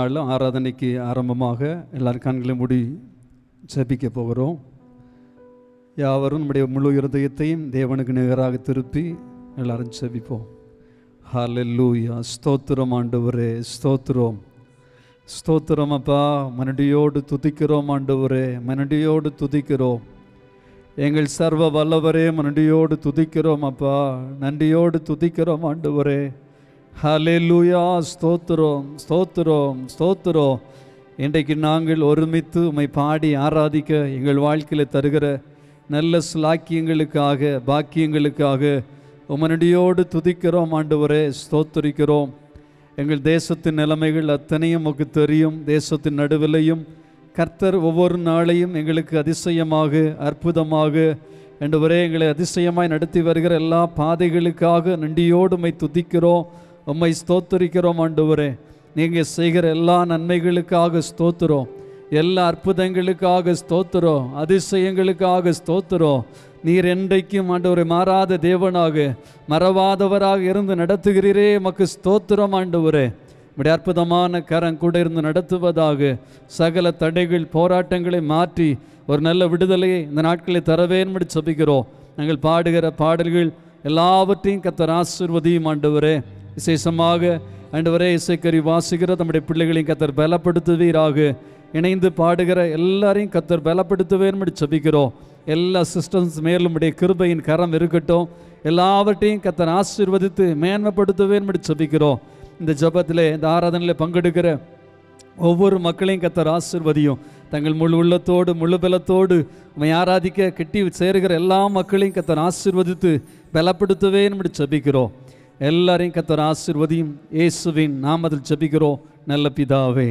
நாள் ஆராதனைக்கு ஆரம்பமாக எல்லாரும் கண்களை மூடி ஜெபிக்க போகிறோம் யாவரும் நம்முடைய முழு இருதயத்தையும் தேவனுக்கு நிகராக திருப்பி எல்லாரும் ஜெபிப்போம் ஹalleluya ஸ்தோத்திரம் ஆண்டவரே ஸ்தோத்திரம் ஸ்தோத்திரம் அப்பா மனடியோடு துதிக்கிறோம் ஆண்டவரே மனடியோடு துதிக்கிறோம் எங்கள் சர்வ வல்லவரே மனடியோடு துதிக்கிறோம் அப்பா நன்றியோடு துதிக்கிறோம் ஆண்டவரே ஹalleluya ஸ்தோத்திரம் ஸ்தோத்திரம் ஸ்தோத்திரம் இன்றைக்கு நாங்கள் ஒருமித்து உம்மை பாடி ஆராதிக்க எங்கள் வாழ்க்கையில் தருகிற நல்ல ஸ்லாக்கியங்களுக்காக பாக்கியங்களுக்காக உமனடியோடு துதிக்கிறோம் ஆண்டவரே ஸ்தோத்தரிக்கிறோம் எங்கள் தேசத்தின் நிலைமைகள் அத்தனையும் உமக்கு தெரியும் தேசத்தின் நடுவிலையும் கர்த்தர் ஒவ்வொரு நாளையும் எங்களுக்கு அதிசயமாக அற்புதமாக ஆண்டவரே எங்களை அதிசயமாய் நடத்தி வருகிற எல்லா பாதைகளுக்காக நன்றியோடு உம்மை துதிக்கிறோம் உம்மை ஸ்தோத்தரிக்கிறோம் ஆண்டவரே நீங்கள் செய்கிற எல்லா நன்மைகளுக்காக ஸ்தோத்திரம் எல்லா அற்புதங்களுக்காக ஸ்தோத்திரம் அதிசயங்களுக்காக ஸ்தோத்திரம் நீர் என்றைக்கும் ஆண்டவரை மாறாத தேவனாக மறவாதவராக இருந்து நடத்துகிறீரே மக்கு ஸ்தோத்திரம் ஆண்டவரே இப்படி அற்புதமான கரம் கூட இருந்து நடத்துவதாக சகல தடைகள் போராட்டங்களை மாற்றி ஒரு நல்ல விடுதலையை இந்த நாட்களில் தரவேன் சொல்லிக்கிறோம் நாங்கள் பாடுகிற பாடல்கள் எல்லாவற்றையும் கத்தர் ஆசிர்வதியும் ஆண்டவரே விசேஷமாக ஆண்டவரே இசைக்கறி வாசிக்கிற நம்முடைய பிள்ளைகளையும் கத்தர் பலப்படுத்துவீராக இணைந்து பாடுகிற எல்லாரையும் கத்தர் பலப்படுத்துவேன் ஜபிக்கிறோம் எல்லா சிஸ்டம்ஸ் மேலும் உடைய கிருபையின் கரம் இருக்கட்டும் எல்லாவற்றையும் கத்தர் ஆசீர்வதித்து மேன்மைப்படுத்துவேன் ஜபிக்கிறோம் இந்த ஜபத்தில் இந்த ஆராதனையில் பங்கெடுக்கிற ஒவ்வொரு மக்களையும் கத்தர் ஆசிர்வதியும் தங்கள் முழு உள்ளத்தோடு முழு பலத்தோடு உண்மை ஆராதிக்க கெட்டி சேருகிற எல்லா மக்களையும் கத்தர் ஆசிர்வதித்து பலப்படுத்துவேன் ஜபிக்கிறோம் எல்லாரையும் கத்தர் ஆசிர்வதியும் இயேசுவின் நாமத்தில் ஜபிக்கிறோம் நல்ல பிதாவே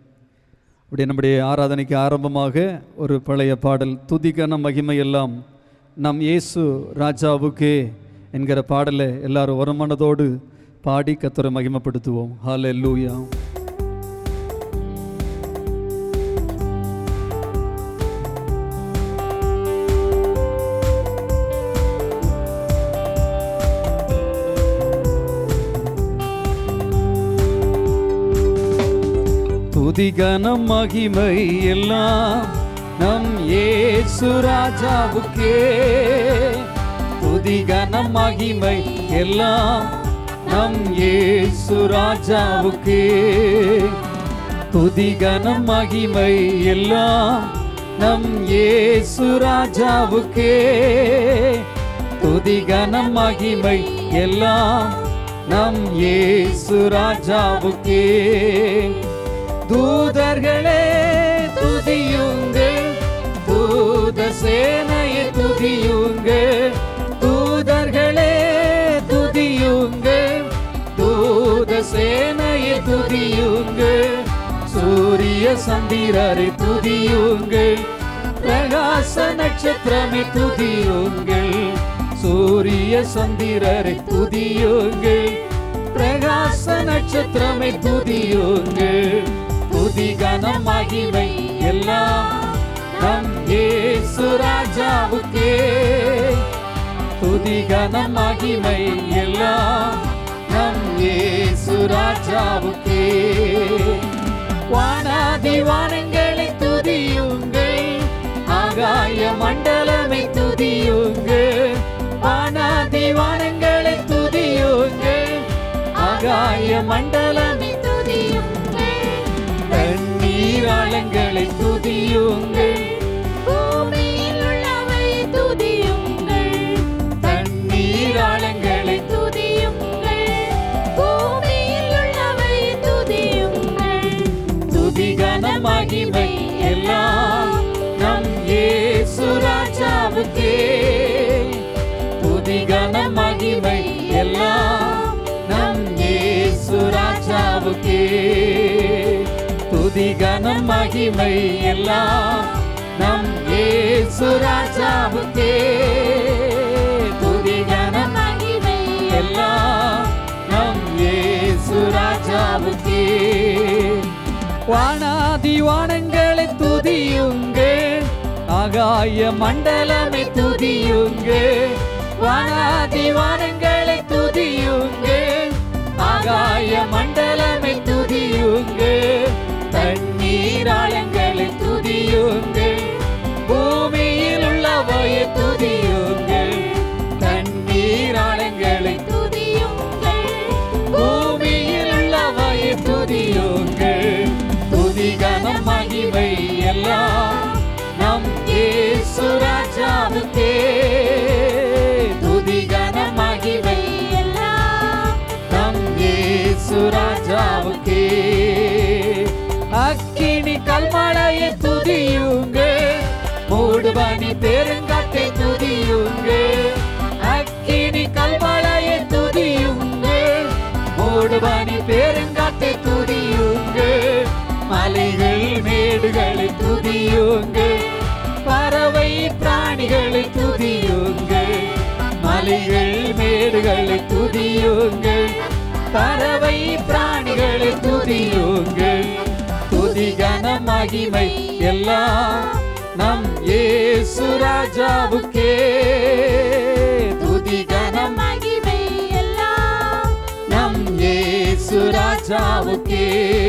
அப்படி நம்முடைய ஆராதனைக்கு ஆரம்பமாக ஒரு பழைய பாடல் துதிகன மகிமை எல்லாம் நம் இயேசு ராஜாவுக்கே என்கிற பாடலை எல்லாரும் வருமானதோடு பாடி கத்தரை மகிமைப்படுத்துவோம் ஹாலே லூயா துதிகனம் மகிமை எல்லாம் நம் இயேசு ராஜாவுக்கே துதிகனம் மகிமை எல்லாம் நம் இயேசு ராஜாவுக்கே துதிகனம் மகிமை எல்லாம் நம் இயேசு ராஜாவுக்கே துதிகனம் மகிமை எல்லாம் நம் இயேசு ராஜாவுக்கே தூதர்களே துதியுங்கள் தூத சேனையை துதியுங்கள் தூதர்களே துதியுங்கள் தூத சேனையை துதியுங்கள் சூரிய சந்திரரை துதியுங்கள் பிரகாச நட்சத்திரமை துதியுங்கள் சூரிய சந்திரரை துதியுங்கள் பிரகாச நட்சத்திரமை துதியுங்கள் துதிகனம் மகிமை எல்லாம் நம் இயேசு ராஜாவுக்கே துதிகனம் மகிமை எல்லாம் நம் இயேசு ராஜாவுக்கே வானாதி வானங்களை துதியுங்கள் ஆகாய மண்டலமை துதியுங்கள் வானாதி வானங்களை துதியுங்கள் ஆகாய மண்டலமை தண்ணீராளங்களை துதியுங்கள் பூமியில் உள்ளவை துதியுங்கள் தண்ணீராளங்களை துதியுங்கள் பூமியில் உள்ளவை துதியுங்கள் துதிகன மகிமை எல்லாம் நம் இயேசு ராஜாவுக்கே துதிகன மகிமை எல்லாம் நம் இயேசு ராஜாவுக்கே துதிகன மகிமை எல்லாம் நம் இயேசு ராஜாவுக்கே துதிகன மகிமை எல்லாம் நம் இயேசு ராஜாவுக்கே வானாதி வானங்களை துதியுங்கள் ஆகாய மண்டலமை துதியுங்கள் வானாதி வானங்களை துதியுங்கள் ஆகாய மண்டலமை துதியுங்கள் தண்ணீராளங்களை துதியுங்கள் பூமியில் உள்ளவையை துதியுங்கள் தண்ணீராளங்களை துதியுங்கள் பூமியில் உள்ளவையை துதியுங்கள் துதிகன மகிமை எல்லாம் நம் இயேசு ராஜாவுக்கே துதிகன மகிமை எல்லாம் நம் இயேசு ராஜாவுக்கே அக்கினி கல்மழையை துதியுங்கள் மூடுபனி பெருங்காட்டை துதியுங்கள் அக்கினி கல்மழையை துதியுங்கள் மூடுபனி பெருங்காட்டை துதியுங்கள் மலைகள் மேடுகளை துதியுங்கள் பறவை பிராணிகளை துதியுங்கள் மலைகள் மேடுகளை துதியுங்கள் பறவை பிராணிகளை துதியுங்கள் துதிகன மகிமை எல்லாம் நம் இயேசு ராஜாவுக்கே துதிகன மகிமை எல்லாம் நம் இயேசு ராஜாவுக்கே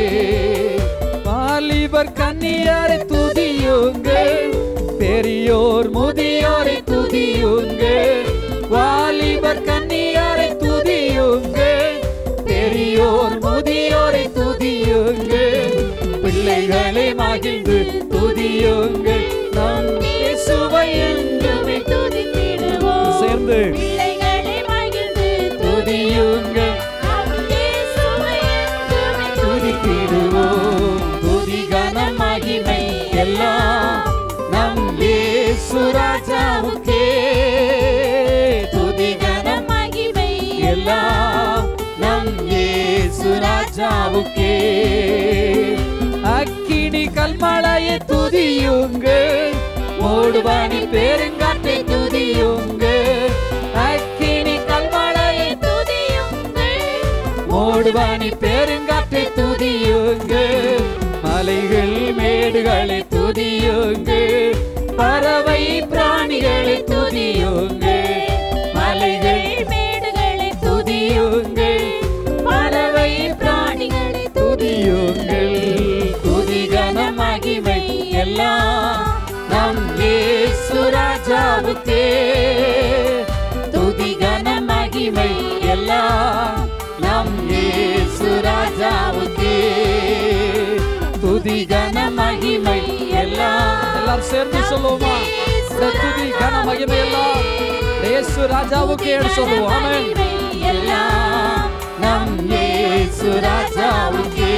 வாலிபர் கன்னியாரை துதியுங்கள் பெரியோர் முதியோரை துதியுங்கள் வாலிபர் கன்னியாரை துதியுங்கள் பெரியோர் முதியோரை துதியுங்கள் பிள்ளைகளை மகிழ்ந்து துதியுங்கள் நம் இயேசுவை என்றுமே துதித்திடுவோம் சேர்ந்து பிள்ளைகளை மகிழ்ந்து துதியுங்கள் நம் இயேசுவை என்றுமே துதித்திடுவோம் துதிகன மகிமை எல்லாம் நம் இயேசு ராஜாவுக்கே துதிகன மகிமை எல்லாம் நம் இயேசு ராஜாவுக்கே அக்கினி கல்மழையை துதியுங்கள் மூடுவானி பெருங்காற்றை துதியுங்கள் அக்கினி கல்மழையை துதியுங்கள் மூடுவானி பெருங்காற்றை துதியுங்கள் மலைகள் மேடுகளை துதியுங்கள் பறவை பிராணிகளை துதியுங்கள் மலைகள் மேடுகளை துதியுங்கள் பறவை பிராணிகளை துதியுங்கள் துதிகன மகிமை எல்லாம் நம் இயேசு ராஜாவுக்கே துதிகன மகிமை எல்லாம் நம் இயேசு ராஜாவுக்கே துதிகன மகிமை எல்லாம் எல்லாரும் சேர்ந்து சொல்லுவோமா இந்த துதி கன மகிமை எல்லாம் இயேசு ராஜாவுக்கே சொல்லுவோம் ஆமென் எல்லாம் நம் இயேசு ராஜாவுக்கே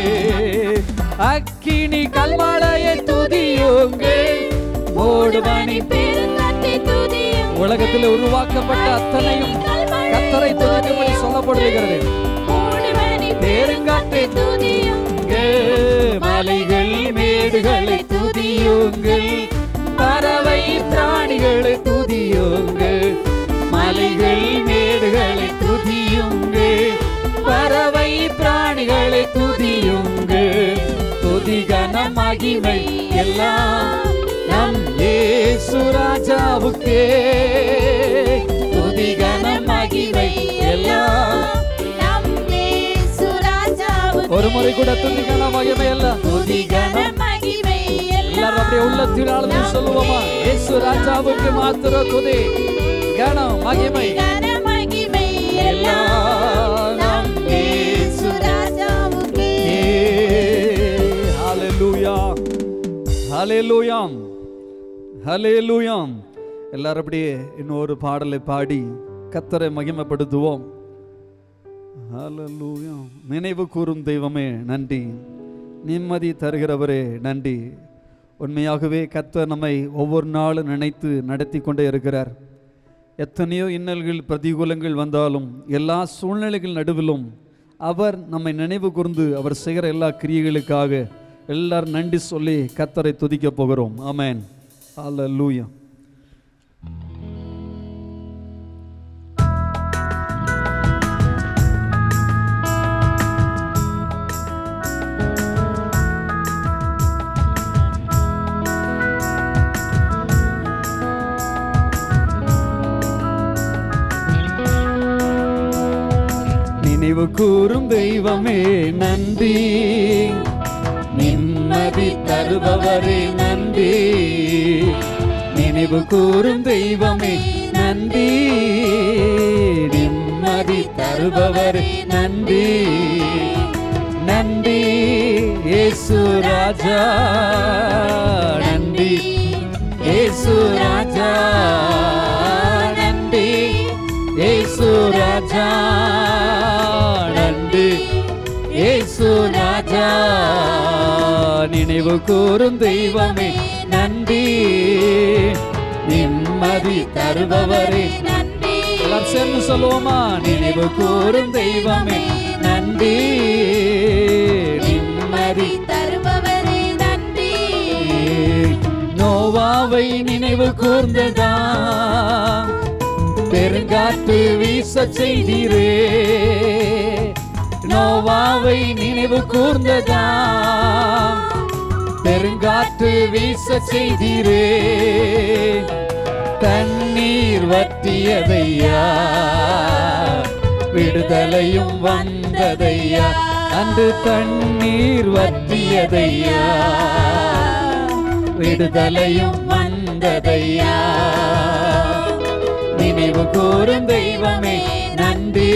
அக்கினி கல்மழையை துதியுங்கள் மூடுபனி பெருங்காற்றை துதியுங்கள் உலகத்தில் உருவாக்கப்பட்ட அத்தனையும் கத்தரை துதிக்கும்படி சொல்லப்படுகிறது மூடுபனி பெருங்காற்றை துதியுங்கள் மலைகள் மேடுகளை துதியுங்கள் பறவை பிராணிகளை துதியுங்கள் மலைகள் மேடுகளை துதியுங்கள் பறவை பிராணிகளை துதியுங்கள் துதிகன மகிமை எல்லாம் நம் இயேசு ராஜாவுக்கே துதிகன மகிமை எல்லாம் நம் இயேசு ராஜாவுக்கே ஒரு முறை கூட துதிகன மகிமை எல்லாம் துதிகன மகிமை எல்லாரும் அப்படியே உள்ளத்தில் ஆழ்ந்து சொல்லுவோமா இயேசு ராஜாவுக்கு மாத்திர துதி கனம் மகிமை கன மகிமை எல்லாம் நம் இயேசு ராஜாவுக்கே ஹalleluya ஹalleluya ஹalleluya எல்லாரும் அப்படியே இன்னொரு பாடலை பாடி கத்தரை மகிமைப்படுத்துவோம் ஹalleluya நினைவு கூறும் தெய்வமே நன்றி நிம்மதி தருகிறவரே நன்றி உண்மையாகவே கத்தர் நம்மை ஒவ்வொரு நாளும் நினைத்து நடத்தி கொண்டே இருக்கிறார் எத்தனையோ இன்னல்கள் பிரதிகூலங்கள் வந்தாலும் எல்லா சூழ்நிலைகள் நடுவிலும் அவர் நம்மை நினைவு கூர்ந்து அவர் செய்கிற எல்லா கிரியைகளுக்காக எல்லாரும் நன்றி சொல்லி கத்தரை துதிக்க போகிறோம் ஆமென் அல்லேலூயா நினைவு கூறும் தெய்வமே நன்றி நிம்மதி தருபவரே நன்றி நினைவு கூறும் தெய்வமே நன்றி நிம்மதி தருபவரே நன்றி நன்றி இயேசு ராஜா நன்றி இயேசு ராஜா நன்றி இயேசு ராஜா நன்றி இயேசு ராஜா நினைவு கூறும் தெய்வமே நன்றி நிம்மதி தருபவரே நன்றி எல்லாரும் சேர்ந்து சொல்லுவோமா நினைவு கூறும் தெய்வமே நன்றி நிம்மதி தருபவரே நன்றி நோவாவை நினைவு கூர்ந்ததா பெருங்காற்று வீச செய்தீரே நோவாவை நினைவு கூர்ந்ததா பெருங்காற்று வீச செய்தீரே தண்ணீர் வற்றியதையா விடுதலையும் வந்ததையா அன்று தண்ணீர் வற்றியதையா விடுதலையும் வந்ததையா நினைவு கூறும் தெய்வமே நன்றி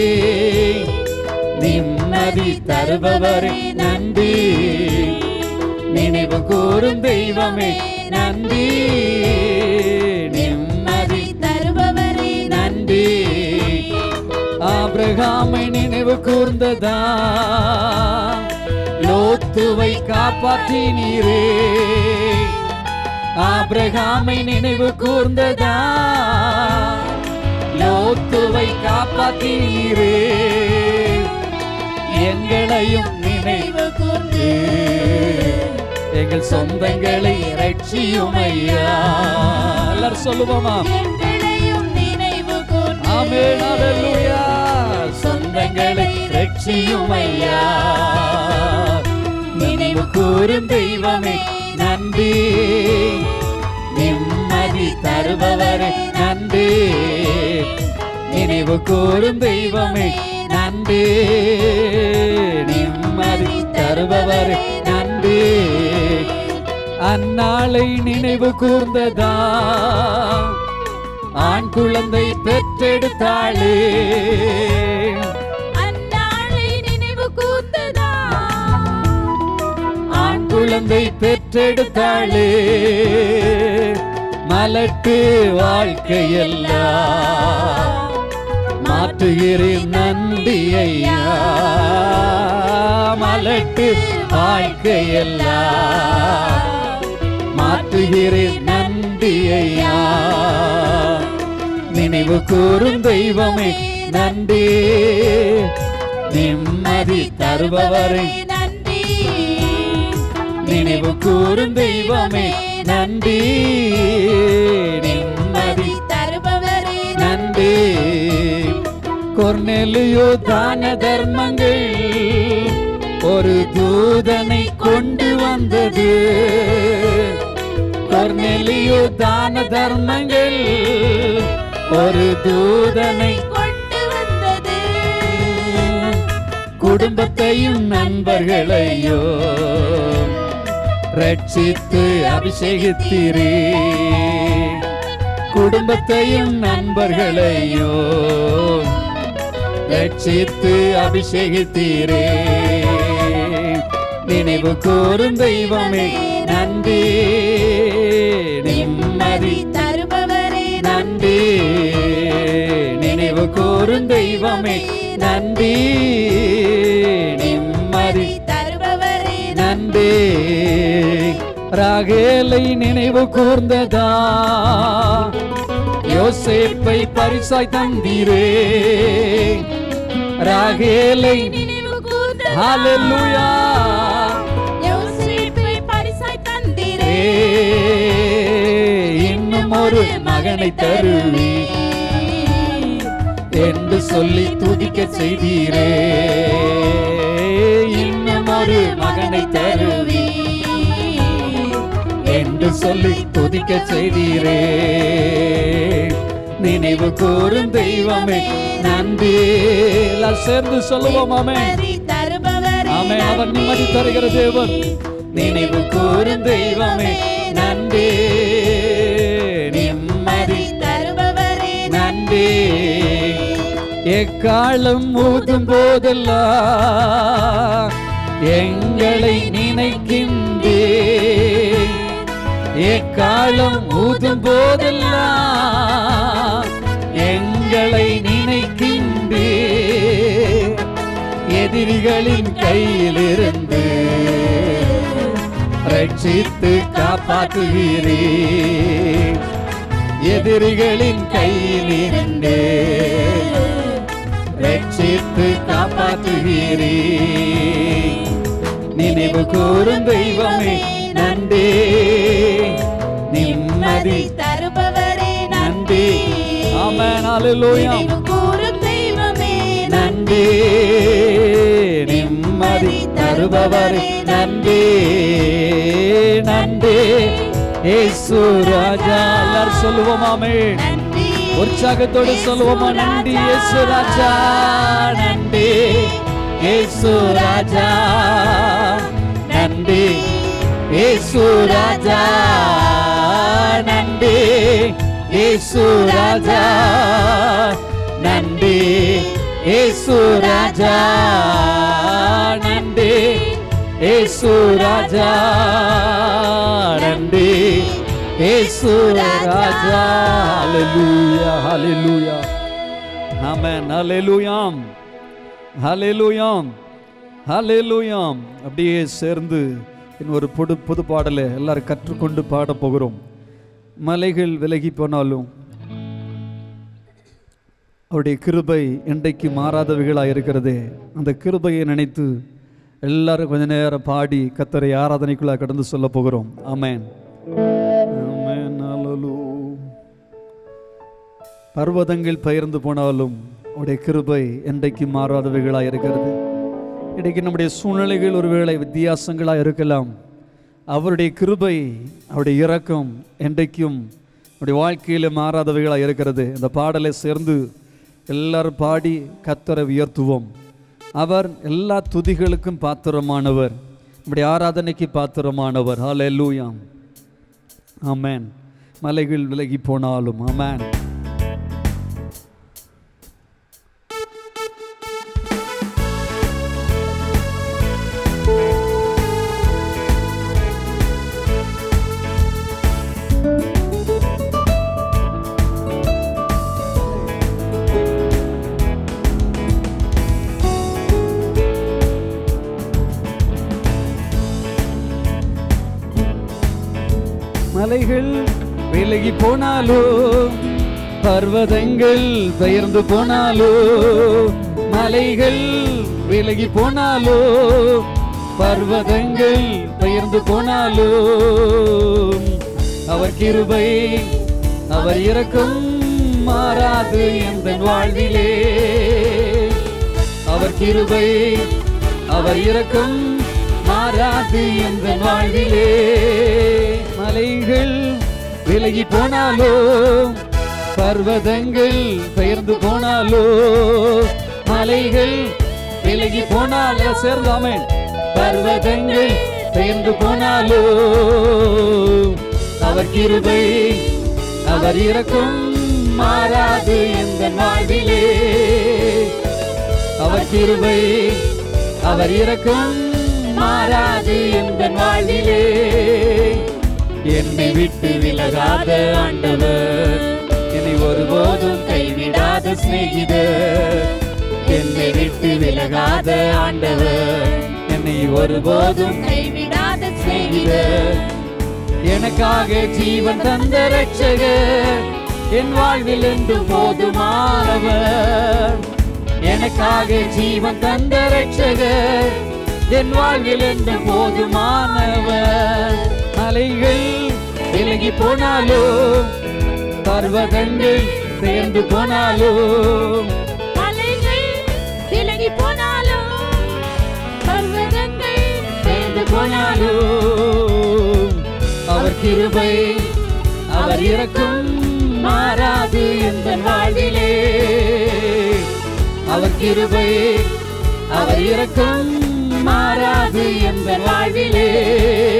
நிம்மதி தருபவரே நன்றி நினைவு கூறும் தெய்வமே நன்றி நிம்மதி தருபவரே நன்றி ஆபிரகாமை நினைவு கூர்ந்ததா லோத்துவை காப்பாற்றினீரே ஆபிரகாமை நினைவு கூர்ந்ததா லோத்துவை காப்பாற்றினீரே எங்களையும் நினைவு கூர்ந்து எங்கள் சொந்தங்களை ரட்சியும் ஐயா எல்லாரும் சொல்லுவோமா எங்களையும் நினைவு கூர்ந்து ஆமென் ஹalleluya சொந்தங்களை ரட்சியும் ஐயா நினைவு கூறும் தெய்வமே நன்றி நிம்மதி தருபவரே நன்றி நினைவு கூறும் தெய்வமே நன்றி நிம்மதி தருபவரே நன்றி அந்நாளை நினைவு கூர்ந்ததா ஆண் குழந்தை பெற்றெடுத்தாளே அந்நாளை நினைவு கூர்ந்ததா ஆண் குழந்தை பெற்றெடுத்தாளே மலட்டு வாழ்க்கையெல்லாம் மாற்றுகிறேன் நன்றி ஐயா மலட்டு வாழ்க்கையெல்லாம் மாற்றுகிறேன் நன்றி ஐயா நினைவு கூறும் தெய்வமே நன்றி நிம்மதி தருபவரை நன்றி நினைவு கூறும் தெய்வமே நன்றி நிம்மதி தருபவரே நன்றி கொர்நெலியோ தான தர்மங்கள் ஒரு தூதனை கொண்டு வந்தது கொர்நெலியோ தான தர்மங்கள் ஒரு தூதனை கொண்டு வந்தது குடும்பத்தையும் நண்பர்களையோ ரட்சித்து அபிஷேகித்தீரே குடும்பத்தையும் நண்பர்களையோ ரட்சித்து அபிஷேகித்தீரே நினைவு கூறும் தெய்வமே நன்றி நிம்மதி தருபவரே நன்றி நினைவு கூறும் தெய்வமே நன்றி நிம்மதி தருபவரே நன்றி ராகேலை நினைவு கூர்ந்ததா யோசேப்பை பரிசாய் தந்தீரே ராகேலை நினைவு கூர்ந்ததா ஹalleluya யோசேப்பை பரிசாய் தந்தீரே இன்னும் ஒரு மகனை தருவி என்று சொல்லி துதிக்க செய்தீரே இன்னும் ஒரு மகனை தருவி என்று சொல்லி துதிக்க செய்தீரே நினைவு கூறும் தெய்வமே நன்றி எல்லாம் சேர்ந்து சொல்லுவோம் ஆமே நிம்மதி தருபவரே ஆமே அவர் நிம்மதி தருகிற தேவன் நினைவு கூறும் தெய்வமே நன்றி நிம்மதி தருபவரே நன்றி எக்காலம் ஊதும் போதெல்லாம் எங்களை நினைக்கின்றே எக்காலம் ஊதும் போதெல்லாம் எங்களை நினைக்கின்றே எதிரிகளின் கையிலிருந்து ரட்சித்து காப்பாற்றுகிறே எதிரிகளின் கையிலிருந்தே ரட்சித்து காப்பாற்றுகிறே நினைவு கூறும் தெய்வமே நன்றி நிம்மதி தருபவரே நன்றி நன்றி ஆமென் ஹalleluya நினைவு கூறும் தெய்வமே நன்றி நிம்மதி தருபவரே நன்றி நன்றி இயேசு ராஜா எல்லாரும் சொல்லுவோம் ஆமென் நன்றி உற்சாகத்தோடு சொல்லுவோமா நன்றி இயேசு ராஜா நன்றி இயேசு ராஜா நன்றி இயேசு ராஜா நன்றி இயேசு ராஜா நன்றி இயேசு ராஜா நன்றி இயேசு ராஜா நன்றி இயேசு ராஜா ஹalleluya ஹalleluya ஆமென் ஹalleluyaம் ஹalleluyaம் ஹalleluyaம் அப்படியே சேர்ந்து இன்னொரு புது புது பாடலை எல்லாரும் கற்றுக்கொண்டு பாட போகிறோம் மலைகள் விலகி போனாலும் அவருடைய கிருபை என்றைக்கு மாறாதவைகளாக இருக்கிறதே அந்த கிருபையை நினைத்து எல்லாரும் கொஞ்ச நேரம் பாடி கத்தரை ஆராதனைக்குள்ளாக கடந்து சொல்ல போகிறோம் ஆமென் ஆமென் அல்லேலூ. பர்வதங்கள் பெயர்ந்து போனாலும் அவருடைய கிருபை என்றைக்கு மாறாதவைகளாக இருக்கிறது இன்றைக்கு நம்முடைய சூழ்நிலைகள் ஒருவேளை வித்தியாசங்களாக இருக்கலாம் அவருடைய கிருபை அவருடைய இரக்கம் என்றைக்கும் நம்முடைய வாழ்க்கையில் மாறாதவைகளாக இருக்கிறது இந்த பாடலை சேர்ந்து எல்லாரும் பாடி கத்தரை உயர்த்துவோம் அவர் எல்லா துதிகளுக்கும் பாத்திரமானவர் நம்முடைய ஆராதனைக்கு பாத்திரமானவர் ஹalleluya ஆமென் மலைகள் விலகி போனாலும் ஆமென் மலைகள் விலகி போனாலோ பர்வதங்கள் பெயர்ந்து போனாலோ மலைகள் விலகி போனாலோ பர்வதங்கள் பெயர்ந்து போனாலோ அவர் கிருபை அவர் இரக்கம் மாறாது எந்த வாழ்விலே அவர் கிருபை அவர் இரக்கம் மாறாது எந்த வாழ்விலே மலைகள் விலகி போனாலோ பர்வதங்கள் பெயர்ந்து போனாலோ மலைகள் விலகி போனாலோ சேர்ந்தாமே பர்வதங்கள் பெயர்ந்து போனாலோ அவர் கிருபை அவர் இரக்கம் மாறாது எந்த வாழ்விலே அவர் கிருபை அவர் இரக்கம் மாறாது எந்த வாழ்விலே என்னை விட்டு விலகாத ஆண்டவர் என்னை ஒருபோதும் கைவிடாத சிநேகிதர் என்னை விட்டு விலகாத ஆண்டவர் என்னை ஒருபோதும் கைவிடாத சிநேகிதர் எனக்காக ஜீவன் தந்த ரட்சகர் என் வாழ்வில் என்று போதுமானவர் எனக்காக ஜீவன் தந்த ரட்சகர் என் வாழ்வில் என்று போதுமானவர் மலைகள் விலகி போனாலோ பர்வதங்கள் சேர்ந்து போனாலோ மலைகள் விலகி போனாலும் பர்வதங்கள் சேர்ந்து போனாலோ அவர் கிருபை அவர் இரக்கம் மாறாது எந்த வாழ்விலே அவர் கிருபை அவர் இரக்கம் மாறாது எந்த வாழ்விலே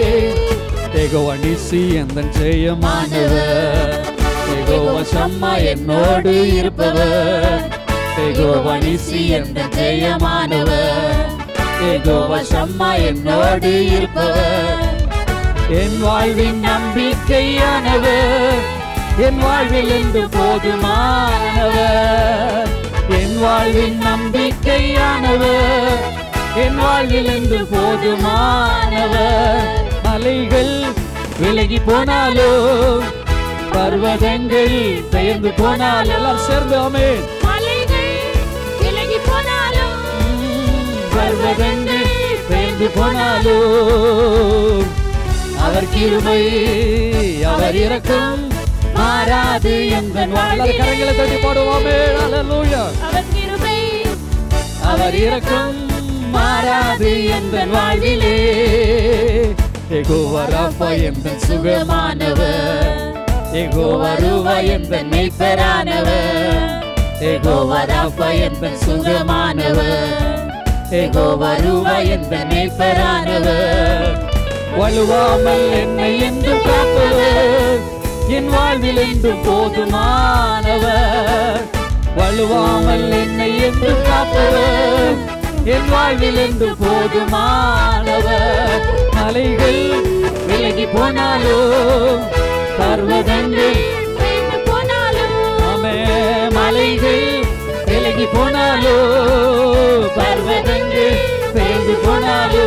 ஏகோவா நிசி எந்த ஜெயமானவர் ஏகோவா சம்மா என்னோடு இருப்பவர் ஏகோவா நிசி எந்த ஜெயமானவர் ஏகோவா சம்மா என்னோடு இருப்பவர் என் வாழ்வின் நம்பிக்கையானவர் என் வாழ்வில் என்று போதுமானவர் என் வாழ்வின் நம்பிக்கையானவர் என் வாழ்வில் என்று போதுமானவர் மலைகள் விலகி போனாலும் பர்வதங்கள் பெயர்ந்து போனாலும் எல்லாம் சேர்ந்து ஆமென் மலைகள் விலகி போனாலும் பர்வதங்கள் பெயர்ந்து போனாலும் அவர் கிருபை அவர் இரக்கம் மாறாது எந்த வாழ்வில் கரங்களை தட்டி பாடுவோமே அல்லேலூயா அவர் கிருபை அவர் இரக்கம் மாறாது எந்த வாழ்விலே எகோவா ராப்பா எந்த சுகமானவர் எகோவா ரூவா எந்த மெய்ப்பரானவர் எகோவா ராப்பா எந்த சுகமானவர் எகோவா ரூவா எந்த மெய்ப்பரானவர் வலுவாமல் என்னை என்று காப்பவர் என் வாழ்வில் என்று போதுமானவர் வலுவாமல் என்னை என்று காப்பவர் என் வாழ்வில் என்று போதுமானவர் மலைகள் விலகி போனாலும் பர்வதங்கள் பெயர்ந்து போனாலும் ஆமே மலைகள் விலகி போனாலோ பர்வதங்கள் பெயர்ந்து போனாலோ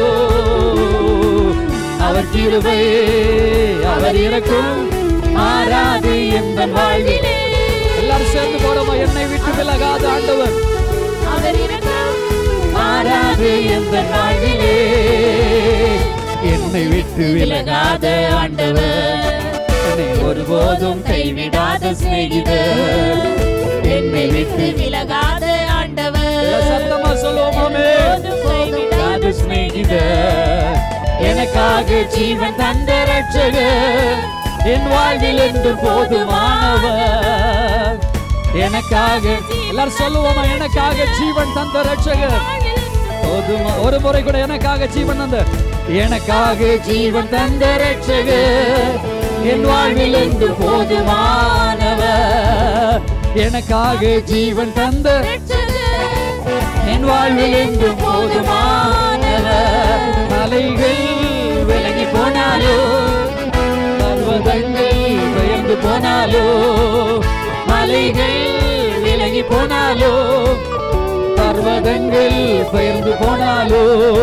அவர் கிருபை அவர் இறக்கும் மாறாது எந்த வாழ்விலே எல்லாரும் சேர்ந்து போறோமா என்னை விட்டு விலகாத ஆண்டவர் அவர் இரக்கம் மாறாது எந்த வாழ்விலே என்னை விட்டு விலகாத ஆண்டவர் என்னை ஒருபோதும் கைவிடாத சிநேகிதர் என்னை விட்டு விலகாத ஆண்டவர் எல்லாம் சத்தமா சொல்லுவோமே கைவிடாத சிநேகிதர் எனக்காக ஜீவன் தந்த ரட்சகர் என் வாழ்வில் என்று போதுமானவர் எனக்காக எல்லாரும் சொல்லுவோமா எனக்காக ஜீவன் தந்த ரட்சகர் போதுமா ஒரு முறை கூட எனக்காக ஜீவன் தந்த எனக்காக ஜீவன் தந்த ரட்சகர் என் வாழ்வில் என்று போதுமானவர் எனக்காக ஜீவன் தந்த என் வாழ்வில் என்று போதுமானவர் மலைகள் விலகி போனாலோ பர்வதங்கள் பெயர்ந்து போனாலோ மலைகள் விலகி போனாலோ பர்வதங்கள் பெயர்ந்து போனாலோ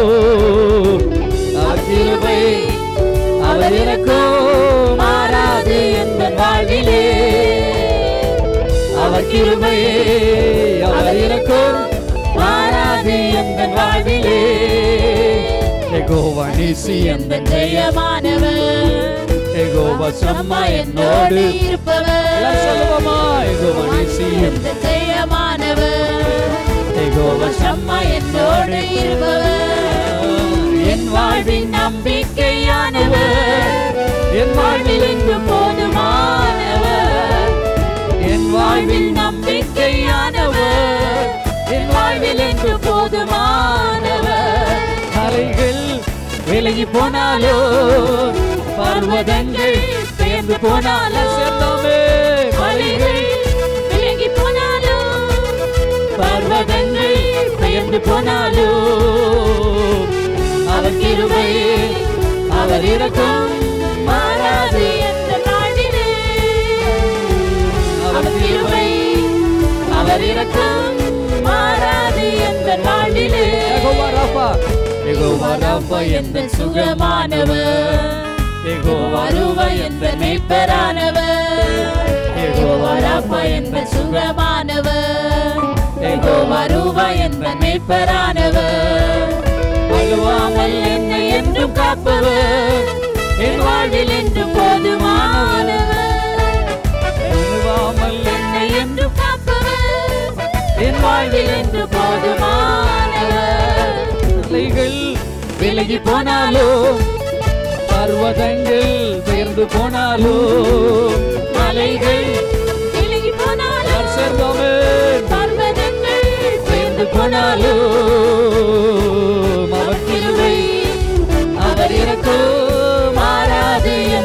அவர் கிருபை அவர் எனக்கோ மாறாது எந்த வாழ்விலே அவர் கிருபை அவர் எனக்கோ மாறாது எந்த வாழ்விலே எகோவா நீசி எந்த ஜெயமானவர் எகோவா சம்மா என்னோடு இருப்பவர் எல்லாம் சொல்லுவோமா எகோவா நீசி எந்த ஜெயமானவர் எகோவா சம்மா என்னோடு இருப்பவர் என் வாழ்வின் நம்பிக்கையானவர் என் வாழ்வில் என்று போதுமானவர் என் வாழ்வில் நம்பிக்கையானவர் என் வாழ்வில் என்று போதுமானவர் அலைகள் விலகி போனாலோ பர்வதங்கள் சேர்ந்து போனாலும் சேர்ந்தோமே மலைகள் விலகி போனாலும் பர்வதங்கள் பெயர்ந்து போனாலோ அவர் கிருபை அவர் இரக்கம் மாறாது எந்த நாளிலே அவர் கிருபை அவர் இரக்கம் மாறாது எந்த நாளிலே யெகோவா ராஃபா யெகோவா ராஃபா எந்த சுகமானவர் யெகோவா ரூவா எந்த மெய்ப்பரானவர் யெகோவா ராஃபா எந்த சுகமானவர் யெகோவா ரூவா எந்த மெய்ப்பரானவர் வலுவாமல் என்னை என்றும் காப்பவர் என் வாழ்வில் என்று போதுமானவர் வலுவாமல் என்னை என்றும் காப்பவர் என் வாழ்வில் என்று போதுமானவர் பிள்ளைகள் விலகி போனாலோ பர்வதங்கள் பெயர்ந்து போனாலோ மலைகள் விலகி போனாலும் யார் சேர்ந்தோமே பர்வதங்கள் பெயர்ந்து போனாலோ அவர் கிருபை அவர் இறக்கோ மாறாது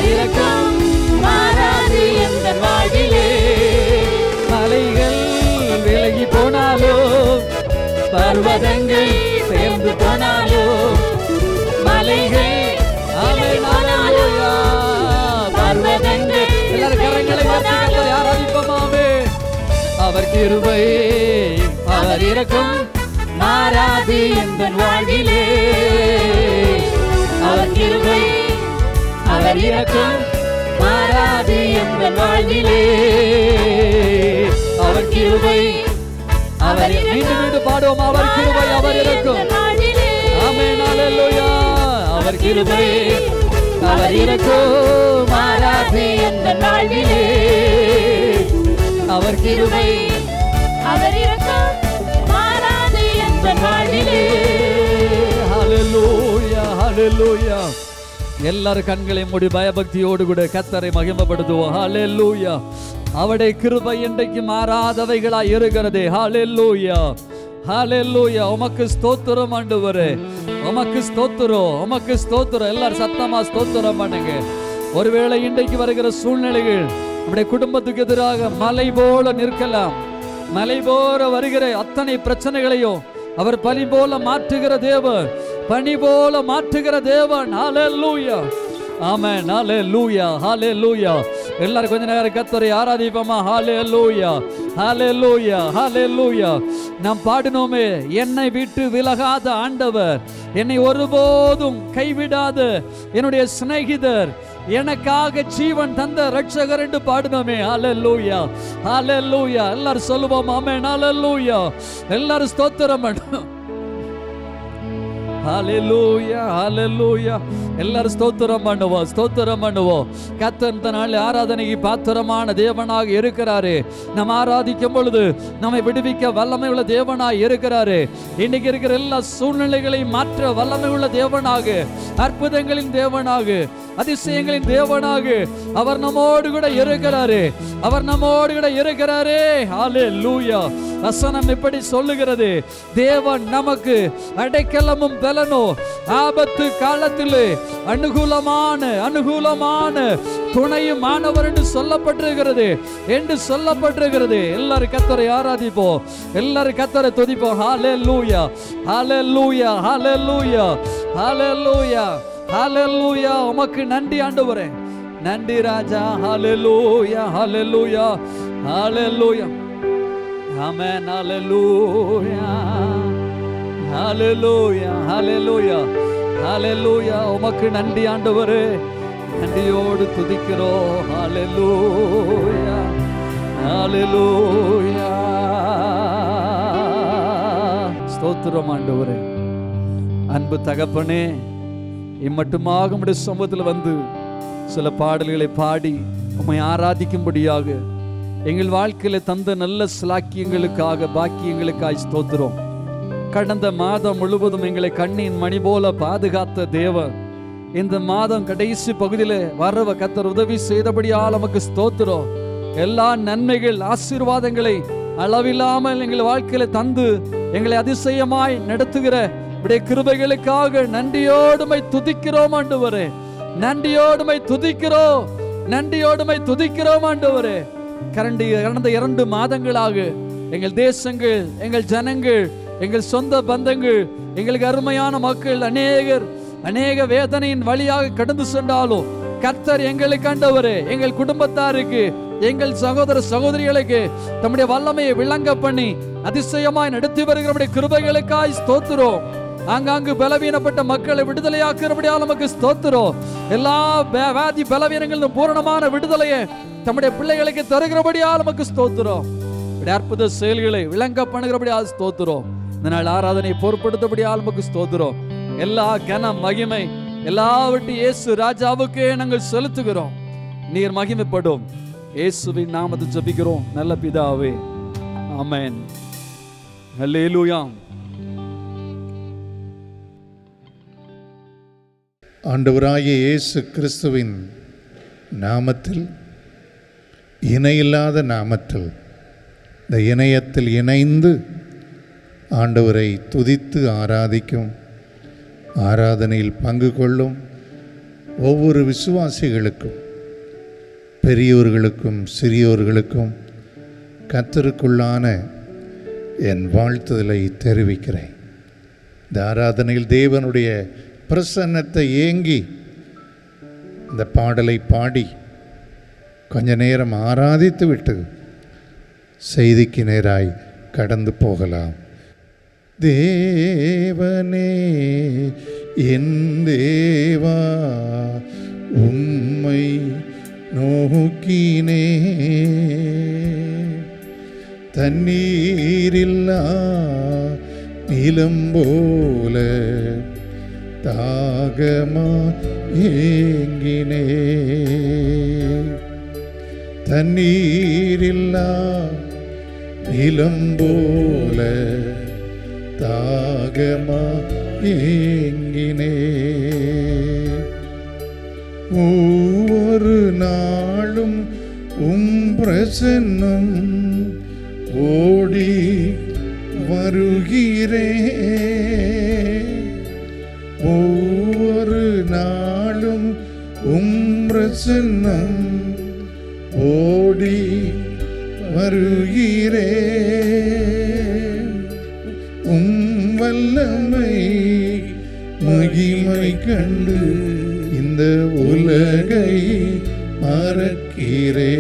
அவர் இரக்கம் மாறாது எந்த வாழ்விலே மலைகள் விலகி போனாலும் பர்வதங்கள் சேர்ந்து போனாலும் மலைகள் ஆமென், ஹalleluya. பர்வதங்கள் எல்லாரும் கரங்களை வாசிக்க ஆராதிப்போமாமே அவர் கிருபை அவர் இரக்கம் மாறாது எந்த வாழ்விலே அவர் கிருபை அவர் இரக்கம் மாறாது எந்த வாழ்விலே அவர் கிருபை அவர் மீண்டும் மீண்டும் பாடுவோம் அவர் கிருபை அவர் இரக்கம் வாழ்விலே ஆமென் ஹalleluya அவர் கிருபை அவர் இரக்கம் மாறாது எந்த வாழ்விலே அவர் கிருபை அவர் இரக்கம் மாறாது எந்த வாழ்விலே ஹalleluya ஹalleluya எல்லாரும் கண்களை மூடி பயபக்தியோடு கூட கத்தரை மகிமைப்படுத்துவோம் ஹalleluya அவருடைய கிருபை இன்றைக்கு மாறாதவைகளாய் இருக்கிறதே ஹalleluya ஹalleluya உமக்கு ஸ்தோத்திரம் ஆண்டவரே உமக்கு ஸ்தோத்திரம் உமக்கு ஸ்தோத்திரம் எல்லாரும் சத்தமா ஸ்தோத்திரம் பண்ணுங்க ஒருவேளை இன்றைக்கு வருகிற சூழ்நிலைகள் நம்முடைய குடும்பத்துக்கு எதிராக மலை போல நிற்கலாம் மலை போல வருகிற அத்தனை பிரச்சனைகளையும் அவர் பனி போல மாற்றுகிற தேவன் பனி போல மாற்றுகிற தேவன் ஹalleluya ஆமென் ஹalleluya ஹalleluya எல்லாரும் கொஞ்ச நேரம் கர்த்தரை ஆராதிப்போமா ஹalleluya ஹalleluya ஹalleluya நாம் பாடினோமே என்னை விட்டு விலகாத ஆண்டவர் என்னை ஒருபோதும் கைவிடாத என்னுடைய சிநேகிதர் எனக்காக ஜீவன் தந்த ரட்சகர் என்று பாடினோமே ஹalleluya ஹalleluya எல்லாரும் சொல்லுவோம் ஆமென் ஹalleluya எல்லாரும் ஸ்தோத்திரம் பண்ணும் ஹalleluya ஹalleluya எல்லாரும் ஸ்தோத்திரம் பண்ணுவோம் ஸ்தோத்திரம் பண்ணுவோம் கர்த்தர் இந்த நாள் ஆராதனைக்கு பாத்திரமான தேவனாக இருக்கிறாரு நம்ம ஆராதிக்கும் பொழுது நம்மை விடுவிக்க வல்லமை உள்ள தேவனாக இருக்கிறாரு இன்னைக்கு இருக்கிற எல்லா சூழ்நிலைகளையும் மாற்ற வல்லமை உள்ள தேவனாக அற்புதங்களின் தேவனாக அதிசயங்களின் தேவனாக அவர் நம்மோடு கூட இருக்கிறாரு அவர் நம்மோடு கூட இருக்கிறாரே ஹalleluya வசனம் இப்படி சொல்லுகிறது தேவன் நமக்கு அடைக்கலமும் பலனோ ஆபத்து காலத்திலே அனுகூலமான அனுகூலமான துணையும் ஆனவர் என்று சொல்லப்பட்டிருக்கிறது என்று சொல்லப்பட்டிருக்கிறது எல்லாரும் கத்தரை ஆராதிப்போம் எல்லாரும் கத்தரை துதிப்போம் ஹalleluya ஹalleluya ஹalleluya ஹalleluya ஹalleluya உமக்கு நன்றி ஆண்டவரே நன்றி ராஜா ஹalleluya ஹalleluya ஹalleluya ஆமென் ஹalleluya ஹalleluya ஹalleluya ஹalleluya உமக்கு நன்றி ஆண்டவரே நன்றியோடு துதிக்கிறோம் ஹalleluya ஹalleluya ஸ்தோத்திரம் ஆண்டவரே அன்பு தகப்பனே இம்மட்டுமாக உம்முடைய சமூகத்தில் வந்து சில பாடல்களை பாடி உம்மை ஆராதிக்கும்படியாக எங்கள் வாழ்க்கையில தந்த நல்ல சிலாக்கியங்களுக்காக பாக்கியங்களுக்காய் ஸ்தோத்திரம் கடந்த மாதம் முழுவதும் எங்களை கண்ணின் மணி போல பாதுகாத்த தேவன் இந்த மாதம் கடைசி பகுதியில் வரவ கத்தர் உதவி செய்தபடியால் நமக்கு ஸ்தோத்திரம் எல்லா நன்மைகள் ஆசீர்வாதங்களை அளவில்லாமல் எங்கள் வாழ்க்கையில தந்து எங்களை அதிசயமாய் நடத்துகிற உடைய கிருபைகளுக்காக நன்றியோடுமை துதிக்கிறோம் ஆண்டவரே நன்றியோடுமை துதிக்கிறோம் நன்றியோடுமை துதிக்கிறோம் ஆண்டவரே கரண்டி கடந்த இரண்டு மாதங்களாக எங்கள் தேசங்கள் எங்கள் ஜனங்கள் எங்கள் சொந்த பந்தங்கள் எங்களுக்கு அருமையான மக்கள் அநேகர் அநேக வேதனையின் வழியாக கடந்து சென்றாலும் கர்த்தர் எங்களுக்கு கண்டவரே எங்கள் குடும்பத்தாருக்கு எங்கள் சகோதர சகோதரிகளுக்கு தம்முடைய வல்லமையை விளங்க பண்ணி அதிசயமாய் நடத்தி வருகிறபடி கிருபைகளுக்காய் ஸ்தோத்திரோம் ஆங்காங்கு பலவீனப்பட்ட மக்களை விடுதலையாக்குறபடியால் நமக்கு ஸ்தோத்திரம் எல்லா வே- வியாதி பலவீனங்களிலும் பூரணமான விடுதலையை தம்முடைய பிள்ளைகளுக்கு தருகிறபடியால் நமக்கு ஸ்தோத்திரம் இப்படி அற்புத செயல்களை விளங்க பண்ணுகிறபடியால் ஸ்தோத்திரம் இந்த நாள் ஆராதனை பொறுப்படுத்தபடியால் நமக்கு ஸ்தோத்திரம் எல்லா கன மகிமை எல்லாவற்றையும் இயேசு ராஜாவுக்கே நாங்கள் செலுத்துகிறோம் நீர் மகிமைப்படும் இயேசுவின் நாமத்தை ஜெபிக்கிறோம் நல்ல பிதாவே ஆமென் அல்லேலூயா ஆண்டவராகிய இயேசு கிறிஸ்துவின் நாமத்தில் இணையில்லாத நாமத்தில் இந்த இணையத்தில் இணைந்து ஆண்டவரை துதித்து ஆராதிக்கும் ஆராதனையில் பங்கு கொள்ளும் ஒவ்வொரு விசுவாசிகளுக்கும் பெரியோர்களுக்கும் சிறியோர்களுக்கும் கத்தருக்குள்ளான என் வாழ்த்துதலை தெரிவிக்கிறேன் இந்த ஆராதனையில் தேவனுடைய பிரசன்னத்தை ஏங்கி இந்த பாடலை பாடி கொஞ்ச நேரம் ஆராதித்து விட்டு செய்திக்கு நேராய் கடந்து போகலாம் தேவனே என் தேவா உம்மை நோக்கினே தண்ணீரில்லா நிலம் போல தாகமா ஏங்கினே தண்ணீரில்லா நிலம் போல தாகமா ஏங்கினே ஒவ்வொரு நாளும் உம் பிரசன்னம் ஓடி வருகிறே ஒவ்வொரு நாளும் உம் பிரசன்னம் ஓடி வருகிறே உம் வல்லமை மகிமை கண்டு இந்த உலகை மறக்கிறே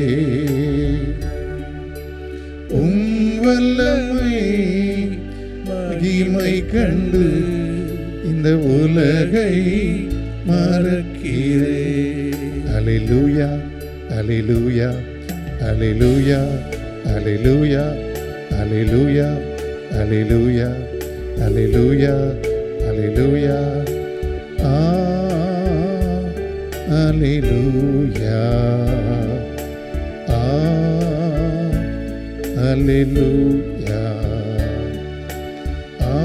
உம் வல்லமை மகிமை கண்டு இந்த உலகை மறக்கிறே அலிலூயா அலிலூயா அலிலூயா அலிலூயா அலிலூயா அலிலூயா அலிலூயா அலிலூயா ஆ அலிலூயா ஆ அலிலூயா ஆ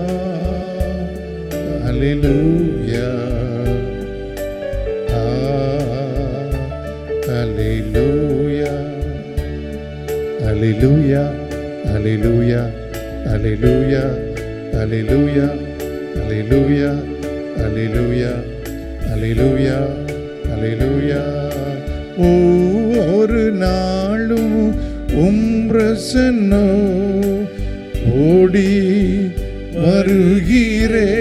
அலிலூயா ஆ அலிலூயா அலிலூயா அலிலூயா அலிலூயா அலிலூயா அலிலூயா அலிலூயா அலிலூயா அலிலூயா ஒவ்வொரு நாளும் உம் பிரசன்னோ ஓடி வருகிறே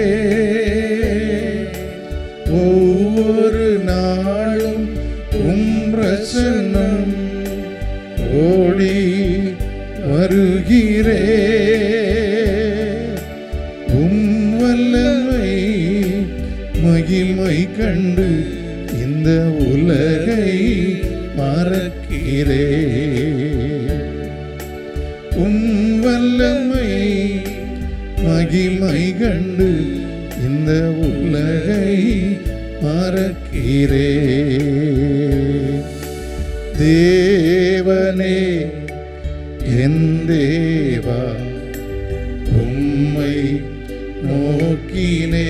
ஒவ்வொரு நாளும் உம் பிரசன்னம் ஓடி வருகிறே உம் வல்லமை மகிமை கண்டு இந்த உலகை மறக்கிறே உம் வல்லமை மகிமை கண்டு இந்த உலகை மறக்கிறே தேவனே என் தேவா உம்மை நோக்கினே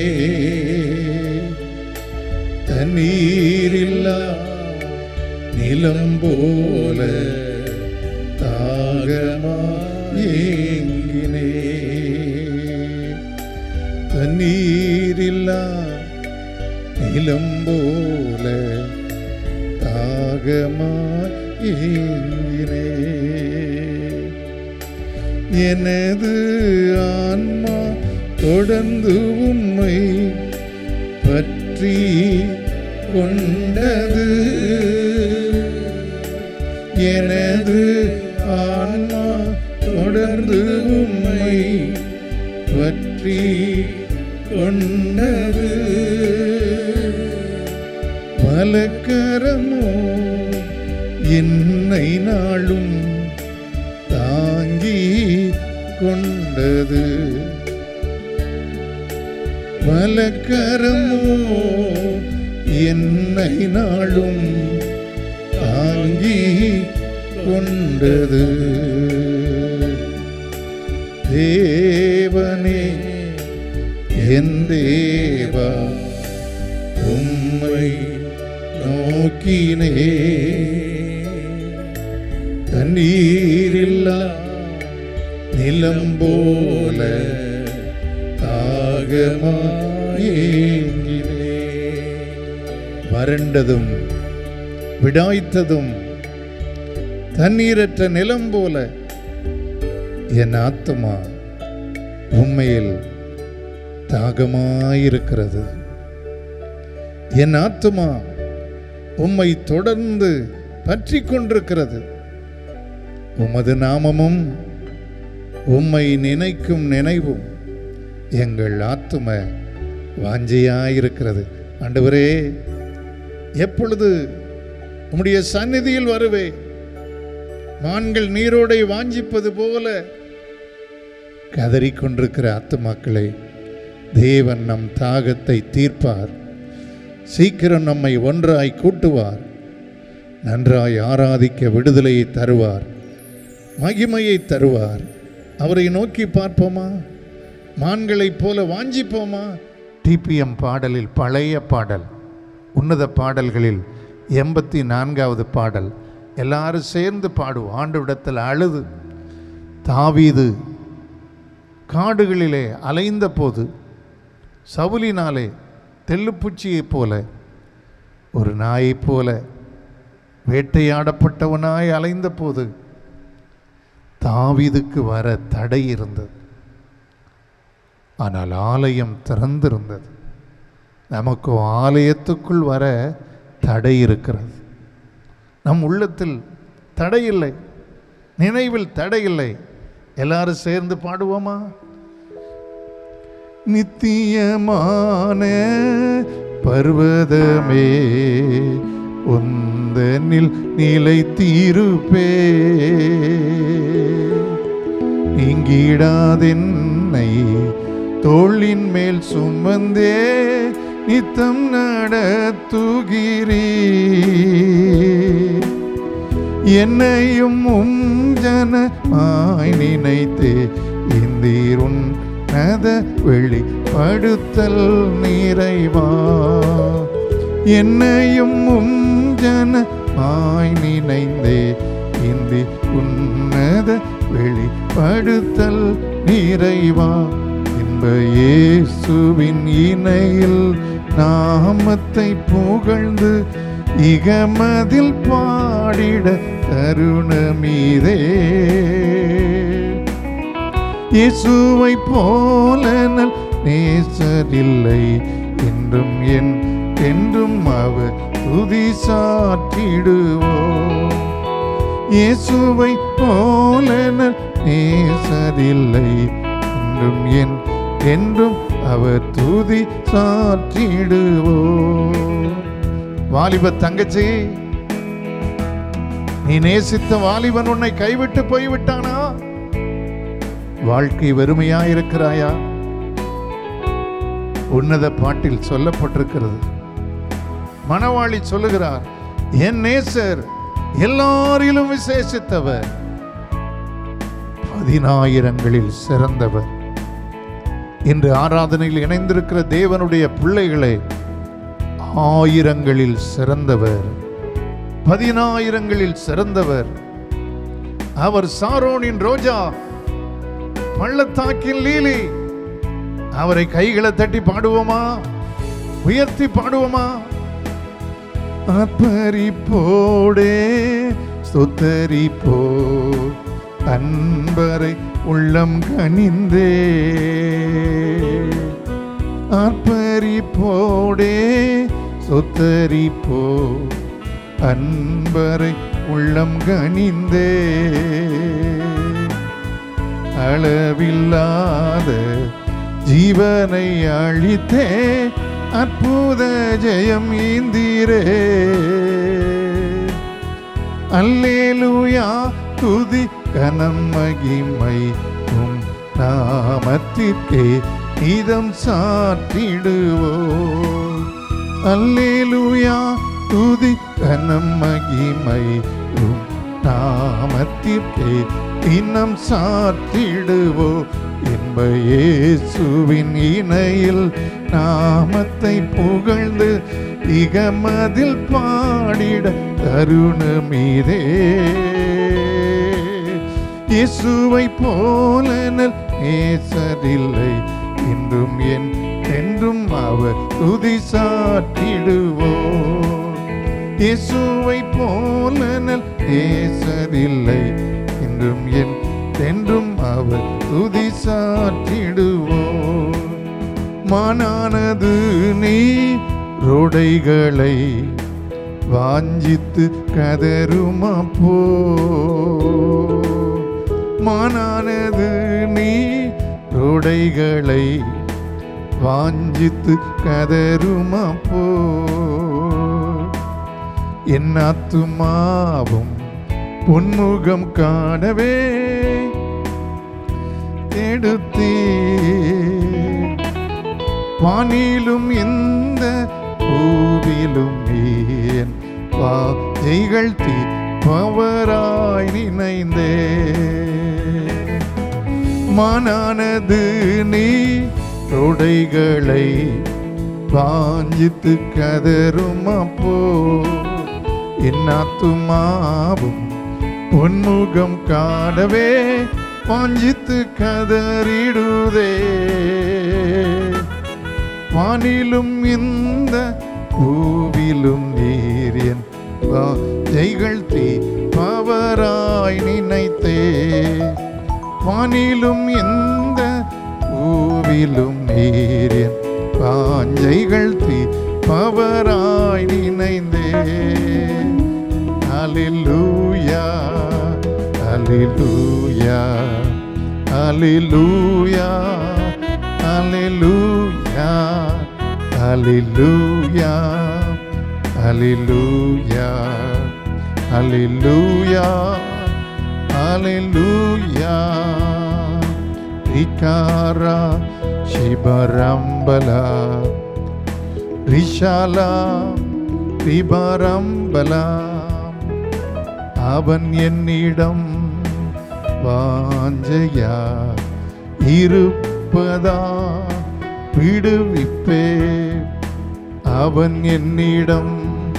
தண்ணீரில்லா நிலம் போல தாகமா ஏங்கினே தண்ணீரில்லா நிலம் போல தாகமா ஏங்கினே எனது ஆன்மா தொடர்ந்து உம்மை பற்றி கொண்டது எனது ஆன்மா தொடர்ந்து உம்மை பற்றி கொண்டது வலக்கரமோ என்னை நாளும் தாங்கி கொண்டது வலக்கரமோ என்னை நாளும் தாங்கி கொண்டது தேவனே என் தேவா உம்மை நோக்கினே தண்ணீரில்லா நிலம் போல தாகமாயேங்கினே வறண்டதும் விடாய்த்ததும் தண்ணீரற்ற நிலம் போல என் ஆத்துமா உண்மையில் தாகமாயிருக்கிறது என் ஆத்துமா உம்மை தொடர்ந்து பற்றி கொண்டிருக்கிறது உமது நாமமும் உம்மை நினைக்கும் நினைவும் எங்கள் ஆத்தும வாஞ்சையாயிருக்கிறது ஆண்டவரே எப்பொழுது உம்முடைய சந்நிதியில் வருவே மான்கள் நீரோடை வாஞ்சிப்பது போல கதறிக்கொண்டிருக்கிற ஆத்துமாக்களை தேவன் நம் தாகத்தை தீர்ப்பார் சீக்கிரம் நம்மை ஒன்றாய் கூட்டுவார் நன்றாய் ஆராதிக்க விடுதலையை தருவார் மகிமையை தருவார் அவரை நோக்கி பார்ப்போமா மான்களைப் போல வாஞ்சிப்போமா டிபிஎம் பாடலில் பழைய பாடல் உன்னத பாடல்களில் எண்பத்தி நான்காவது பாடல் எல்லாரும் சேர்ந்து பாடுவோம் ஆண்டவிடத்தில் அழுது தாவீது காடுகளிலே அலைந்த போது சவுலினாலே தெல்லுப்பூச்சியைப் போல ஒரு நாயைப் போல வேட்டையாடப்பட்டவனாய் அலைந்த போது தாவீதுக்கு வர தடை இருந்தது ஆனால் ஆலயம் திறந்திருந்தது நமக்கு ஆலயத்துக்குள் வர தடை இருக்கிறது நம் உள்ளத்தில் தடை இல்லை நினைவில் தடை இல்லை எல்லாரும் சேர்ந்து பாடுவோமா நித்தியமான பர்வதமே உந்தனில் நிலைத்தீருப்பே நீங்கிடாதென்னை தோளின் மேல் சுமந்தே நித்தம் நடத்துகிறீ என்னையும் உம் ஜனமாய் நினைத்தே இந்தீருன் நத வெளிப்படுத்தல் நிறைவா என்னையும் உம் ஜனமாய் நினைந்தே இந்தி உன்னத வெளிப்படுத்தல் நிறைவா இன்ப இயேசுவின் இணையில் நாமத்தை புகழ்ந்து இகமதில் பாடிட தருணமீதே இயேசுவை போல நல் நேசரில்லை என்றும் என் என்றும் அவர் துதி சாற்றிடுவோம் இயேசுவை போல நல் நேசரில்லை என்றும் என் என்றும் அவர் துதி சாற்றிடுவோம் வாலிப தங்கச்சி நீ நேசித்த வாலிபன் உன்னை கைவிட்டு போய்விட்டானா வாழ்க்கை வெறுமையா இருக்கிறாயா உன்னத பாட்டில் சொல்லப்பட்டிருக்கிறது மணவாளி சொல்லுகிறார் என் நேசர் எல்லாரிலும் விசேஷித்தவர் பதினாயிரங்களில் சிறந்தவர் இன்று ஆராதனையில் இணைந்திருக்கிற தேவனுடைய பிள்ளைகளை ஆயிரங்களில் சிறந்தவர் பதினாயிரங்களில் சிறந்தவர் அவர் சாரோனின் ரோஜா பள்ளத்தாக்கின் லீலி அவரை கைகளை தட்டி பாடுவோமா உயர்த்தி பாடுவோமா அர்ப்பரிப்போடே சுத்தரிப்போ அன்பரை உள்ளம் கனிந்தே அர்ப்பரிப்போடே சுத்தரிப்போ அன்பரை உள்ளம் கனிந்தே அளவில்லாத ஜீவனை அழித்தே அற்புத ஜெயம் ஈந்தீரே அல்லேலூயா துதி கனம் மகிமை உம் நாமத்திற்கே இதம் சாற்றிடுவோ அல்லேலூயா துதி கனம் மகிமை உம் நாமத்திற்கே இன்னம் சாற்றிடுவோ என்ப இயேசுவின் இணையில் நாமத்தை புகழ்ந்து இகமதில் பாடிட தருணமீதே இயேசுவை போல நல் நேசரில்லை இன்றும் என் என்றும் அவர் துதி சாற்றிடுவோம் இயேசுவை போல நல் ஏசரில்லை என்றும் என் என்றும் அவர் துதி சாற்றிடுவோம் மானானது நீ ரோடைகளை வாஞ்சித்து கதருமா போ மானானது நீ ரோடைகளை வாஞ்சித்து கதருமா போ என் ஆத்துமாவும் பொன்முகம் காணவே எடுத்தே வானிலும் இந்த பூவிலும் ஏன் வாஜைகள் தீப்பவராய் நினைந்தே மானானது நீ ரொடைகளை வாஞ்சித்து கதரும் அப்போ என் ஆத்துமாவும் பொன்முகம் காணவே வாஞ்சித்து கதறிடுதே வானிலும் இந்த பூவிலும் நீரியன் ஜெய்கள் தீ பவராய் நினைத்தே வானிலும் இந்த பூவிலும் நீரியன் பாஞ்சைகள் தீ பவராய் நினைந்தே அலிலூயா அலிலூயா அலிலூயா அலிலூயா அலிலூயா அலிலூயா அலிலூயா அலிலூயா ரிகாரா சிபரம்பலா ரிஷாலா ரிபரம்பலா அவன் என்னிடம் வாஞ்சையா இருப்பதா விடுவிப்பே அவன் என்னிடம்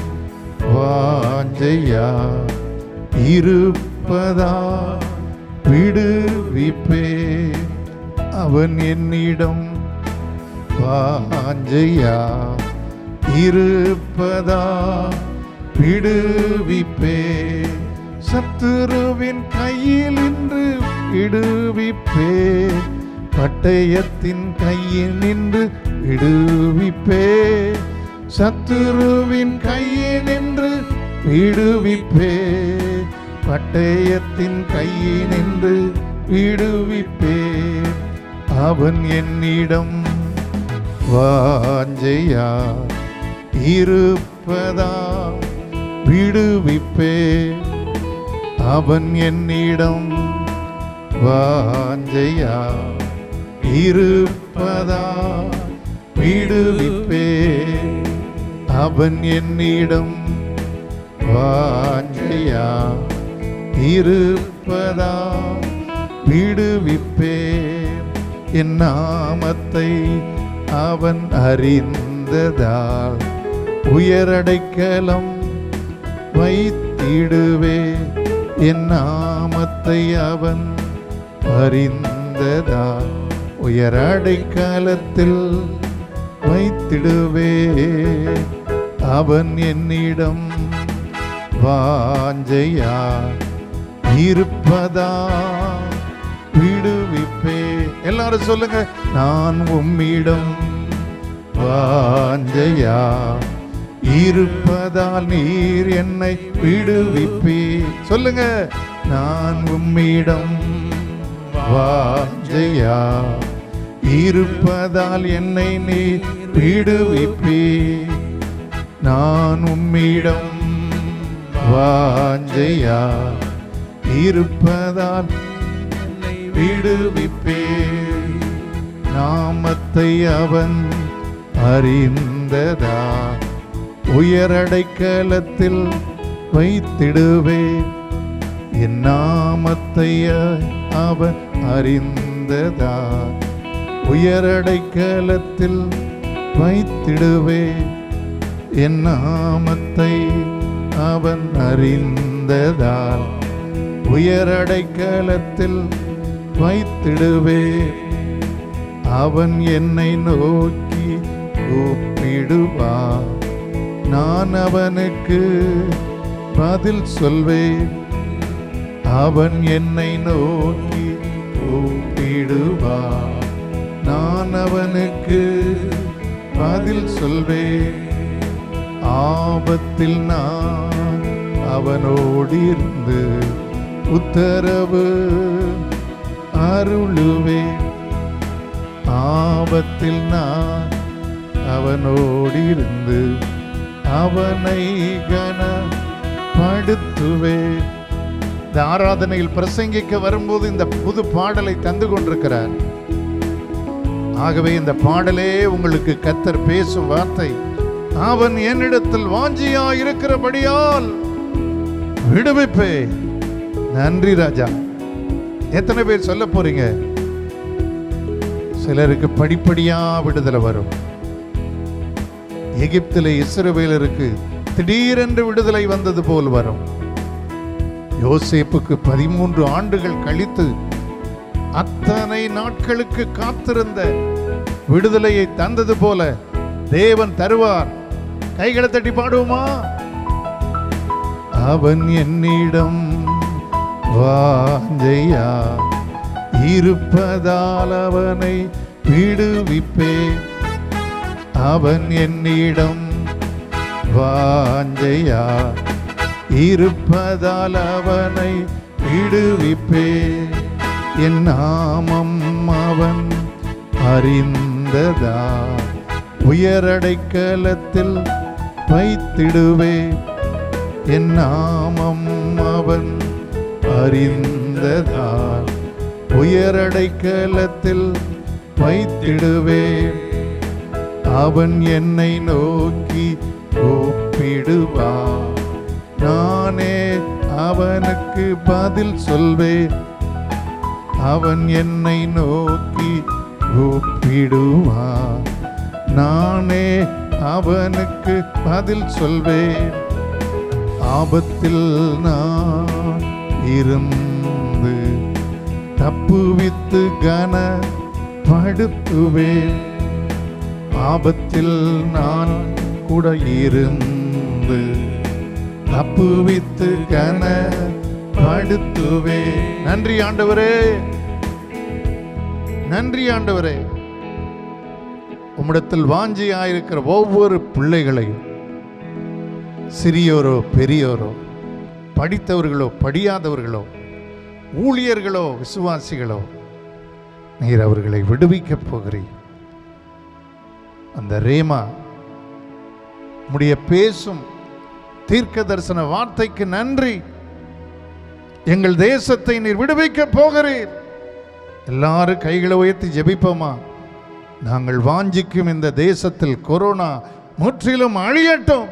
வாஞ்சையா இருப்பதா விடுவிப்பே அவன் என்னிடம் வாஞ்சையா இருப்பதா விடுவிப்பே சத்துருவின் கையில் இன்று விடுவிப்பே பட்டயத்தின் கையில் நின்று விடுவிப்பே சத்துருவின் கையில் நின்று விடுவிப்பே பட்டயத்தின் கையில் நின்று விடுவிப்பே அவன் என்னிடம் வாஞ்சையா இருப்பதா விடுவிப்பே அவன் என்னிடம் வாஞ்சையா இருப்பதா விடுவிப்பே அவன் என்னிடம் வாஞ்சையா இருப்பதா விடுவிப்பே என் நாமத்தை அவன் அறிந்ததால் உயரடைக்கலம் வைத்திடுவே என் நாமத்தை அவன் அறிந்ததால் உயரடைக்காலத்தில் வைத்திடுவே அவன் என்னிடம் வாஞ்சையா இருப்பதா விடுவிப்பே எல்லாரும் சொல்லுங்க நான் உம்மிடம் வாஞ்சையா இருப்பதால் நீர் என்னை விடுவிப்பே சொல்லுங்க நான் உம்மிடம் வாஞ்சையா இருப்பதால் என்னை நீ விடுவிப்பே நான் உம்மிடம் வாஞ்சையா இருப்பதால் விடுவிப்பே நாமத்தை அவன் அறிந்ததா உயரடைக்கலத்தில் வைத்திடுவே என் நாமத்தை அவன் அறிந்ததா உயரடைக்கலத்தில் வைத்திடுவே என் நாமத்தை அவன் அறிந்ததால் உயரடைக்கலத்தில் வைத்திடுவே அவன் என்னை நோக்கி கூப்பிடுவான் நான் அவனுக்கு பதில் சொல்வேன் அவன் என்னை நோக்கி கூப்பிடுவான் நான் அவனுக்கு பதில் சொல்வேன் ஆபத்தில் நான் அவனோடு இருந்து உத்தரவு அருளுவேன் ஆபத்தில் நான் அவனோடு இருந்து அவனை கனப்படுத்துவேன் இந்த ஆராதனையில் பிரசங்கிக்க வரும்போது இந்த புது பாடலை தந்து கொண்டிருக்கிறார் ஆகவே இந்த பாடலே உங்களுக்கு கத்தர் பேசும் வார்த்தை அவன் என்னிடத்தில் வாஞ்சியா இருக்கிறபடியால் விடுவிப்பே நன்றி ராஜா எத்தனை பேர் சொல்ல போறீங்க சிலருக்கு படிப்படியா விடுதலை வரும் எகிப்தில் இஸ்ரவேலருக்கு திடீரென்று விடுதலை வந்தது போல் வரும் யோசேப்புக்கு பதிமூன்று ஆண்டுகள் கழித்து அத்தனை நாட்களுக்கு காத்திருந்த விடுதலையை தந்தது போல தேவன் தருவார் கைகளை தட்டி பாடுவோமா அவன் என்னிடம் வாஞ்சையா இருப்பதால் அவனை விடுவிப்பேன் அவன் என்னிடம் வாஞ்சையா இருப்பதால் அவனை விடுவிப்பேன் என் நாமம் அவன் அறிந்ததா உயரடைக்கலத்தில் வைத்திடுவே என் நாமம் அவன் அறிந்ததா உயரடைக்கலத்தில் வைத்திடுவேன் அவன் என்னை நோக்கி கூப்பிடுவான் நானே அவனுக்கு பதில் சொல்வேன் அவன் என்னை நோக்கி கூப்பிடுவான் நானே அவனுக்கு பதில் சொல்வேன் ஆபத்தில் நான் இருந்து தப்புவித்து கன படுத்துவேன் ஆபத்தில் நான் கூட இருந்து தப்புவித்து கன படுத்துவே நன்றி ஆண்டவரே நன்றி ஆண்டவரே உம்மிடத்தில் வாஞ்சியாயிருக்கிற ஒவ்வொரு பிள்ளைகளையும் சிறியோரோ பெரியோரோ படித்தவர்களோ படியாதவர்களோ ஊழியர்களோ விசுவாசிகளோ நீர் அவர்களை விடுவிக்கப் போகிறீர் அந்த ரேமா உம்முடைய பேசும் தீர்க்க தரிசன வார்த்தைக்கு நன்றி எங்கள் தேசத்தை நீர் விடுவிக்க போகிறீர் எல்லாரும் கைகளை உயர்த்தி ஜெபிப்போமா நாங்கள் வாஞ்சிக்கும் இந்த தேசத்தில் கொரோனா முற்றிலும் அழியட்டும்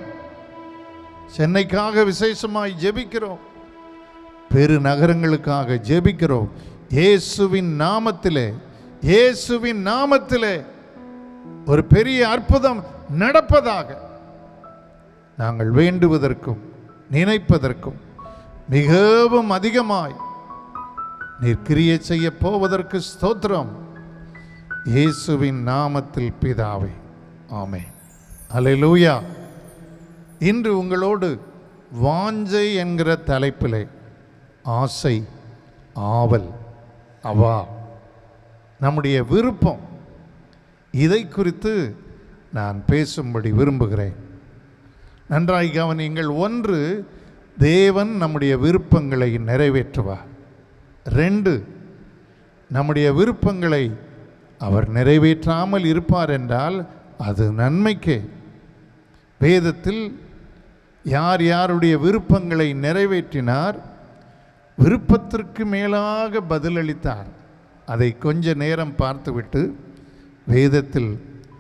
சென்னைக்காக விசேஷமாய் ஜெபிக்கிறோம் பெரு நகரங்களுக்காக ஜெபிக்கிறோம் இயேசுவின் நாமத்திலே இயேசுவின் நாமத்திலே ஒரு பெரிய அற்புதம் நடப்பதாக நாங்கள் வேண்டுவதற்கும் நினைப்பதற்கும் மிகவும் அதிகமாய் நீர் கிரியை செய்ய போவதற்கு ஸ்தோத்திரம் இயேசுவின் நாமத்தில் பிதாவே ஆமே அல்லேலூயா இன்று உங்களோடு வாஞ்சை என்கிற தலைப்பிலே ஆசை ஆவல் அவா நம்முடைய விருப்பம் இதை குறித்து நான் பேசும்படி விரும்புகிறேன் நன்றாய் கவனியுங்கள் ஒன்று தேவன் நம்முடைய விருப்பங்களை நிறைவேற்றுவார் ரெண்டு நம்முடைய விருப்பங்களை அவர் நிறைவேற்றாமல் இருப்பார் என்றால் அது நன்மைக்கே வேதத்தில் யார் யாருடைய விருப்பங்களை நிறைவேற்றினார் விருப்பத்திற்கு மேலாக பதிலளித்தார் அதை கொஞ்ச நேரம் பார்த்துவிட்டு வேதத்தில்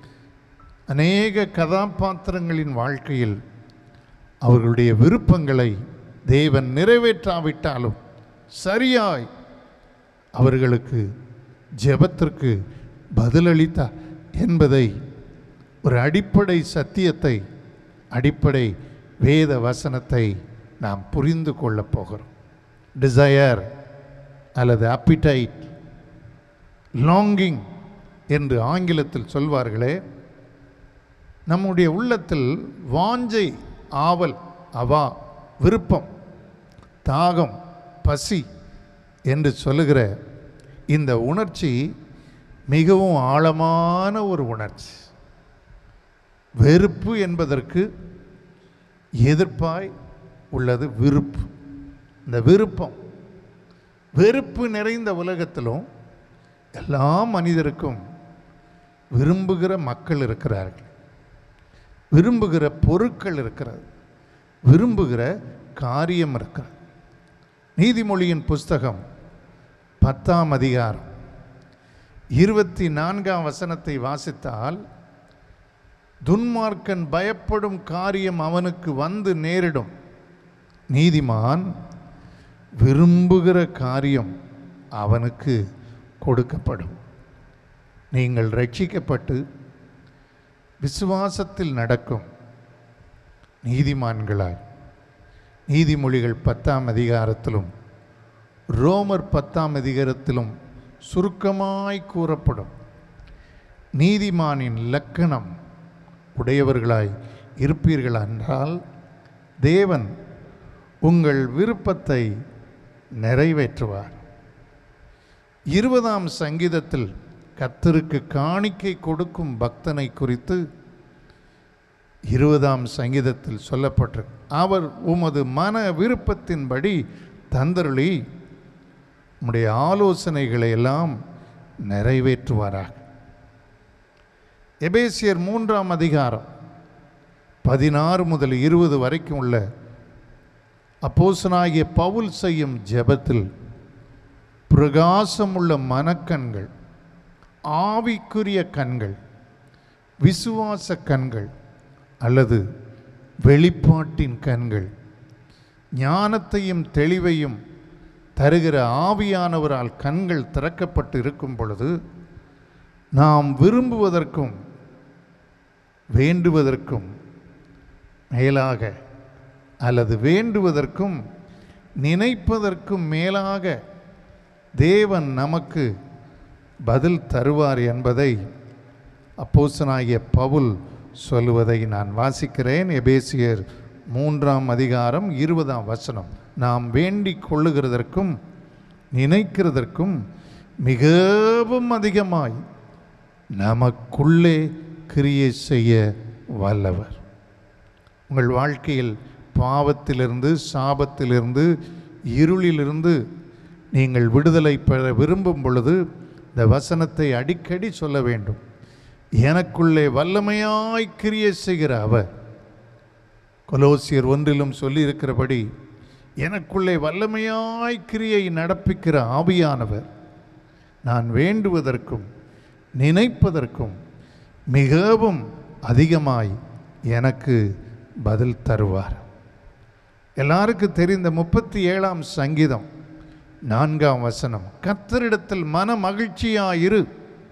அநேக கதாபாத்திரங்களின் வாழ்க்கையில் அவர்களுடைய விருப்பங்களை தேவன் நிறைவேற்றாவிட்டாலும் சரியாய் அவர்களுக்கு ஜெபத்திற்கு பதிலளித்தார் என்பதை ஒரு அடிப்படை சத்தியத்தை அடிப்படை வேத வசனத்தை நாம் புரிந்து கொள்ளப் போகிறோம் டிசையர் அல்லது அப்பிடைட் லாங்கிங் என்று ஆங்கிலத்தில் சொல்வார்களே நம்முடைய உள்ளத்தில் வாஞ்சை ஆவல் அவா விருப்பம் தாகம் பசி என்று சொல்லுகிற இந்த உணர்ச்சி மிகவும் ஆழமான ஒரு உணர்ச்சி வெறுப்பு என்பதற்கு எதிர்ப்பாய் உள்ளது விருப்பு இந்த விருப்பம் வெறுப்பு நிறைந்த உலகத்திலும் எல்லா மனிதருக்கும் விரும்புகிற மக்கள் இருக்கிறார்கள் விரும்புகிற பொருட்கள் இருக்கிறது விரும்புகிற காரியம் இருக்கிறது நீதிமொழியின் புஸ்தகம் பத்தாம் அதிகாரம் இருபத்தி நான்காம் வசனத்தை வாசித்தால் துன்மார்க்கன் பயப்படும் காரியம் அவனுக்கு வந்து நேரிடும் நீதிமான் விரும்புகிற காரியம் அவனுக்கு கொடுக்கப்படும் நீங்கள் ரட்சிக்கப்பட்டு விசுவாசத்தில் நடக்கும் நீதிமான்களாய் நீதிமொழிகள் பத்தாம் அதிகாரத்திலும் ரோமர் பத்தாம் அதிகாரத்திலும் சுருக்கமாய் கூறப்படும் நீதிமானின் லக்கணம் உடையவர்களாய் இருப்பீர்கள் என்றால் தேவன் உங்கள் விருப்பத்தை நிறைவேற்றுவார் இருபதாம் சங்கீதத்தில் கர்த்தருக்கு காணிக்கை கொடுக்கும் பக்தனை குறித்து இருபதாம் சங்கீதத்தில் சொல்லப்பட்டிருக்கு அவர் உமது மன விருப்பத்தின்படி தந்தருளி உம்முடைய ஆலோசனைகளை எல்லாம் நிறைவேற்றுவாராக எபேசியர் மூன்றாம் அதிகாரம் பதினாறு முதல் இருபது வரைக்கும் உள்ள அப்போசனாகிய பவுல் செய்யும் ஜெபத்தில் பிரகாசமுள்ள மனக்கண்கள் ஆவிக்குரிய கண்கள் விசுவாச கண்கள் அல்லது வெளிப்பாட்டின் கண்கள் ஞானத்தையும் தெளிவையும் தருகிற ஆவியானவரால் கண்கள் திறக்கப்பட்டு இருக்கும் பொழுது நாம் விரும்புவதற்கும் வேண்டுவதற்கும் மேலாக அல்லது வேண்டுவதற்கும் நினைப்பதற்கும் மேலாக தேவன் நமக்கு பதில் தருவார் என்பதை அப்போசனாகிய பவுல் சொல்லுவதை நான் வாசிக்கிறேன் எபேசியர் மூன்றாம் அதிகாரம் இருபதாம் வசனம் நாம் வேண்டிக் கொள்ளுகிறதற்கும் நினைக்கிறதற்கும் மிகவும் அதிகமாய் நமக்குள்ளே கிரியை செய்ய வல்லவர் உங்கள் வாழ்க்கையில் பாவத்திலிருந்து சாபத்திலிருந்து இருளிலிருந்து நீங்கள் விடுதலை பெற விரும்பும் பொழுது இந்த வசனத்தை அடிக்கடி சொல்ல வேண்டும் எனக்குள்ளே வல்லமையாய் கிரியை செய்கிற அவர் கொலோசியர் ஒன்றிலும் சொல்லியிருக்கிறபடி எனக்குள்ளே வல்லமையாய் கிரியை நடப்பிக்கிற ஆவியானவர் நான் வேண்டுவதற்கும் நினைப்பதற்கும் மிகவும் அதிகமாய் எனக்கு பதில் தருவார் எல்லாருக்கும் தெரிந்த முப்பத்தி ஏழாம் சங்கீதம் நான்காம் வசனம் கத்தரிடத்தில் மன மகிழ்ச்சியாயிரு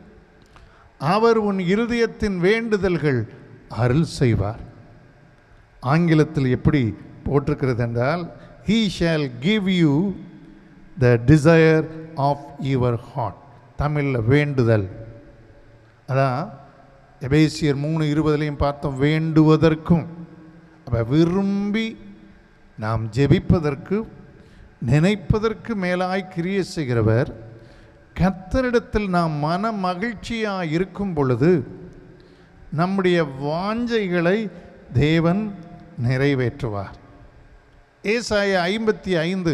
அவர் உன் இருதயத்தின் வேண்டுதல்கள் அருள் செய்வார் ஆங்கிலத்தில் எப்படி போட்டிருக்கிறது என்றால் he shall give you the desire of your heart தமிழில் வேண்டுதல் அதான் எபேசியர் மூணு இருபதுலையும் பார்த்தோம் வேண்டுவதற்கும் அப்போ விரும்பி நாம் ஜெபிப்பதற்கு நினைப்பதற்கு மேலாய் கிரிய செய்கிறவர் கர்த்தரிடத்தில் நாம் மன மகிழ்ச்சியாக இருக்கும் பொழுது நம்முடைய வாஞ்சைகளை தேவன் நிறைவேற்றுவார் ஏசாய ஐம்பத்தி ஐந்து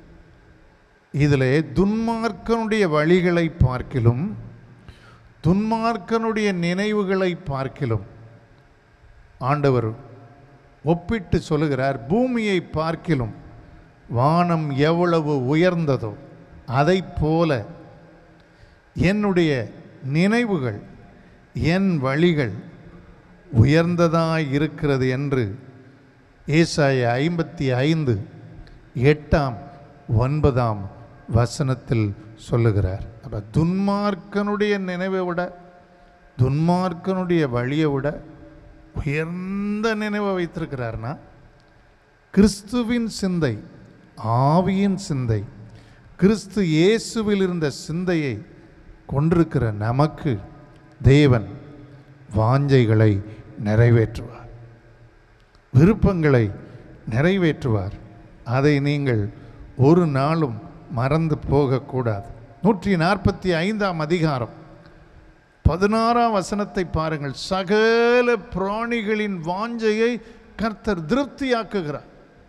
இதிலே துன்மார்க்கனுடைய வழிகளை பார்க்கிலும் துன்மார்க்கனுடைய நினைவுகளை பார்க்கிலும் ஆண்டவர் ஒப்பிட்டு சொல்லுகிறார் பூமியை பார்க்கிலும் வானம் எவ்வளவு உயர்ந்ததோ அதைப் போல என்னுடைய நினைவுகள் என் வழிகள் உயர்ந்ததாய் இருக்கிறது என்று ஏசாய ஐம்பத்தி ஐந்து எட்டாம் ஒன்பதாம் வசனத்தில் சொல்லுகிறார் அப்போ துன்மார்க்கனுடைய நினைவை விட துன்மார்க்கனுடைய வழியை விட உயர்ந்த நினைவை வைத்திருக்கிறார்னா கிறிஸ்துவின் சிந்தை ஆவியின் சிந்தை கிறிஸ்து இயேசுவில் இருந்த சிந்தையை கொண்டிருக்கிற நமக்கு தேவன் வாஞ்சைகளை நிறைவேற்றுவார் விருப்பங்களை நிறைவேற்றுவார் அதை நீங்கள் ஒரு நாளும் மறந்து போகக்கூடாது நூற்றி நாற்பத்தி ஐந்தாம் அதிகாரம் பதினாறாம் வசனத்தை பாருங்கள் சகல பிராணிகளின் வாஞ்சையை கர்த்தர் திருப்தியாக்குகிறார்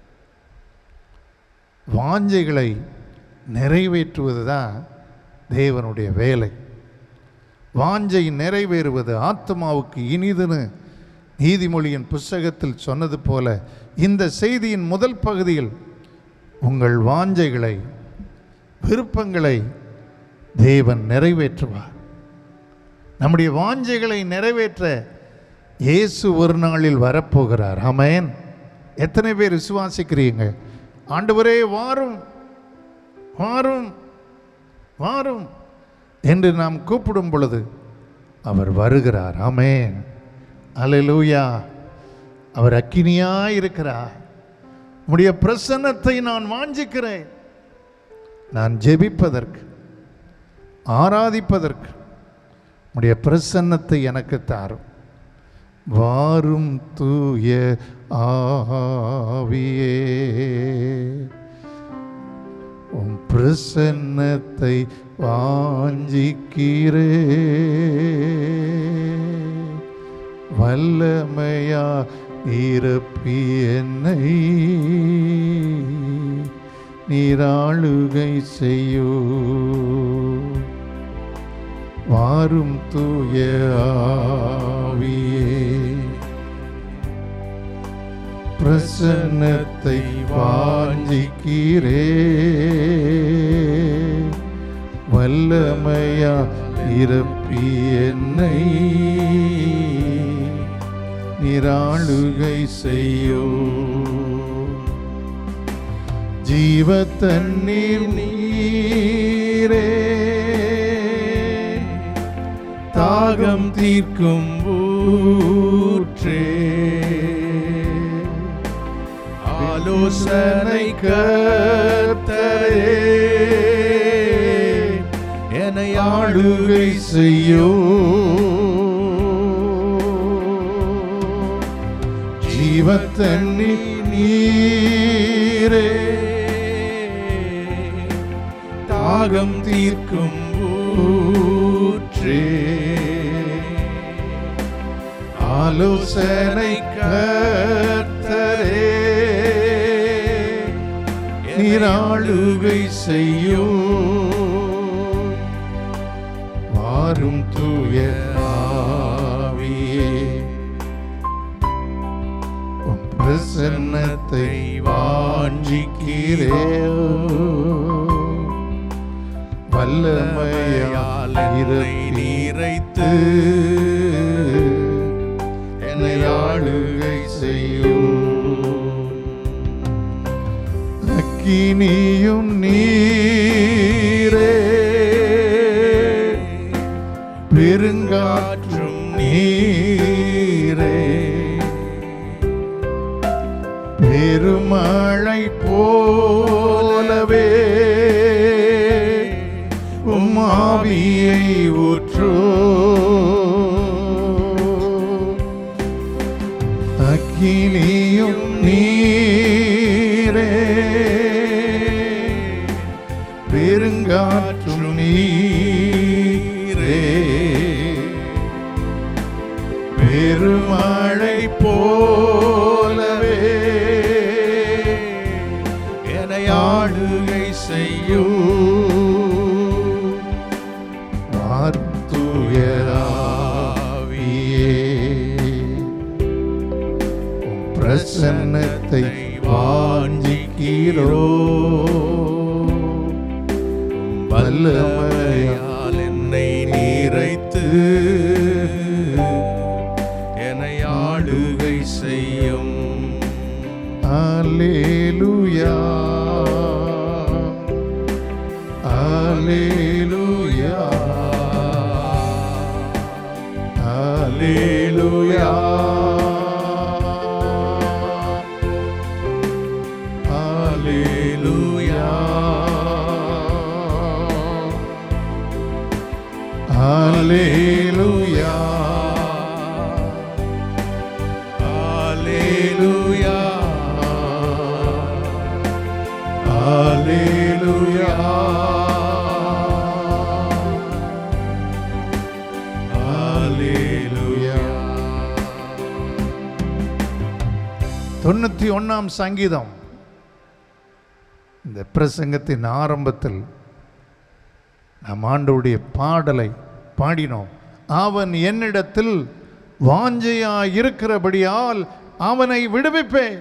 வாஞ்சைகளை நிறைவேற்றுவது தான் தேவனுடைய வேலை வாஞ்சை நிறைவேறுவது ஆத்மாவுக்கு இனிதுன்னு நீதிமொழியின் புஸ்தகத்தில் சொன்னது போல இந்த செய்தியின் முதல் பகுதியில் உங்கள் வாஞ்சைகளை விருப்பங்களை தேவன் நிறைவேற்றுவார் நம்முடைய வாஞ்சைகளை நிறைவேற்ற இயேசு ஒரு நாளில் வரப்போகிறார் ஆமென் எத்தனை பேர் விசுவாசிக்கிறீங்க ஆண்டவரே வாரும் வாரும் வாரும் என்று நாம் கூப்பிடும் பொழுது அவர் வருகிறார் ஆமென் அல்லேலூயா அவர் அக்கினியாய் இருக்கிறார் உம்முடைய பிரசன்னத்தை நான் வாஞ்சிக்கிறேன் நான் ஜெபிப்பதற்கு ஆராதிப்பதற்கு உம்முடைய பிரசன்னத்தை எனக்கு தாரும் வாரும் தூய ஆவியே உம் பிரசன்னத்தை வாஞ்சிக்கிறே வல்லமையா இருப்பி என்னை நீராளுகை செய்யൂ வாரும் தூய ஆவியே பிரசன்னத்தை வாஞ்சிக்கிறே வல்லமையா இருப்பி என்னை நிராளுகை செய்யோ ஜீவ தண்ணீர் நீரே தாகம் தீர்க்கும் ஊற்றே ஆலோசனை கர்த்தரே என்னை ஆளுகை செய்யோ ஜீவத்தண்ணி நீரே தாகம் தீர்க்கும் ஊற்றே ஆலோசனை கர்த்தரே நீராளுகை செய்யோ வாரும் தூய ஆவியே உம் பிரசன்னத்தை வாஞ்சிக்கிறே வல்லமையால் என்னை நீரைத்து என்னை ஆளுகை செய்யும் அக்கினியும் நீரே பெருங்காற்றும் நீரே பெருமழை போலவே உம்மாவியை ஊற்றோ அக்கினியும் நீரே பெருங்காற்றும் நீரே பெருமழை போலவே என்னை ஆளுகை செய்யൂ வார்த்துயராவியே உம் பிரசன்னத்தை வாஞ்சிக்கிறோ வல்லமையால் என்னை நீரைத்து என்னை ஆளுகை செய்யும் அல்லேலூயா அல்லேலூயா அல்லேலூயா அல்லேலூயா அல்லேலூயா தொண்ணூற்றி ஒன்றாம் சங்கீதம் இந்த பிரசங்கத்தின் ஆரம்பத்தில் நாம் ஆண்டவருடைய பாடலை பாடினோம் அவன் என்னிடத்தில் வாஞ்சையா இருக்கிறபடியால் அவனை விடுவிப்பேன்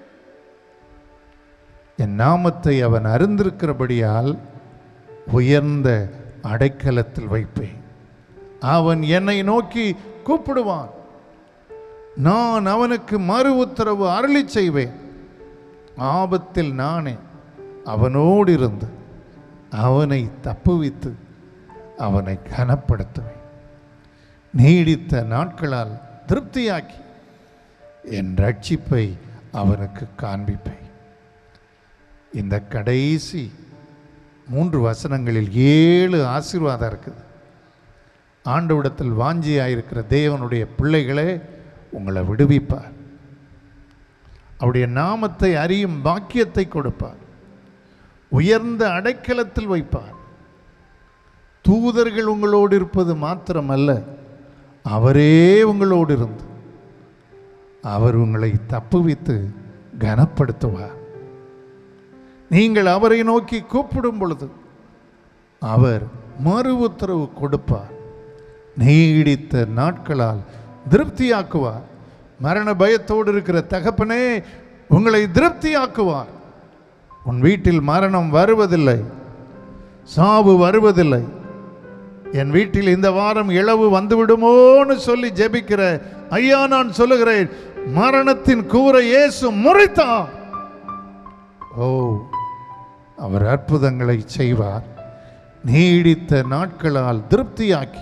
என் நாமத்தை அவன் அறிந்திருக்கிறபடியால் உயர்ந்த அடைக்கலத்தில் வைப்பேன் அவன் என்னை நோக்கி கூப்பிடுவான் நான் அவனுக்கு மறு உத்தரவு அருளி செய்வேன் ஆபத்தில் நானே அவனோடு இருந்து அவனை தப்புவித்து அவனை கனப்படுத்துவேன் நீடித்த நாட்களால் திருப்தியாக்கி என் ரட்சிப்பை அவனுக்கு காண்பிப்பேன் இந்த கடைசி மூன்று வசனங்களில் ஏழு ஆசீர்வாதம் இருக்குது ஆண்டவிடத்தில் வாஞ்சியாயிருக்கிற தேவனுடைய பிள்ளைகளே உங்களை விடுவிப்பார் அவருடைய நாமத்தை அறியும் பாக்கியத்தை கொடுப்பார் உயர்ந்த அடைக்கலத்தில் வைப்பார் தூதர்கள் உங்களோடு இருப்பது மாத்திரமல்ல அவரே உங்களோடு இருந்து அவர் உங்களை தப்புவித்து கனப்படுத்துவார் நீங்கள் அவரை நோக்கி கூப்பிடும் பொழுது அவர் மறு உத்தரவு கொடுப்பார் நீடித்த நாட்களால் திருப்தியாக்குவார் மரண பயத்தோடு இருக்கிற தகப்பனே உங்களை திருப்தியாக்குவார் உன் வீட்டில் மரணம் வருவதில்லை சாவு வருவதில்லை என் வீட்டில் இந்த வாரம் இழவு வந்துவிடுமோன்னு சொல்லி ஜெபிக்கிற ஐயா நான் சொல்லுகிறேன் மரணத்தின் கூரை இயேசு முறைத்தார் ஓ அவர் அற்புதங்களை செய்வார் நீடித்த நாட்களால் திருப்தியாக்கி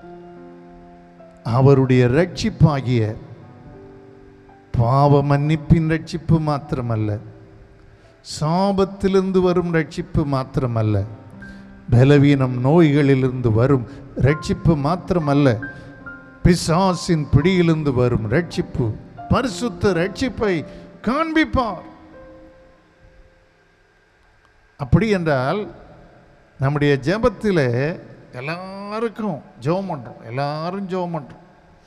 அவருடைய ரட்சிப்பாகிய பாவ மன்னிப்பின் ரட்சிப்பு மாத்திரமல்ல சாபத்திலிருந்து வரும் ரட்சிப்பு மாத்திரமல்ல பலவீனம் நோய்களிலிருந்து வரும் ரட்சிப்பு மாத்திரமல்ல பிசாசின் பிடியிலிருந்து வரும் ரட்சிப்பு பரிசுத்த ரட்சிப்பை காண்பிப்பார் அப்படி என்றால் நம்முடைய ஜெபத்தில் எல்லாருக்கும் ஜெபம் பண்ணுறோம் எல்லாரும் ஜெபம் பண்ணுறோம்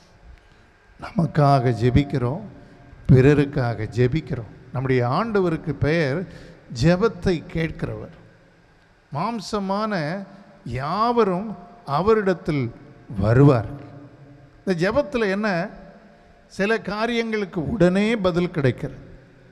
நமக்காக ஜெபிக்கிறோம் பிறருக்காக ஜெபிக்கிறோம் நம்முடைய ஆண்டவருக்கு பெயர் ஜெபத்தை கேட்கிறவர் மாம்சமான யாவரும் அவரிடத்தில் வருவார்கள் இந்த ஜெபத்தில் என்ன சில காரியங்களுக்கு உடனே பதில் கிடைக்கிறது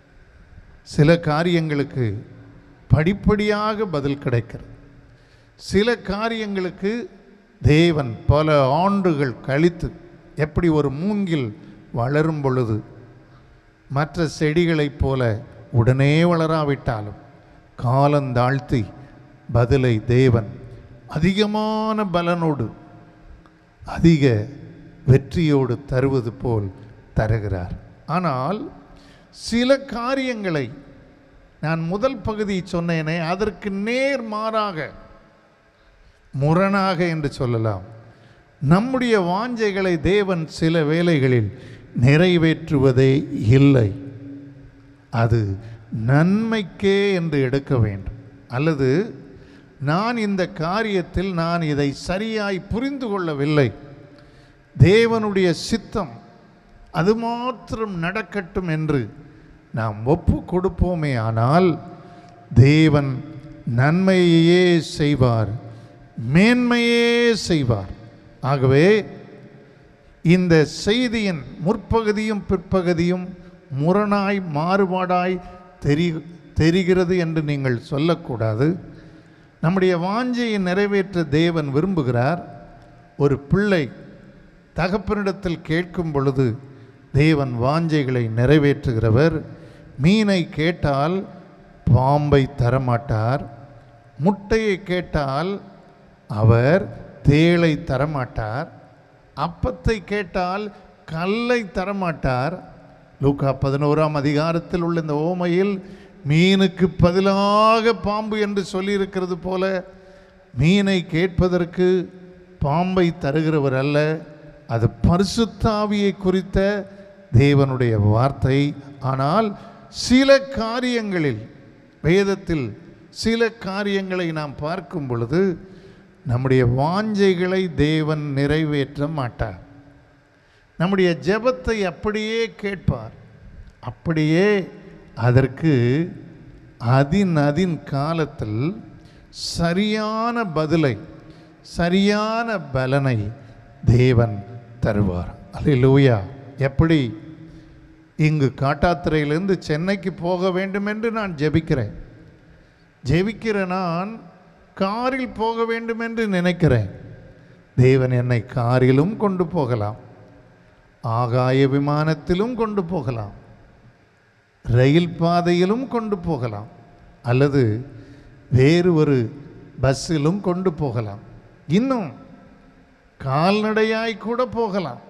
சில காரியங்களுக்கு படிப்படியாக பதில் கிடைக்கிறது சில காரியங்களுக்கு தேவன் பல ஆண்டுகள் கழித்து எப்படி ஒரு மூங்கில் வளரும் பொழுது மற்ற செடிகளைப் போல உடனே வளராவிட்டாலும் காலந்தாழ்த்தி பதிலை தேவன் அதிகமான பலனோடு அதிக வெற்றியோடு தருவது போல் தருகிறார் ஆனால் சில காரியங்களை நான் முதல் பகுதி சொன்னேனே அதற்கு நேர் மாறாக முரணாக என்று சொல்லலாம் நம்முடைய வாஞ்சைகளை தேவன் சில வேளைகளில் நிறைவேற்றுவதே இல்லை அது நன்மைக்கே என்று எடுக்க வேண்டும் அல்லது நான் இந்த காரியத்தில் நான் இதை சரியாய் புரிந்து கொள்ளவில்லை தேவனுடைய சித்தம் அது மாத்திரம் நடக்கட்டும் என்று நாம் ஒப்பு கொடுப்போமே ஆனால் தேவன் நன்மையையே செய்வார் மேன்மையே செய்வார் ஆகவே இந்த செய்தியின் முற்பகுதியும் பிற்பகுதியும் முரணாய் மாறுபாடாய் தெரி தெரிகிறது என்று நீங்கள் சொல்லக்கூடாது நம்முடைய வாஞ்சையை நிறைவேற்ற தேவன் விரும்புகிறார் ஒரு பிள்ளை தகப்பனிடத்தில் கேட்கும் பொழுது தேவன் வாஞ்சைகளை நிறைவேற்றுகிறவர் மீனை கேட்டால் பாம்பை தரமாட்டார் முட்டையை கேட்டால் அவர் தேளை தரமாட்டார் அப்பத்தை கேட்டால் கல்லை தரமாட்டார் லூக்கா பதினோராம் அதிகாரத்தில் உள்ள இந்த ஓமையில் மீனுக்கு பதிலாக பாம்பு என்று சொல்லியிருக்கிறது போல மீனை கேட்பதற்கு பாம்பை தருகிறவர் அல்ல அது பரிசுத்தாவியை குறித்த தேவனுடைய வார்த்தை ஆனால் சில காரியங்களில் வேதத்தில் சில காரியங்களை நாம் பார்க்கும் பொழுது நம்முடைய வாஞ்சைகளை தேவன் நிறைவேற்ற மாட்டார் நம்முடைய ஜெபத்தை அப்படியே கேட்பார் அப்படியே அதற்கு அதின் அதின் காலத்தில் சரியான பதிலை சரியான பலனை தேவன் தருவார் அல்லேலூயா எப்படி இங்கு காட்டாத்துறையிலிருந்து சென்னைக்கு போக வேண்டும் என்று நான் ஜெபிக்கிறேன் ஜெபிக்கிற நான் காரில் போக வேண்டும் என்று நினைக்கிறேன் தேவன் என்னை காரிலும் கொண்டு போகலாம் ஆகாய விமானத்திலும் கொண்டு போகலாம் ரயில் பாதையிலும் கொண்டு போகலாம் அல்லது வேறு ஒரு பஸ்ஸிலும் கொண்டு போகலாம் இன்னும் கால்நடையாய் கூட போகலாம்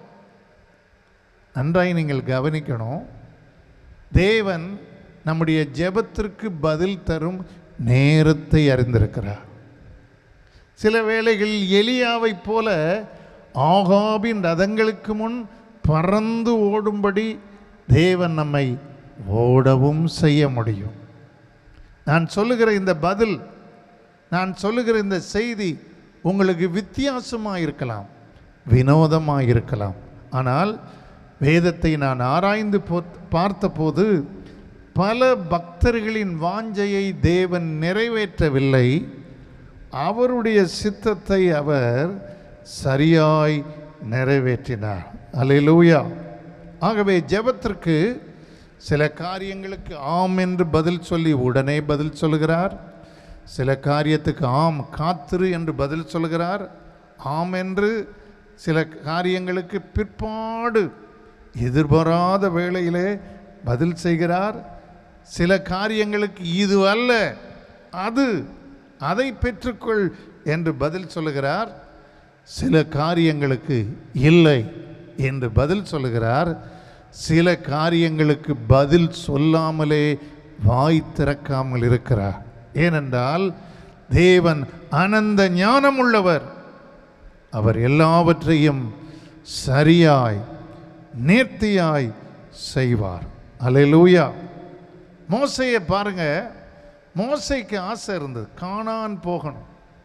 நன்றாய் நீங்கள் கவனிக்கணும் தேவன் நம்முடைய ஜெபத்திற்கு பதில் தரும் நேரத்தை அறிந்திருக்கிறார் சில வேளைகளில் எலியாவைப் போல ஆகாபின் ரதங்களுக்கு முன் பறந்து ஓடும்படி தேவன் நம்மை ஓடவும் செய்ய முடியும் நான் சொல்லுகிற இந்த பதில் நான் சொல்லுகிற இந்த செய்தி உங்களுக்கு வித்தியாசமாக இருக்கலாம் வினோதமாக இருக்கலாம் ஆனால் வேதத்தை நான் ஆராய்ந்து போ பார்த்தபோது பல பக்தர்களின் வாஞ்சையை தேவன் நிறைவேற்றவில்லை அவருடைய சித்தத்தை அவர் சரியாய் நிறைவேற்றினார் அல்லேலூயா ஆகவே ஜெபத்திற்கு சில காரியங்களுக்கு ஆம் என்று பதில் சொல்லி உடனே பதில் சொல்கிறார் சில காரியத்துக்கு ஆம் காத்திரு என்று பதில் சொல்கிறார் ஆம் என்று சில காரியங்களுக்கு பிற்பாடு எதிர்பாராத வேளையிலே பதில் செய்கிறார் சில காரியங்களுக்கு இது அல்ல அது அதை பெற்றுக்கொள் என்று பதில் சொல்லுகிறார் சில காரியங்களுக்கு இல்லை என்று பதில் சொல்லுகிறார் சில காரியங்களுக்கு பதில் சொல்லாமலே வாய் திறக்காமல் இருக்கிறார் ஏனென்றால் தேவன் அனந்த ஞானம் உள்ளவர் அவர் எல்லாவற்றையும் சரியாய் நேர்த்தியாய் செய்வார் அல்லேலூயா மோசையை பாருங்க மோசைக்கு ஆசை இருந்தது காணான் போகணும்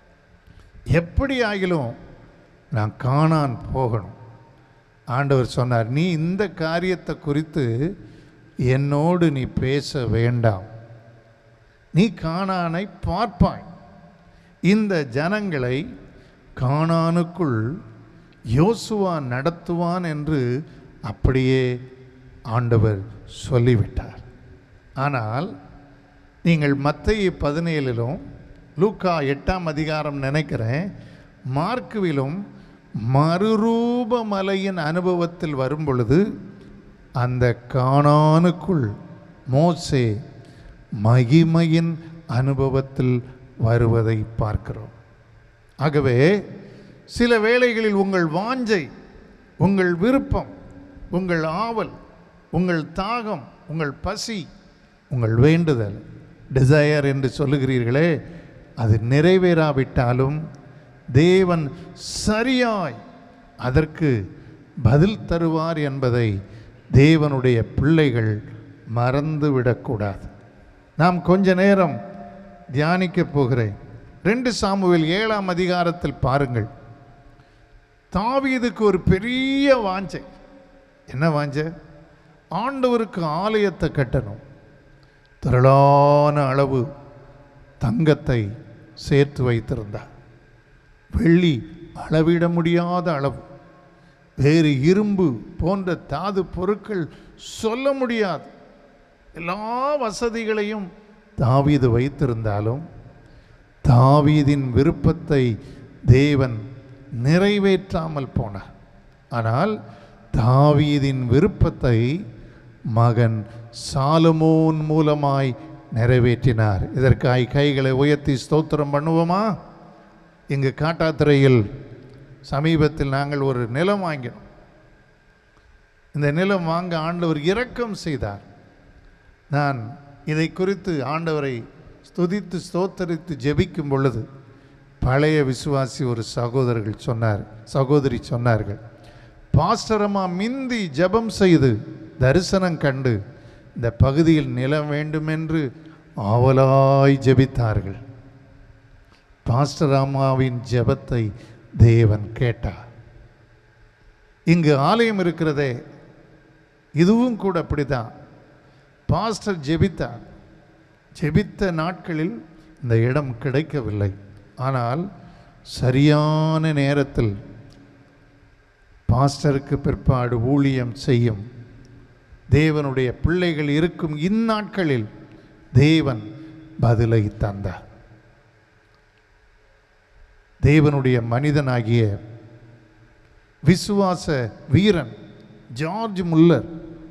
எப்படி ஆகிலும் நான் காணான் போகணும் ஆண்டவர் சொன்னார் நீ இந்த காரியத்தை குறித்து என்னோடு நீ பேச வேண்டாம் நீ காணானை பார்ப்பாய் இந்த ஜனங்களை காணானுக்குள் யோசுவா நடத்துவான் என்று அப்படியே ஆண்டவர் சொல்லிவிட்டார் ஆனால் நீங்கள் மத்திய பதினேழிலும் லூக்கா எட்டாம் அதிகாரம் நினைக்கிறேன் மார்க்குவிலும் மறுரூப மலையின் அனுபவத்தில் வரும் பொழுது அந்த காணானுக்குள் மோசே மகிமையின் அனுபவத்தில் வருவதை பார்க்கிறோம் ஆகவே சில வேளைகளில் உங்கள் வாஞ்சை உங்கள் விருப்பம் உங்கள் ஆவல் உங்கள் தாகம் உங்கள் பசி உங்கள் வேண்டுதல் டிசையர் என்று சொல்லுகிறீர்களே அது நிறைவேறாவிட்டாலும் தேவன் சரியாய் அதற்கு பதில் தருவார் என்பதை தேவனுடைய பிள்ளைகள் மறந்துவிடக்கூடாது நாம் கொஞ்ச நேரம் தியானிக்கப் போகிறேன் ரெண்டு சாமுவேல் ஏழாம் அதிகாரத்தில் பாருங்கள் தாவீதுக்கு ஒரு பெரிய வாஞ்சை என்ன வாஞ்சை ஆண்டவருக்கு ஆலயத்தை கட்டணும் திரளான அளவு தங்கத்தை சேர்த்து வைத்திருந்தார் வெள்ளி அளவிட முடியாத அளவு வேறு இரும்பு போன்ற தாது பொருட்கள் சொல்ல முடியாது எல்லா வசதிகளையும் தாவீது வைத்திருந்தாலும் தாவீதின் விருப்பத்தை தேவன் நிறைவேற்றாமல் போனார் ஆனால் தாவீதின் விருப்பத்தை மகன் சாலமோன் மூலமாய் நிறைவேற்றினார் இதற்காய் கைகளை உயர்த்தி ஸ்தோத்திரம் பண்ணுவோமா இங்கு காட்டாத்துறையில் சமீபத்தில் நாங்கள் ஒரு நிலம் வாங்கினோம் இந்த நிலம் வாங்க ஆண்டவர் இரக்கம் செய்தார் நான் இதை குறித்து ஆண்டவரை ஸ்துதித்து ஸ்தோத்தரித்து ஜெபிக்கும் பொழுது பழைய விசுவாசி ஒரு சகோதரர்கள் சொன்னார் சகோதரி சொன்னார்கள் பாஸ்டரம்மா மிந்தி ஜெபம் செய்து தரிசனம் கண்டு இந்த பகுதியில் நிலம் வேண்டுமென்று ஆவலாய் ஜெபித்தார்கள் பாஸ்டர் அம்மாவின் ஜெபத்தை தேவன் கேட்டார் இங்கு ஆலயம் இருக்கிறதே இதுவும் கூட அப்படிதான் பாஸ்டர் ஜெபித்தார் ஜெபித்த நாட்களில் இந்த இடம் கிடைக்கவில்லை ஆனால் சரியான நேரத்தில் பாஸ்டருக்கு பிற்பாடு ஊழியம் செய்யும் தேவனுடைய பிள்ளைகள் இருக்கும் இந்நாட்களில் தேவன் பதிலை தந்தார் தேவனுடைய மனிதனாகிய விசுவாச வீரன் ஜார்ஜ் முல்லர்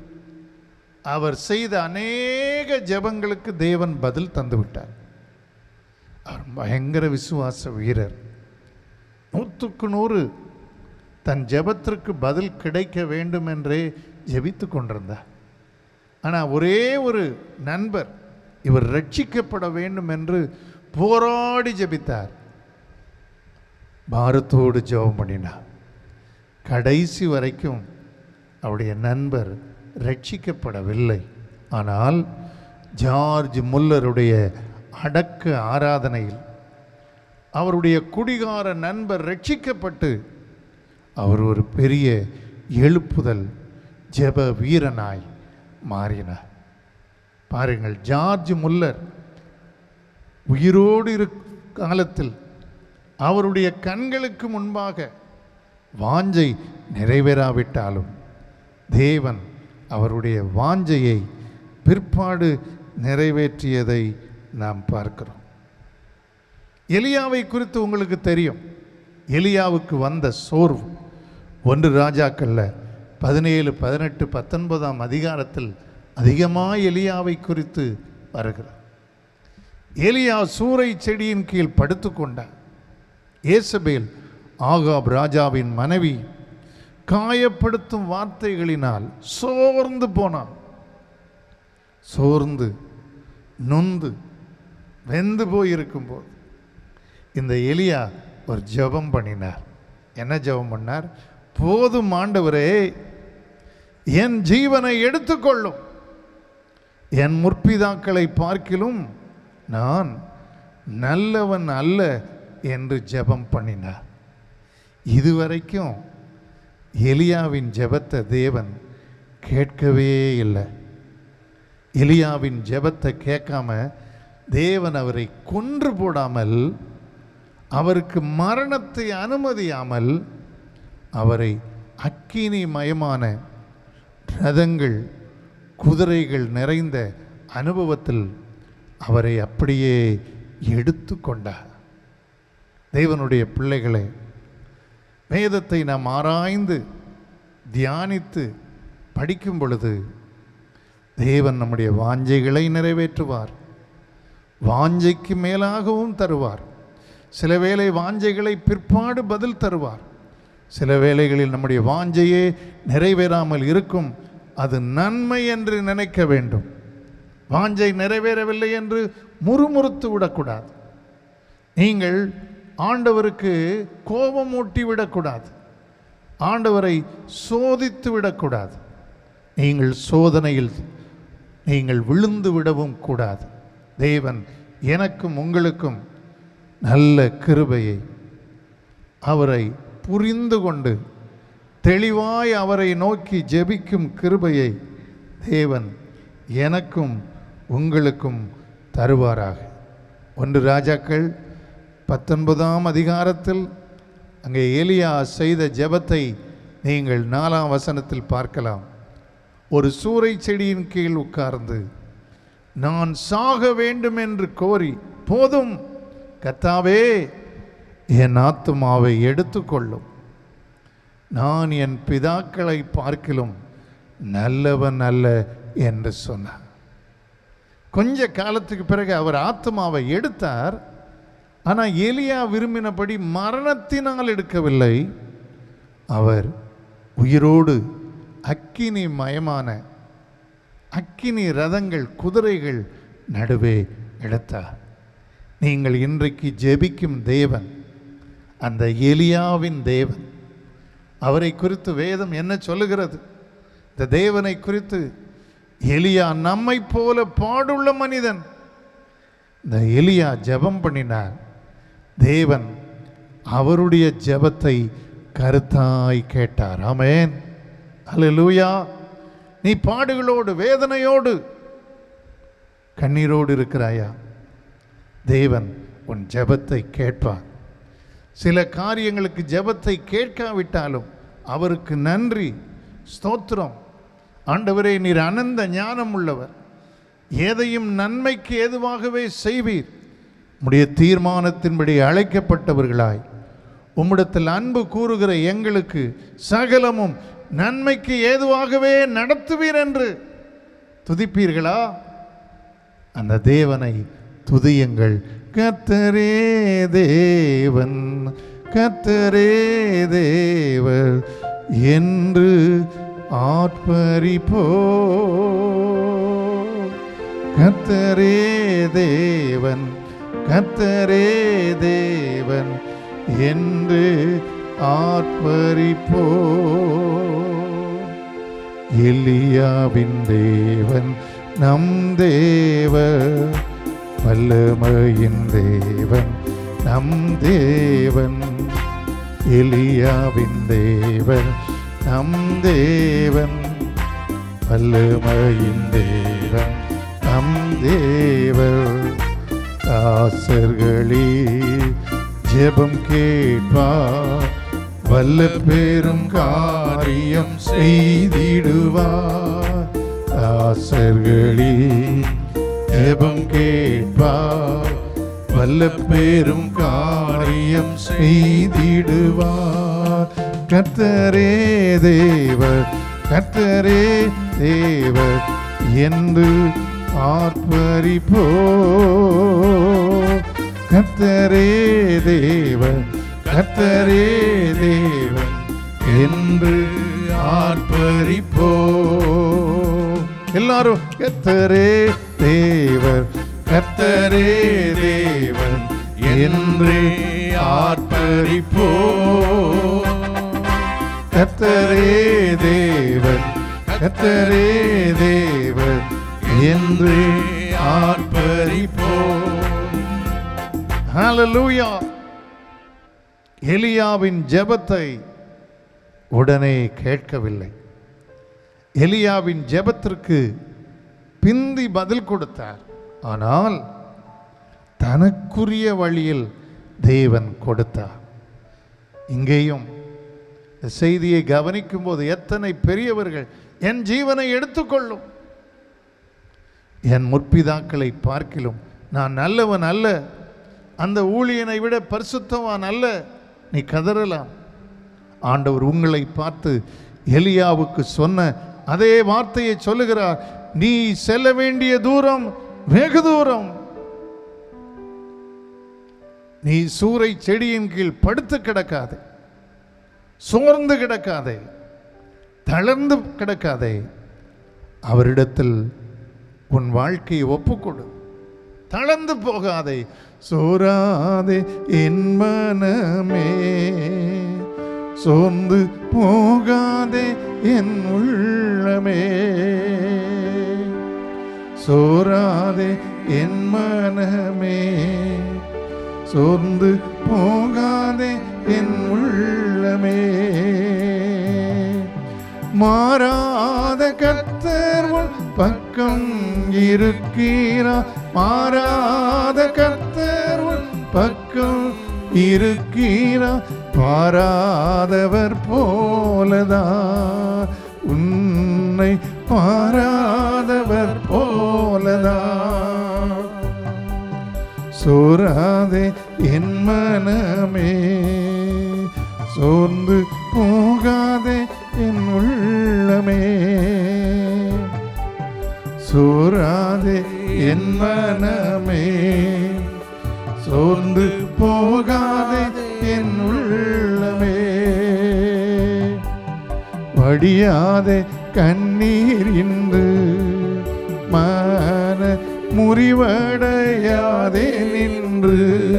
அவர் செய்த அநேக ஜெபங்களுக்கு தேவன் பதில் தந்து விட்டார் அவர் பயங்கர விசுவாச வீரர் நூற்றுக்கு நூறு தன் ஜெபத்திற்கு பதில் கிடைக்க வேண்டும் என்றே ஜெபித்து கொண்டிருந்தார் ஆனால் ஒரே ஒரு நண்பர் இவர் ரட்சிக்கப்பட வேண்டும் என்று போராடி ஜெபித்தார் பாரத்தோடு ஜெபம் பண்ணினார் கடைசி வரைக்கும் அவருடைய நண்பர் ரட்சிக்கப்படவில்லை ஆனால் ஜார்ஜ் முல்லருடைய அடக்க ஆராதனையில் அவருடைய குடிகார நண்பர் ரட்சிக்கப்பட்டு அவர் ஒரு பெரிய எழுப்புதல் ஜெப வீரனாய் மாறினார் பாருங்கள் ஜார்ஜ் முல்லர் உயிரோடு இரு காலத்தில் அவருடைய கண்களுக்கு முன்பாக வாஞ்சை நிறைவேறாவிட்டாலும் தேவன் அவருடைய வாஞ்சையை பிற்பாடு நிறைவேற்றியதை நாம் பார்க்கிறோம் எலியாவை குறித்து உங்களுக்கு தெரியும் எலியாவுக்கு வந்த சோர்வு ஒன்று ராஜாக்கள்ல பதினேழு பதினெட்டு பத்தொன்பதாம் அதிகாரத்தில் அதிகமாக எலியாவை குறித்து வருகிறார் எலியா சூறை செடியின் கீழ் படுத்து கொண்டார் ஏசபேல் ஆகாப் ராஜாவின் மனைவி காயப்படுத்தும் வார்த்தைகளினால் சோர்ந்து போனான் சோர்ந்து நொந்து வெந்து போயிருக்கும்போது இந்த எலியா ஒரு ஜெபம் பண்ணினார் என்ன ஜெபம் பண்ணார் போதும் ஆண்டவரே என் ஜீவனை எடுத்துக்கொள்ளும் என் முற்பிதாக்களை பார்க்கிலும் நான் நல்லவன் அல்ல என்று ஜெபம் பண்ணினார் இதுவரைக்கும் எலியாவின் ஜெபத்தை தேவன் கேட்கவே இல்லை எலியாவின் ஜெபத்தை கேட்காம தேவன் அவரை கொன்று போடாமல் அவருக்கு மரணத்தை அனுமதியாமல் அவரை அக்கினி மயமான ரதங்கள் குதிரைகள் நிறைந்த அனுபவத்தில் அவரை அப்படியே எடுத்து கொண்டார் தேவனுடைய பிள்ளைகளே வேதத்தை நாம் ஆராய்ந்து தியானித்து படிக்கும் பொழுது தேவன் நம்முடைய வாஞ்சைகளை நிறைவேற்றுவார் வாஞ்சைக்கு மேலாகவும் தருவார் சில வேளை வாஞ்சைகளை பிற்பாடு பதில் தருவார் சில வேளைகளில் நம்முடைய வாஞ்சையே நிறைவேறாமல் இருக்கும் அது நன்மை என்று நினைக்க வேண்டும் வாஞ்சை நிறைவேறவில்லை என்று முறுமுறுத்து விடக்கூடாது நீங்கள் ஆண்டவருக்கு கோபம் ஊட்டி விடக்கூடாது ஆண்டவரை சோதித்து விடக்கூடாது நீங்கள் சோதனையில் நீங்கள் விழுந்து விடவும் கூடாது தேவன் எனக்கும் உங்களுக்கும் நல்ல கிருபையை அவரை புரிந்து கொண்டு தெளிவாய் அவரை நோக்கி ஜெபிக்கும் கிருபையை தேவன் எனக்கும் உங்களுக்கும் தருவாராக ஒன்று ராஜாக்கள் பத்தொன்பதாம் அதிகாரத்தில் அங்கே ஏலியா செய்த ஜெபத்தை நீங்கள் நாலாம் வசனத்தில் பார்க்கலாம் ஒரு சூறை செடியின் கீழ் உட்கார்ந்து நான் சாக வேண்டும் என்று கோரி போதும் கத்தாவே என் ஆத்துமாவை எடுத்துக்கொள்ளும் நான் என் பிதாக்களை பார்க்கிலும் நல்லவன் அல்ல என்று சொன்னார் கொஞ்ச காலத்துக்கு பிறகு அவர் ஆத்மாவை எடுத்தார் ஆனால் எலியா விரும்பினபடி மரணத்தினால் எடுக்கவில்லை அவர் உயிரோடு அக்கினி மயமான அக்கினி ரதங்கள் குதிரைகள் நடுவே எடுத்தார் நீங்கள் இன்றைக்கு ஜெபிக்கும் தேவன் அந்த எலியாவின் தேவன் அவரை குறித்து வேதம் என்ன சொல்லுகிறது இந்த தேவனை குறித்து எலியா நம்மை போல பாடுள்ள மனிதன் இந்த எலியா ஜெபம் பண்ணினார் தேவன் அவருடைய ஜெபத்தை கருத்தாய் கேட்டார் ஆமென் அல்லேலூயா நீ பாடுகளோடு வேதனையோடு கண்ணீரோடு இருக்கிறாயா தேவன் உன் ஜெபத்தை கேட்பார் சில காரியங்களுக்கு ஜெபத்தை கேட்காவிட்டாலும் அவருக்கு நன்றி ஸ்தோத்திரம் ஆண்டவரே நீர் அனந்த ஞானம் உள்ளவர் எதையும் நன்மைக்கு ஏதுவாகவே செய்வீர் உம்முடைய தீர்மானத்தின்படி அழைக்கப்பட்டவர்களாய் உம்மிடத்தில் அன்பு கூறுகிற எங்களுக்கு சகலமும் நன்மைக்கு ஏதுவாகவே நடத்துவீர் என்று துதிப்பீர்களா அந்த தேவனை துதியுங்கள் கத்தரே தேவன் கத்தரே தேவர் என்று ஆட்பரிப்போ கத்தரே தேவன் கத்தரே தேவன் என்று ஆட்பரிப்போ எலியாவின் தேவன் நம் தேவ வல்லமையின் தேவன் நம் தேவன் எலியாவின் தேவன் நம் தேவன் வல்லமையின் தேவன் நம் தேவர் தாசர்களே ஜெபம் கேட்பார் வல்ல பெரும் காரியம் செய்திடுவார் தாசர்களே ஜெபம் கேட்பார் வல்ல பெரும் காரியம் செய்திடுவார் கத்தரே தேவர் கத்தரே தேவர் என்று ஆர்ப்பரிப்போ கத்தரே தேவன் கத்தரே தேவன் என்று ஆர்ப்பரிப்போ எல்லாரும் கத்தரே தேவர் கத்தரே தேவன் என்று ஆர்ப்பரிப்போ கத்தரே தேவன் கத்தரே தேவன் என்று ஆர்ப்பரிப்போ ஹalleluya எலியாவின் ஜெபத்தை உடனே கேட்கவில்லை எலியாவின் ஜெபத்திற்கு பிந்தி பதில் கொடுத்தார் ஆனால் தனக்குரிய வழியில் தேவன் கொடுத்தார் இங்கேயும் இந்த செய்தியை கவனிக்கும் போது எத்தனை பெரியவர்கள் என் ஜீவனை எடுத்துக்கொள்ளும் என் முற்பிதாக்களை பார்க்கிலும் நான் நல்லவன் அல்ல அந்த ஊழியனை விட பரிசுத்தவான் அல்ல நீ கதறலாம் ஆண்டவர் உங்களை பார்த்து எலியாவுக்கு சொன்ன அதே வார்த்தையை சொல்லுகிறார் நீ செல்ல வேண்டிய தூரம் வெகு தூரம் நீ சூறை செடியின் கீழ் படுத்து கிடக்காதே சோர்ந்து கிடக்காதே தளர்ந்து கிடக்காதே அவரிடத்தில் உன் வாழ்க்கையை ஒப்புக்கொடு தளர்ந்து போகாதே சோராதே என் மனமே சோர்ந்து போகாதே என் உள்ளமே சோராதே என் மனமே சோர்ந்து போகாதே என் உள்ளமே மாறாத கர்த்தர் உன் பக்கம் இருக்கிறா மாறாத கர்த்தர் உன் பக்கம் இருக்கிறா பாராதவர் போலதான் உன்னை பாராதவர் போலதான் சோராதே என் மனமே சோர்ந்து போகாதே என் உள்ளமே சோராதே என் மனமே சோர்ந்து போகாதே என் உள்ளமே வடியாதே கண்ணீர் இன்று மன முறிவடையாதே நின்று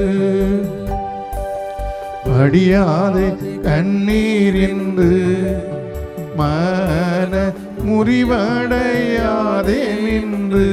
வடியாதே கண்ணீர் இன்று மன முறிவடையாதே நின்று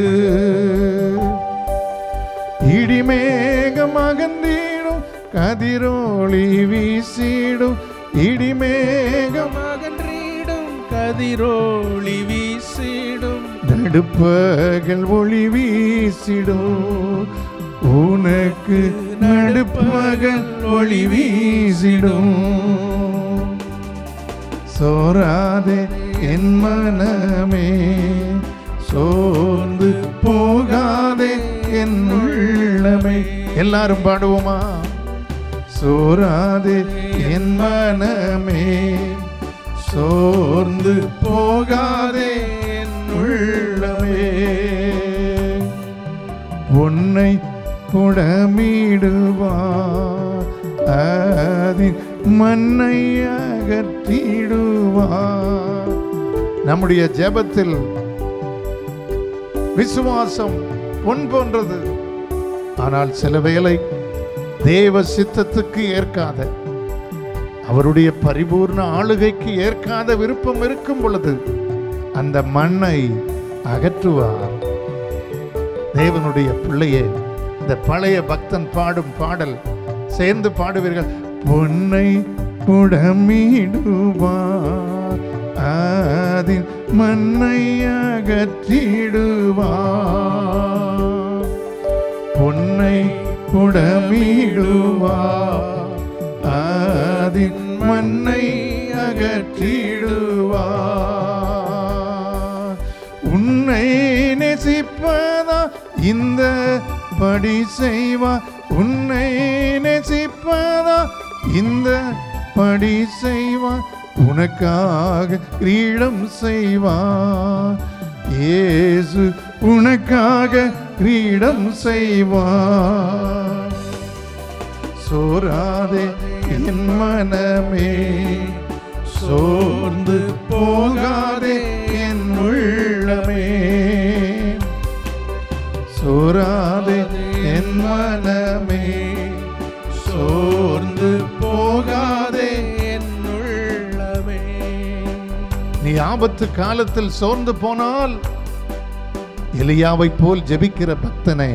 இடிமேகம் அகன்றிடும் கதிரோளி வீசிடும் இடிமேகம் அகன்றிடும் கதிரோளி வீசிடும் நடுப்பகல் ஒளி வீசிடும் உனக்கு நடுப்பகல் ஒளி வீசிடும் சோராதே என் மனமே சோர்ந்து போகாதே என் உள்ளமே எல்லாரும் பாடுவோமா சோராதே என் மனமே சோர்ந்து போகாதே என் உள்ளமே உன்னை குடமிடுவார் அதில் மண்ணை அகற்றிடுவார் நம்முடைய ஜெபத்தில் விசுவாசம் பொன் போன்றது ஆனால் சில வேளை தேவ சித்தத்துக்கு ஏற்காத அவருடைய பரிபூர்ண ஆளுகைக்கு ஏற்காத விருப்பம் இருக்கும் பொழுது அந்த மண்ணை அகற்றுவார் தேவனுடைய பிள்ளையே இந்த பழைய பக்தன் பாடும் பாடல் சேர்ந்து பாடுவீர்கள் பொன்னை புடமிடுவார் அதில் மண்ணை அகற்றிடுவார் பொன்னை புடமிடுவார் அதில் மண்ணை அகற்றிடுவார் உன்னை நேசிப்பதா இந்த படி செய்வா உன்னை நேசிப்பதா இந்த படி செய்வா உனக்காக கிரீடம் செய்வா இயேசு உனக்காக கிரீடம் செய்வா சோராதே என் மனமே சோர்ந்து போகாதே என் உள்ளமே சோராதே என் மனமே சோர்ந்து போகாதே என் உள்ளமே நீ ஆபத்து காலத்தில் சோர்ந்து போனால் எலியாவை போல் ஜெபிக்கிற பக்தனே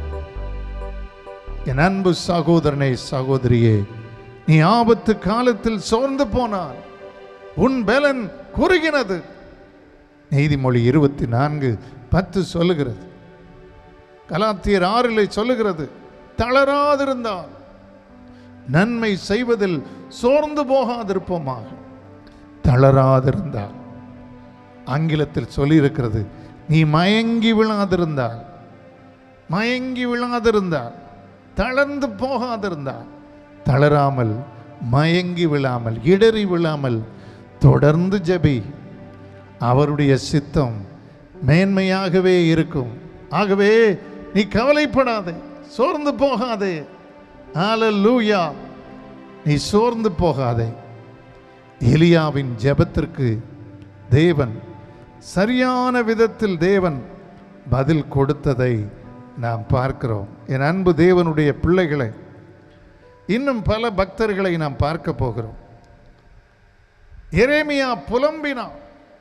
என் அன்பு சகோதரனே சகோதரியே நீ ஆபத்து காலத்தில் சோர்ந்து போனால் உன் பலன் குறுகினது நீதிமொழி இருபத்தி நான்கு பத்து சொல்லுகிறது கலாத்தியர் ஆறிலே சொல்லுகிறது தளராதிருந்தால் நன்மை செய்வதில் சோர்ந்து போகாதிருப்போமாக தளராதிருந்தால் ஆங்கிலத்தில் சொல்லியிருக்கிறது நீ மயங்கி விழாதிருந்தால் மயங்கி விழாதிருந்தால் தளர்ந்து போகாதிருந்தால் தளராமல் மயங்கி விழாமல் இடறி விழாமல் தொடர்ந்து ஜெபி அவருடைய சித்தம் மேன்மையாகவே இருக்கும் ஆகவே நீ கவலைப்படாதே சோர்ந்து போகாதே ஹalleluya நீ சோர்ந்து போகாதே எலியாவின் ஜெபத்திற்கு தேவன் சரியான விதத்தில் தேவன் பதில் கொடுத்ததை நாம் பார்க்கிறோம் என் அன்பு தேவனுடைய பிள்ளைகளை இன்னும் பல பக்தர்களை நாம் பார்க்க போகிறோம் எரேமியா புலம்பினான்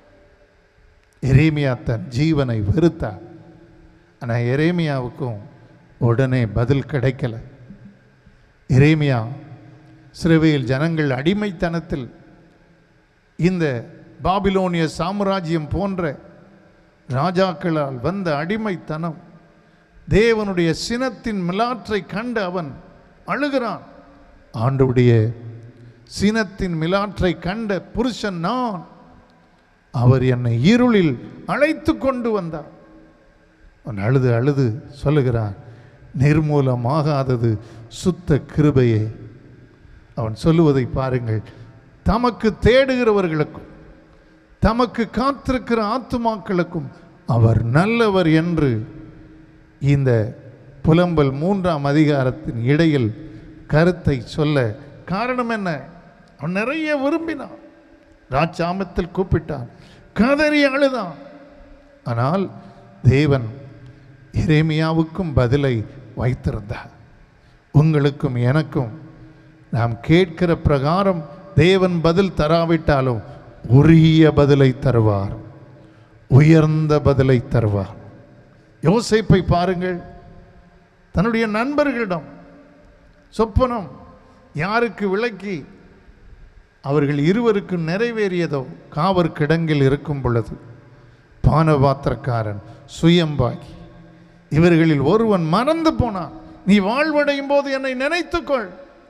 எரேமியா தன் ஜீவனை வெறுத்தார் ஆனால் எரேமியாவுக்கும் உடனே பதில் கிடைக்கல எரேமியா சிறுவையில் ஜனங்கள் அடிமைத்தனத்தில் இந்த பாபிலோனிய சாம்ராஜ்யம் போன்ற ராஜாக்களால் வந்த அடிமைத்தனம் தேவனுடைய சினத்தின் மிலாற்றை கண்டு அவன் அழுகிறான் ஆண்டுடைய சினத்தின் மிலாற்றை கண்ட புருஷன் நான் அவர் என்னை இருளில் அழைத்து கொண்டு வந்தார் அவன் அழுது அழுது சொல்லுகிறான் நிர்மூலமாகாதது சுத்த கிருபையே அவன் சொல்லுவதை பாருங்கள் தமக்கு தேடுகிறவர்களுக்கும் தமக்கு காத்திருக்கிற ஆத்துமாக்களுக்கும் அவர் நல்லவர் என்று இந்த புலம்பல் மூன்றாம் அதிகாரத்தின் இடையில் கருத்தை சொல்ல காரணம் என்ன அவன் நிறைய விரும்பினான் ராஜாமத்தில் கூப்பிட்டான் கதறி அழுதான் ஆனால் தேவன் எரேமியாவுக்கும் பதிலை வைத்திருந்தார் உங்களுக்கும் எனக்கும் நாம் கேட்கிற பிரகாரம் தேவன் பதில் தராவிட்டாலும் உரிய பதிலை தருவார் உயர்ந்த பதிலை தருவார் யோசேப்பை பாருங்கள் தன்னுடைய நண்பர்களிடம் சொப்பனம் யாருக்கு விளக்கி அவர்கள் இருவருக்கும் நிறைவேறியதோ காவர் கிடங்கில் இருக்கும் பொழுது பானபாத்திரக்காரன் சுயம்பாகி இவர்களில் ஒருவன் மறந்து போனான் நீ வாழ்வடையும் போது என்னை நினைத்துக்கொள்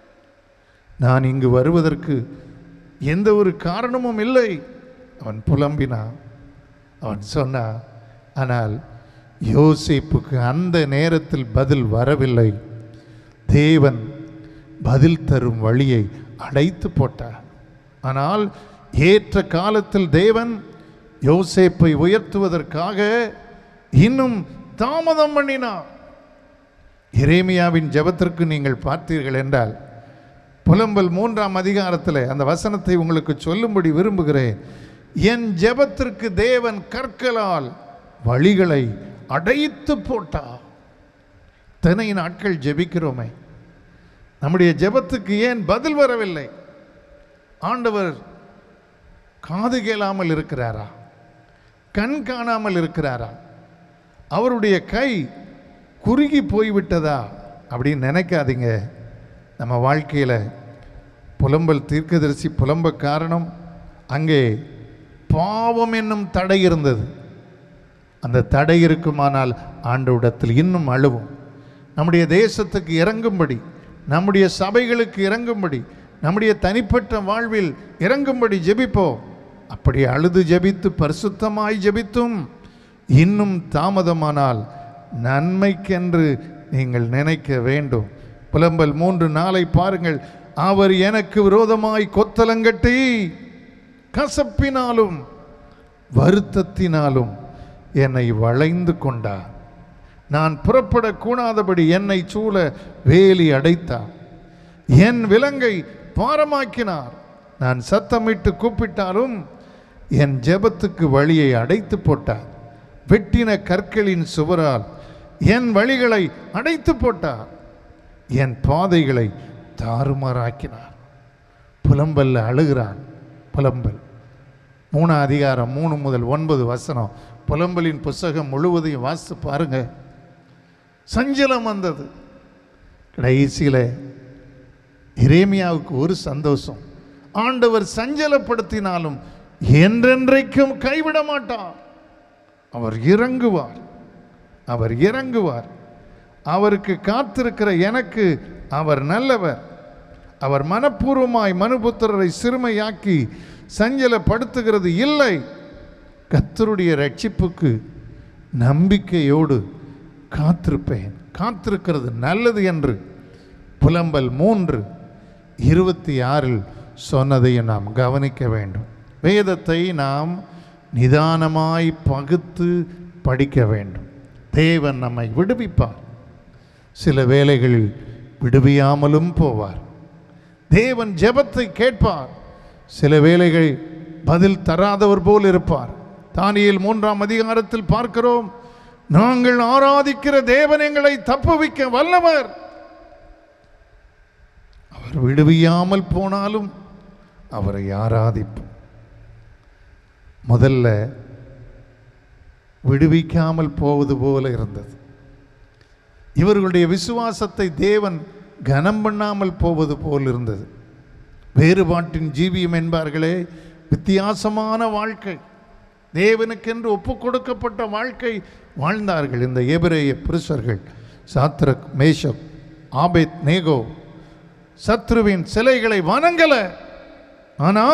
நான் இங்கு வருவதற்கு எந்த ஒரு காரணமும் இல்லை அவன் புலம்பினான் அவன் சொன்னான் ஆனால் யோசேப்புக்கு அந்த நேரத்தில் பதில் வரவில்லை தேவன் பதில் தரும் வழியை அடைத்து போட்டார் ஆனால் ஏற்ற காலத்தில் தேவன் யோசேப்பை உயர்த்துவதற்காக இன்னும் தாமதம் பண்ணினார் எரேமியாவின் ஜெபத்திற்கு நீங்கள் பார்த்தீர்கள் என்றால் புலம்பல் மூன்றாம் அதிகாரத்தில் அந்த வசனத்தை உங்களுக்கு சொல்லும்படி விரும்புகிறேன் என் ஜெபத்திற்கு தேவன் கற்களால் வழிகளை அடைத்து போட்டார் இத்தனை நாட்கள் ஜெபிக்கிறோமே நம்முடைய ஜெபத்துக்கு ஏன் பதில் வரவில்லை ஆண்டவர் காது கேளாமல் இருக்கிறாரா கண் காணாமல் இருக்கிறாரா அவருடைய கை குறுகி போய்விட்டதா அப்படின்னு நினைக்காதீங்க நம்ம வாழ்க்கையில் புலம்பல் தீர்க்கதரிசி புலம்ப காரணம் அங்கே பாவம் என்னும் தடை இருந்தது அந்த தடை இருக்குமானால் ஆண்டவிடத்தில் இன்னும் அழுவும் நம்முடைய தேசத்துக்கு இறங்கும்படி நம்முடைய சபைகளுக்கு இறங்கும்படி நம்முடைய தனிப்பட்ட வாழ்வில் இறங்கும்படி ஜெபிப்போம் அப்படி அழுது ஜெபித்து பரிசுத்தமாய் ஜெபித்தும் இன்னும் தாமதமானால் நன்மைக்கென்று நீங்கள் நினைக்க வேண்டும் புலம்பல் மூன்று நாளை பாருங்கள் அவர் எனக்கு விரோதமாய் கொத்தலங்கட்டி கசப்பினாலும் வருத்தத்தினாலும் என்னை வளைந்து கொண்டார் நான் புறப்படக்கூடாதபடி என்னை சூழ வேலி அடைத்தார் என் விலங்கை பாரமாக்கினார் நான் சத்தமிட்டு கூப்பிட்டாலும் என் ஜெபத்துக்கு வழியை அடைத்து போட்டார் வெட்டின கற்களின் சுவரால் என் வழிகளை அடைத்து போட்டார் என் பாதைகளை தாறுமாறாக்கினார் புலம்பல்ல அழுகிறான் புலம்பல் மூணாம் அதிகாரம் மூணு முதல் ஒன்பது வசனம் புலம்பலின் புஸ்தகம் முழுவதையும் வாசித்து பாருங்க சஞ்சலம் வந்தது கடைசியில் இரேமியாவுக்கு ஒரு சந்தோஷம் ஆண்டவர் சஞ்சலப்படுத்தினாலும் என்றென்றைக்கும் கைவிட மாட்டார் அவர் இறங்குவார் அவர் இறங்குவார் அவருக்கு காத்திருக்கிற எனக்கு அவர் நல்லவர் அவர் மனப்பூர்வமாய் மனுபுத்திரரை சிறுமையாக்கி சஞ்சலப்படுத்துகிறது இல்லை கத்தருடைய ரட்சிப்புக்கு நம்பிக்கையோடு காத்திருப்பேன் காத்திருக்கிறது நல்லது என்று புலம்பல் மூன்று இருபத்தி ஆறில் சொன்னதையும் நாம் கவனிக்க வேண்டும் வேதத்தை நாம் நிதானமாய் பகுத்து படிக்க வேண்டும் தேவன் நம்மை விடுவிப்பார் சில வேளைகளில் விடுவியாமலும் போவார் தேவன் ஜெபத்தை கேட்பார் சில வேளைகள் பதில் தராதவர் போல் இருப்பார் தானியேல் மூன்றாம் அதிகாரத்தில் பார்க்கிறோம் நாங்கள் ஆராதிக்கிற தேவன் எங்களை தப்புவிக்க வல்லவர் அவர் விடுவியாமல் போனாலும் அவரை ஆராதிப்போம் முதல்ல விடுவிக்காமல் போவது போல இருந்தது இவர்களுடைய விசுவாசத்தை தேவன் கனம் பண்ணாமல் போவது போல் இருந்தது வேறுபாட்டின் ஜீவியம் என்பார்களே வித்தியாசமான வாழ்க்கை தேவனுக்கென்று ஒப்பு கொடுக்கப்பட்ட வாழ்க்கை வாழ்ந்தார்கள் இந்த எபிரேய புருஷர்கள் சாத்ரக் மேஷக் ஆபேத் நேகோ சத்ருவின் சிலைகளை வணங்கல ஆனா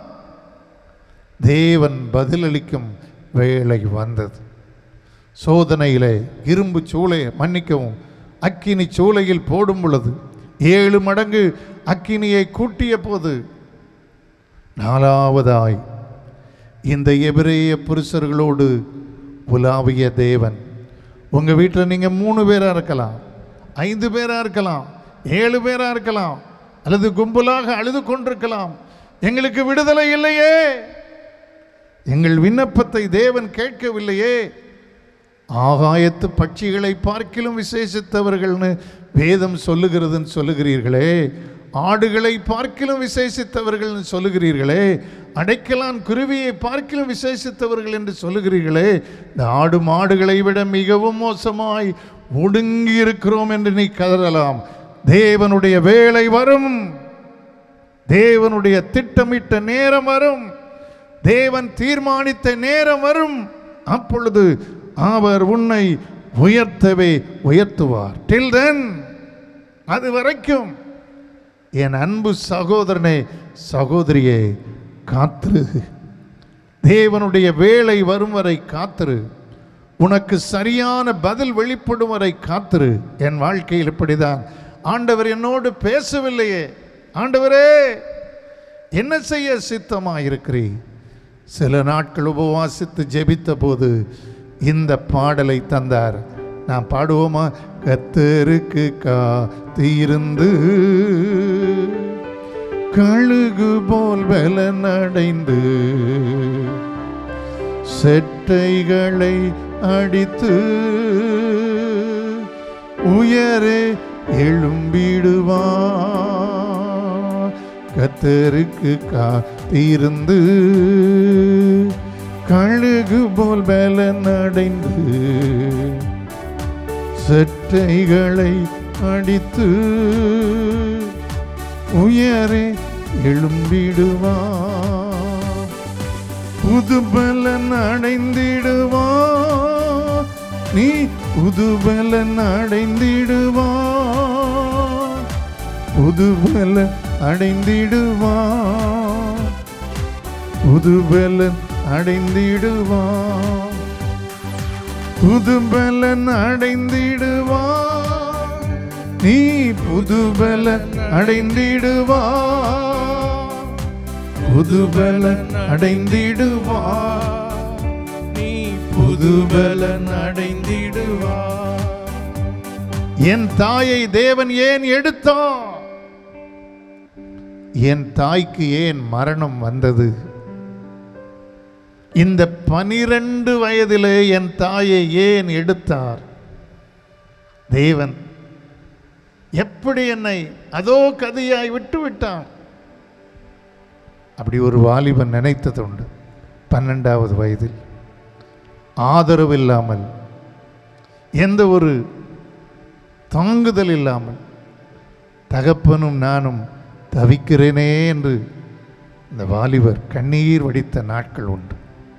தேவன் பதிலளிக்கும் வேளை வந்தது சோதனையிலே இரும்பு சூளை மன்னிக்கவும் அக்கினி சூளையில் போடும் பொழுது ஏழு மடங்கு அக்கினியை கூட்டிய போது நாலாவதாய் இந்த எபிரேய புருஷர்களோடு உலாவிய தேவன் உங்க வீட்டில் நீங்க மூணு பேரா இருக்கலாம் ஐந்து பேரா இருக்கலாம் ஏழு பேரா இருக்கலாம் அல்லது கும்பலாக அழுது கொண்டிருக்கலாம் எங்களுக்கு விடுதலை இல்லையே எங்கள் விண்ணப்பத்தை தேவன் கேட்கவில்லையே ஆகாயத்து பட்சிகளை பார்க்கிலும் விசேஷித்தவர்கள்னு வேதம் சொல்லுகிறதுன்னு சொல்லுகிறீர்களே ஆடுகளை பார்க்கிலும் விசேஷித்தவர்கள்னு சொல்லுகிறீர்களே அடைக்கலான் குருவியை பார்க்கிலும் விசேஷித்தவர்கள் என்று சொல்லுகிறீர்களே இந்த ஆடு மாடுகளை விட மிகவும் மோசமாய் ஒடுங்கி இருக்கிறோம் என்று நீ கதறலாம் தேவனுடைய வேலை வரும் தேவனுடைய திட்டமிட்ட நேரம் வரும் தேவன் தீர்மானித்த நேரம் வரும் அப்பொழுது அவர் உன்னை உயர்த்தவே உயர்த்துவார் டில் தென் அது வரைக்கும் என் அன்பு சகோதரனே சகோதரியே காத்திரு தேவனுடைய வேலை வரும் வரை காத்திரு உனக்கு சரியான பதில் வெளிப்படும் வரை காத்திரு என் வாழ்க்கையில் இப்படிதான் ஆண்டவர் என்னோடு பேசவில்லையே ஆண்டவரே என்ன செய்ய சித்தமாயிருக்கிறீர் சில நாட்கள் உபவாசித்து ஜெபித்த போது இந்த பாடலை தந்தார் நான் பாடுவோமா கத்தருக்கு காத்திருந்து கழுகு போல் பலனடைந்து செட்டைகளை அடித்து உயரே எழும்பிடுவா கத்தருக்கு காத்திருந்து கழுகு போல் பலனடைந்து செட்டைகளை அடித்து உயரே எழும்பிடுவா புதுபலன் அடைந்திடுவா நீ புதுபலன் அடைந்திடுவா புதுபலன் அடைந்திடுவா புதுபலன் அடைந்திடுவா புதுபலன் அடைந்திடுவா நீ புதுபலன் அடைந்திடுவா புதுபலன் அடைந்திடுவா நீ புதுபலன் அடைந்திடுவா என் தாயை தேவன் ஏன் எடுத்தான் என் தாய்க்கு ஏன் மரணம் வந்தது இந்த பனிரெண்டு வயதிலே என் தாயை ஏன் எடுத்தார் தேவன் எப்படி என்னை அதோ கதையாய் விட்டு விட்டார் அப்படி ஒரு வாலிபன் நினைத்தது உண்டு பன்னெண்டாவது வயதில் ஆதரவு இல்லாமல் எந்த ஒரு தாங்குதல் இல்லாமல் தகப்பனும் நானும் தவிக்கிறேனே என்று இந்த வாலிபர் கண்ணீர் வடித்த நாட்கள் உண்டு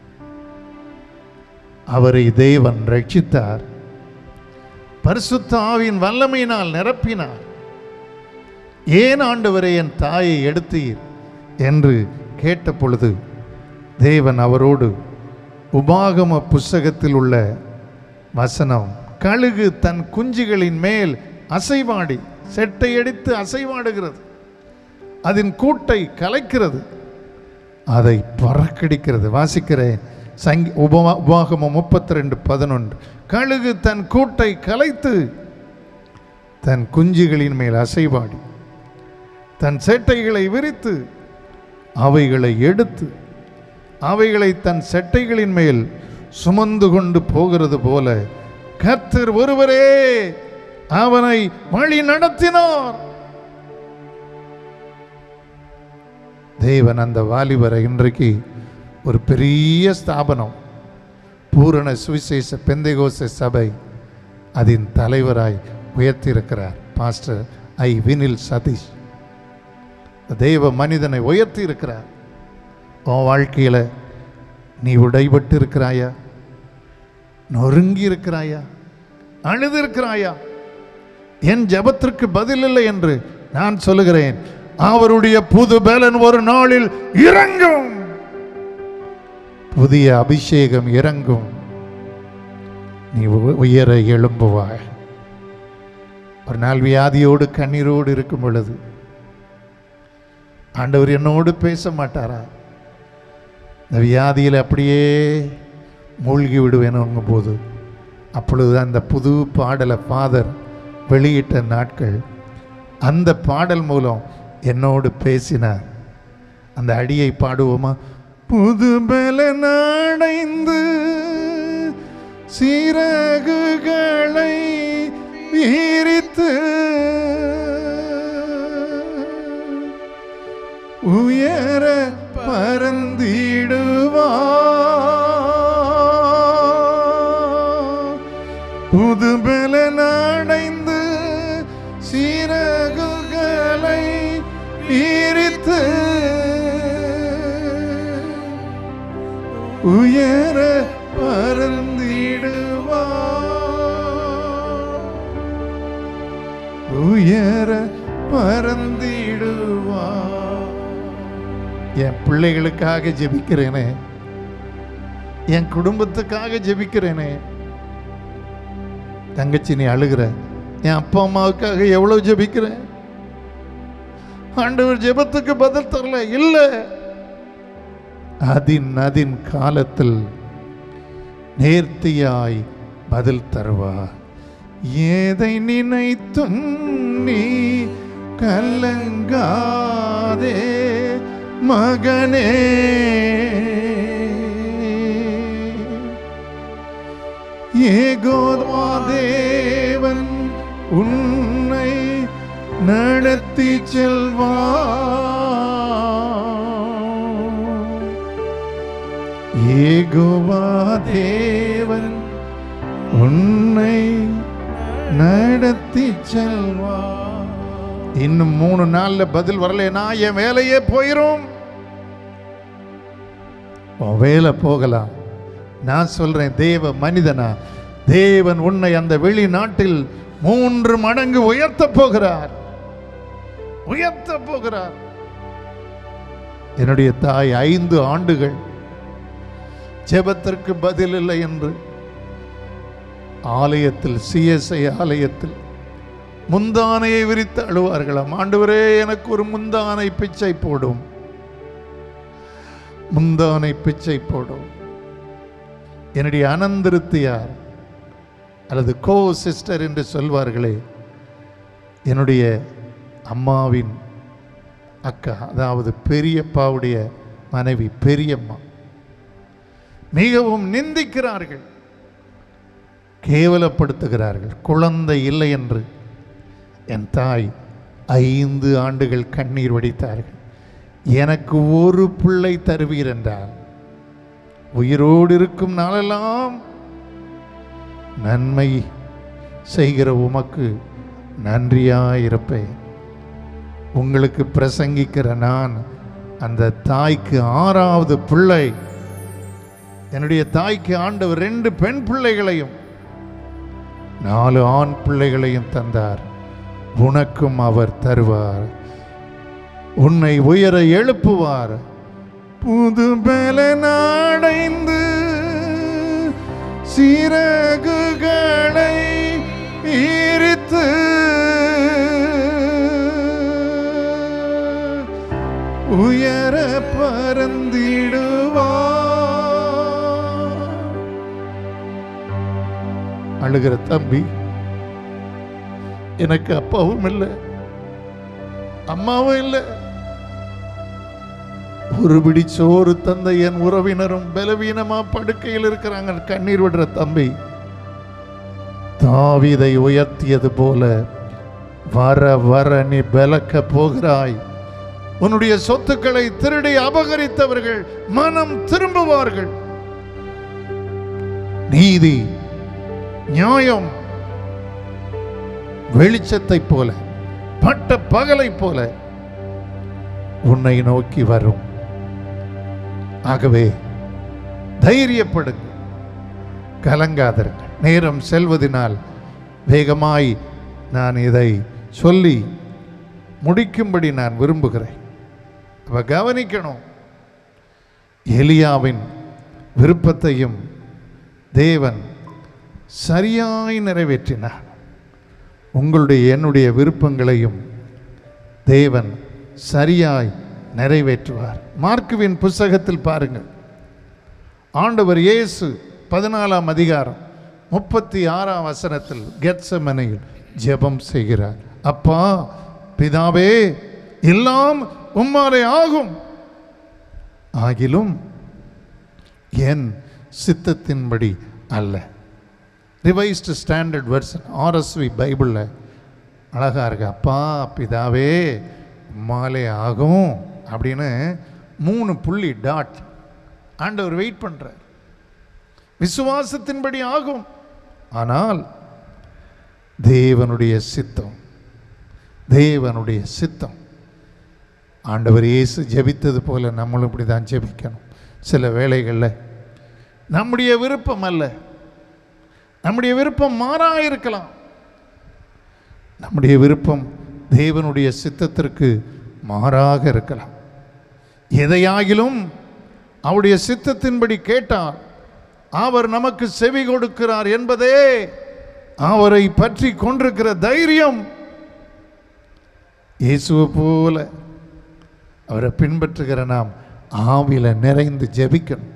அவரை தேவன் ரட்சித்தார் பரிசுத்த ஆவியின் வல்லமையினால் நிரப்பினார் ஏன் ஆண்டவரை என் தாயை எடுத்தீர் என்று கேட்ட பொழுது தேவன் அவரோடு உபாகம புஸ்தகத்தில் உள்ள வசனம் கழுகு தன் குஞ்சுகளின் மேல் அசைவாடி செட்டை அடித்து அசைவாடுகிறது அதன் கூட்டை கலைக்கிறது அதை பறக்கடிக்கிறது வாசிக்கிறேன் சங்கி உபமா உபாகமம் முப்பத்தி ரெண்டு பதினொன்று கழுகு தன் கூட்டை கலைத்து தன் குஞ்சுகளின் மேல் அசைவாடி தன் சேட்டைகளை விரித்து அவைகளை எடுத்து அவைகளை தன் செட்டைகளின் மேல் சுமந்து கொண்டு போகிறது போல கர்த்தர் ஒருவரே அவனை வழி நடத்தினார் தேவன் அந்த வாலிபரை இன்றைக்கு ஒரு பெரிய ஸ்தாபனம் பூரண சுவிசேஷ பெந்தைகோச சபை அதன் தலைவராய் உயர்த்தியிருக்கிறார் பாஸ்டர் ஐ வினில் சதீஷ் தெய்வ மனிதனை உயர்த்தி இருக்கிறார் உன் வாழ்க்கையில் நீ உடைபட்டு இருக்கிறாயா நொறுங்கி இருக்கிறாயா அழுது இருக்கிறாயா என் ஜெபத்திற்கு பதில் இல்லை என்று நான் சொல்லுகிறேன் அவருடைய புது பலன் ஒரு நாளில் இறங்கும் புதிய அபிஷேகம் இறங்கும் நீ உ- உயர எழும்புவாய் ஒரு நாள் வியாதியோடு கண்ணீரோடு இருக்கும் பொழுது ஆண்டவர் என்னோடு பேச மாட்டாரா இந்த வியாதியில் அப்படியே மூழ்கி விடுவேனுங்க போது அப்பொழுது அந்த புது பாடலை ஃபாதர் வெளியிட்ட நாட்கள் அந்த பாடல் மூலம் என்னோடு பேசினார் அந்த அடியை பாடுவோமா புது பலனடைந்து சிறகுகளை வீரித்து உயர பறந்திடுவா புது பலனடைந்து சிறகுகளை வீரித்து உயர பறந்திடுவா பிள்ளைகளுக்காக ஜெபிக்கிறேனே என் குடும்பத்துக்காக ஜெபிக்கிறேனே தங்கச்சி நீ அழுகிற என் அப்பா அம்மாவுக்காக எவ்வளவு ஜெபிக்கிறேன் ஆண்டவர் ஜெபத்துக்கு பதில் தரல இல்ல அதின் அதின் காலத்தில் நேர்த்தியாய் பதில் தருவார் ஏதை நினைத்தும் நீ கலங்காதே மகனே ஏகோத்வா தேவன் உன்னை நடத்தி செல்வா ஏகோவா தேவன் உன்னை நடத்தி செல்வா இன்னும் மூணு நாள்ல பதில் வரலைன்னா என் வேலையே போயிரும் உன் வேலை போகலாம் நான் சொல்றேன் தேவ மனிதனா தேவன் உன்னை அந்த வெளிநாட்டில் மூன்று மடங்கு உயர்த்த போகிறார் உயர்த்த போகிறார் என்னுடைய தாய் ஐந்து ஆண்டுகள் ஜெபத்திற்கு பதில் இல்லை என்று ஆலயத்தில் சிஎஸ்ஐ ஆலயத்தில் முந்தானையை விரித்து அழுவார்களாம் ஆண்டவரே எனக்கு ஒரு முந்தானை பிச்சை போடும் முந்தானை பிச்சை போடும் என்னுடைய அனந்திருத்தியார் அல்லது கோ சிஸ்டர் என்று சொல்வார்களே என்னுடைய அம்மாவின் அக்கா அதாவது பெரியப்பாவுடைய மனைவி பெரியம்மா மிகவும் நிந்திக்கிறார்கள் கேவலப்படுத்துகிறார்கள் குழந்தை இல்லை என்று என் தாய் ஐந்து ஆண்டுகள் கண்ணீர் வடித்தார்கள் எனக்கு ஒரு பிள்ளை தருவீர் என்றால் உயிரோடு இருக்கும் நாளெல்லாம் நன்மை செய்கிற உமக்கு நன்றியாயிருப்பேன் உங்களுக்கு பிரசங்கிக்கிற நான் அந்த தாய்க்கு ஆறாவது பிள்ளை என்னுடைய தாய்க்கு ஆண்டவர் ரெண்டு பெண் பிள்ளைகளையும் நாலு ஆண் பிள்ளைகளையும் தந்தார் உனக்கும் அவர் தருவார் உன்னை உயர எழுப்புவார் புது பலனடைந்து சிறகுகளை ஈரித்து உயர பறந்திடுவா அழுகிற தம்பி எனக்கு அப்பாவும் இல்லை அம்மாவும் இல்லை ஒரு பிடி சோறு தந்த என் உறவினரும் பலவீனமா படுக்கையில் இருக்கிறாங்க கண்ணீர் விடுற தம்பி தாவீதை உயர்த்தியது போல வர வர நீ பலக்க போகிறாய் உன்னுடைய சொத்துக்களை திருடி அபகரித்தவர்கள் மனம் திரும்புவார்கள் நீதி நியாயம் வெளிச்சத்தைப் போல பட்ட பகலைப் போல உன்னை நோக்கி வரும் ஆகவே தைரியப்படுங்க கலங்காதிருங்கள் நேரம் செல்வதினால் வேகமாய் நான் இதை சொல்லி முடிக்கும்படி நான் விரும்புகிறேன் அப்ப கவனிக்கணும் எலியாவின் விருப்பத்தையும் தேவன் சரியாய் நிறைவேற்றினார் உங்களுடைய என்னுடைய விருப்பங்களையும் தேவன் சரியாய் நிறைவேற்றுவார் மார்க்குவின் புஸ்தகத்தில் பாருங்கள் ஆண்டவர் இயேசு பதினாலாம் அதிகாரம் முப்பத்தி ஆறாம் வசனத்தில் கெத்சமனையில் ஜெபம் செய்கிறார் அப்பா பிதாவே எல்லாம் உம்மாலே ஆகும் ஆகிலும் என் சித்தத்தின்படி அல்ல ரிவைஸ்டு ஸ்டாண்டர்ட் வெர்ஷன் ஆர்எஸ்வி பைபிளில் அழகா இருக்கு அப்பா பிதாவே உம்மாலே ஆகும் அப்படின்னு மூணு புள்ளி டாட் ஆண்டவர் வெயிட் பண்றார் விசுவாசத்தின்படி ஆகும் ஆனால் தேவனுடைய சித்தம் தேவனுடைய சித்தம் ஆண்டவர் இயேசு ஜெபித்தது போல நம்மளும் இப்படி தான் ஜெபிக்கணும் சில வேளைகளில் நம்முடைய விருப்பம் அல்ல நம்முடைய விருப்பம் மாறா இருக்கலாம் நம்முடைய விருப்பம் தேவனுடைய சித்தத்திற்கு மாறாக இருக்கலாம் எதையாகிலும் அவருடைய சித்தத்தின்படி கேட்டார் அவர் நமக்கு செவி கொடுக்கிறார் என்பதே அவரை பற்றி கொண்டிருக்கிற தைரியம் இயேசுவை போல அவரை பின்பற்றுகிற நாம் ஆவியில நிறைந்து ஜெபிக்கணும்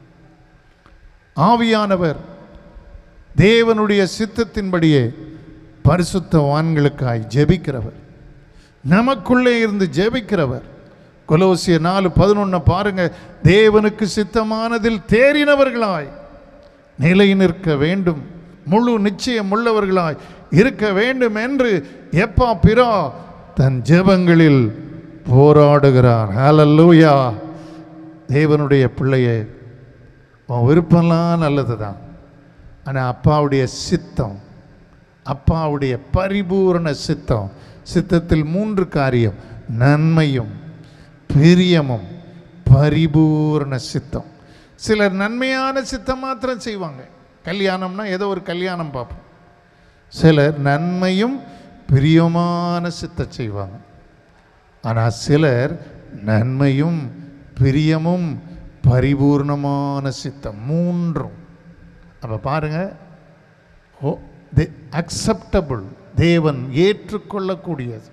ஆவியானவர் தேவனுடைய சித்தத்தின்படியே பரிசுத்தவான்களுக்காய் ஜெபிக்கிறவர் நமக்குள்ளே இருந்து ஜெபிக்கிறவர் கொலோசிய நாலு பதினொன்னு பாருங்க தேவனுக்கு சித்தமானதில் தேறினவர்களாய் நிலை நிற்க வேண்டும் முழு நிச்சயம் உள்ளவர்களாய் இருக்க வேண்டும் என்று எப்பா பிறா தன் ஜெபங்களில் போராடுகிறார் ஹalleluya தேவனுடைய பிள்ளையே உன் விருப்பம்லாம் நல்லது தான் ஆனால் அப்பாவுடைய சித்தம் அப்பாவுடைய பரிபூரண சித்தம் சித்தத்தில் மூன்று காரியம் நன்மையும் பிரியமும் பரிபூரண சித்தம் சிலர் நன்மையான சித்தம் மாத்திரம் செய்வாங்க கல்யாணம்னா ஏதோ ஒரு கல்யாணம் பார்ப்போம் சிலர் நன்மையும் பிரியமான சித்தம் செய்வாங்க ஆனால் சிலர் நன்மையும் பிரியமும் பரிபூர்ணமான சித்தம் மூன்றும் அப்போ பாருங்க ஓ அக்செப்டபிள் தேவன் ஏற்றுக்கொள்ளக்கூடியது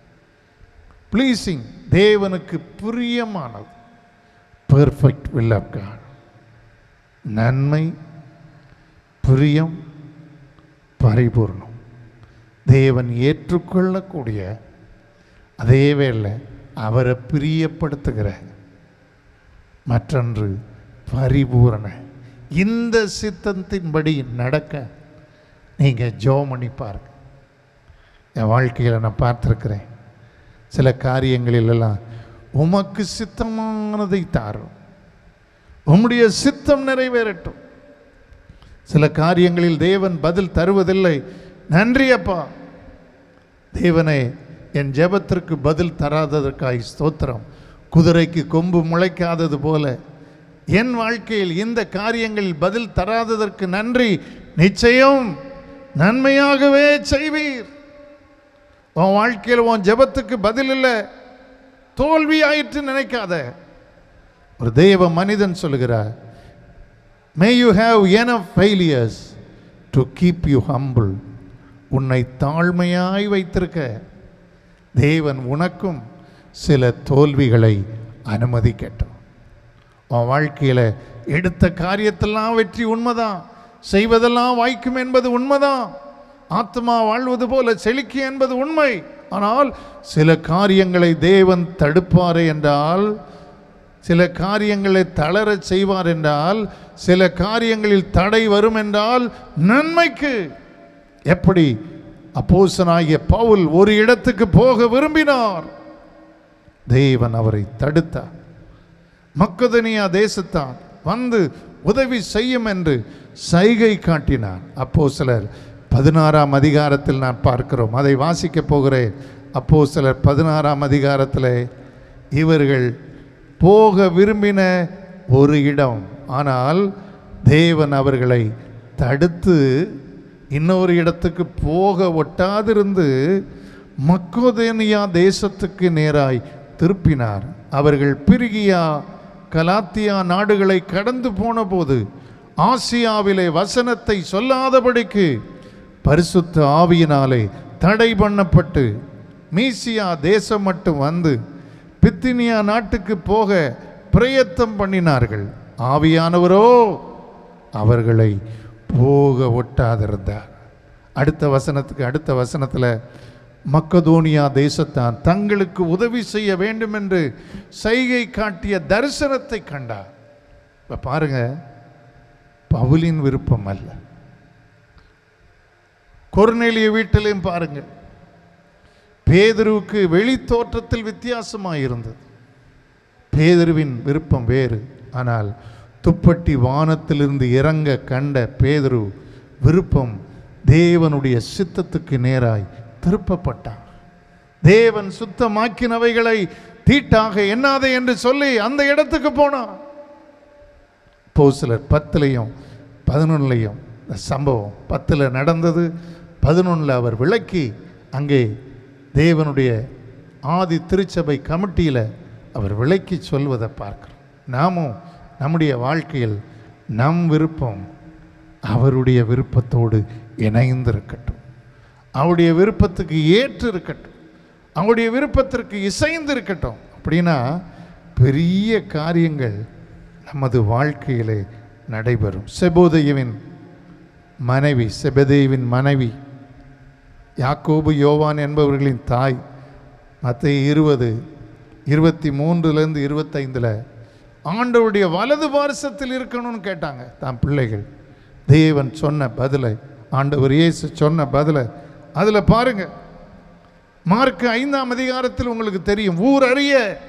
ப்ளீசிங் தேவனுக்கு பிரியமானது பெர்ஃபெக்ட் வில் ஆஃப் காட் நன்மை பிரியம் பரிபூர்ணம் தேவன் ஏற்றுக்கொள்ளக்கூடிய அதே வேளை அவரை பிரியப்படுத்துகிற மற்றொன்று பரிபூரண இந்த சித்தத்தின்படி நடக்க நீங்கள் ஜோம் பண்ணி பாருங்க என் வாழ்க்கையில் நான் பார்த்துருக்கிறேன் சில காரியங்களிலெல்லாம் உமக்கு சித்தமானதை தாரும் உம்முடைய சித்தம் நிறைவேறட்டும் சில காரியங்களில் தேவன் பதில் தருவதில்லை நன்றி அப்பா தேவனே என் ஜெபத்திற்கு பதில் தராததற்காய் ஸ்தோத்திரம் குதிரைக்கு கொம்பு முளைக்காதது போல என் வாழ்க்கையில் இந்த காரியங்களில் பதில் தராததற்கு நன்றி நிச்சயம் நன்மையாகவே செய்வீர் உன் வாழ்க்கையில் உன் ஜெபத்துக்கு பதில் இல்லை தோல்வி ஆயிற்று நினைக்காத ஒரு தெய்வ மனிதன் சொல்லுகிறார் may you have enough failures to keep you humble உன்னை தாழ்மையாய் வைத்திருக்க தேவன் உனக்கும் சில தோல்விகளை அனுமதிக்கட்டும் உன் வாழ்க்கையில் எடுத்த காரியத்தெல்லாம் வெற்றி உண்மைதான் செய்வதெல்லாம் வாய்க்கும் என்பது உண்மைதான் ஆத்மா வாழ்வது போல செழிக்கு என்பது உண்மை ஆனால் சில காரியங்களை தேவன் தடுப்பாரே என்றால் சில காரியங்களை தளரச் செய்வார் என்றால் சில காரியங்களில் தடை வரும் என்றால் நன்மைக்கு எப்படி அப்போசனாகிய பவுல் ஒரு இடத்துக்கு போக விரும்பினார் தேவன் அவரை தடுத்தார் மக்கதனியா தேசத்தான் வந்து உதவி செய்யும் என்று சைகை காட்டினார் அப்போ சிலர் பதினாறாம் அதிகாரத்தில் நான் பார்க்கிறோம் அதை வாசிக்க போகிறேன் அப்போ சிலர் பதினாறாம் அதிகாரத்தில் இவர்கள் போக விரும்பின ஒரு இடம் ஆனால் தேவன் அவர்களை தடுத்து இன்னொரு இடத்துக்கு போக ஒட்டாதிருந்து மக்கோதேனியா தேசத்துக்கு நேராய் திருப்பினார் அவர்கள் பிரிகியா கலாத்தியா நாடுகளை கடந்து போனபோது ஆசியாவிலே வசனத்தை சொல்லாதபடிக்கு பரிசுத்த ஆவியினாலே தடை பண்ணப்பட்டு மீசியா தேசம் மட்டும் வந்து பித்தினியா நாட்டுக்கு போக பிரயத்தம் பண்ணினார்கள் ஆவியானவரோ அவர்களை போக ஒட்டாதிருந்தார் அடுத்த வசனத்துக்கு அடுத்த வசனத்தில் மக்கதோனியா தேசத்தான் தங்களுக்கு உதவி செய்ய வேண்டும் என்று செய்கை காட்டிய தரிசனத்தை கண்டார் இப்போ பாருங்க பவுலின் விருப்பம் அல்ல கொர்நேலிய வீட்டிலையும் பாருங்க பேதுருவுக்கு வெளி தோற்றத்தில் வித்தியாசமாக இருந்தது பேதுருவின் விருப்பம் வேறு ஆனால் துப்பட்டி வானத்திலிருந்து இறங்க கண்ட பேதுரு விருப்பம் தேவனுடைய சித்தத்துக்கு நேராய் திருப்பப்பட்டான் தேவன் சுத்தமாக்கினவைகளை தீட்டாக எண்ணாதே என்று சொல்லி அந்த இடத்துக்கு போனான் இப்போ சிலர் பத்துலையும் பதினொன்றுலையும் இந்த சம்பவம் பத்தில் நடந்தது பதினொன்றில் அவர் விளக்கி அங்கே தேவனுடைய ஆதி திருச்சபை கமிட்டியில் அவர் விலைக்கு சொல்வதை பார்க்கிறோம் நாமும் நம்முடைய வாழ்க்கையில் நம் விருப்பம் அவருடைய விருப்பத்தோடு இணைந்து இருக்கட்டும் அவருடைய விருப்பத்துக்கு ஏற்று இருக்கட்டும் அவருடைய விருப்பத்திற்கு இசைந்து இருக்கட்டும் அப்படின்னா பெரிய காரியங்கள் நமது வாழ்க்கையிலே நடைபெறும் செபோதையுவின் மனைவி செபதேவின் மனைவி யாக்கோபு யோவான் என்பவர்களின் தாய் மற்ற இருபது இருபத்தி மூன்றுலேருந்து இருபத்தைந்தில் ஆண்டவருடைய வலது பார்சத்தில் இருக்கணும்னு கேட்டாங்க தான் பிள்ளைகள் தேவன் சொன்ன பதிலை ஆண்டவர் இயேசு சொன்ன பதிலை அதில் பாருங்க மார்க் ஐந்தாம் அதிகாரத்தில் உங்களுக்கு தெரியும் ஊர் அறிய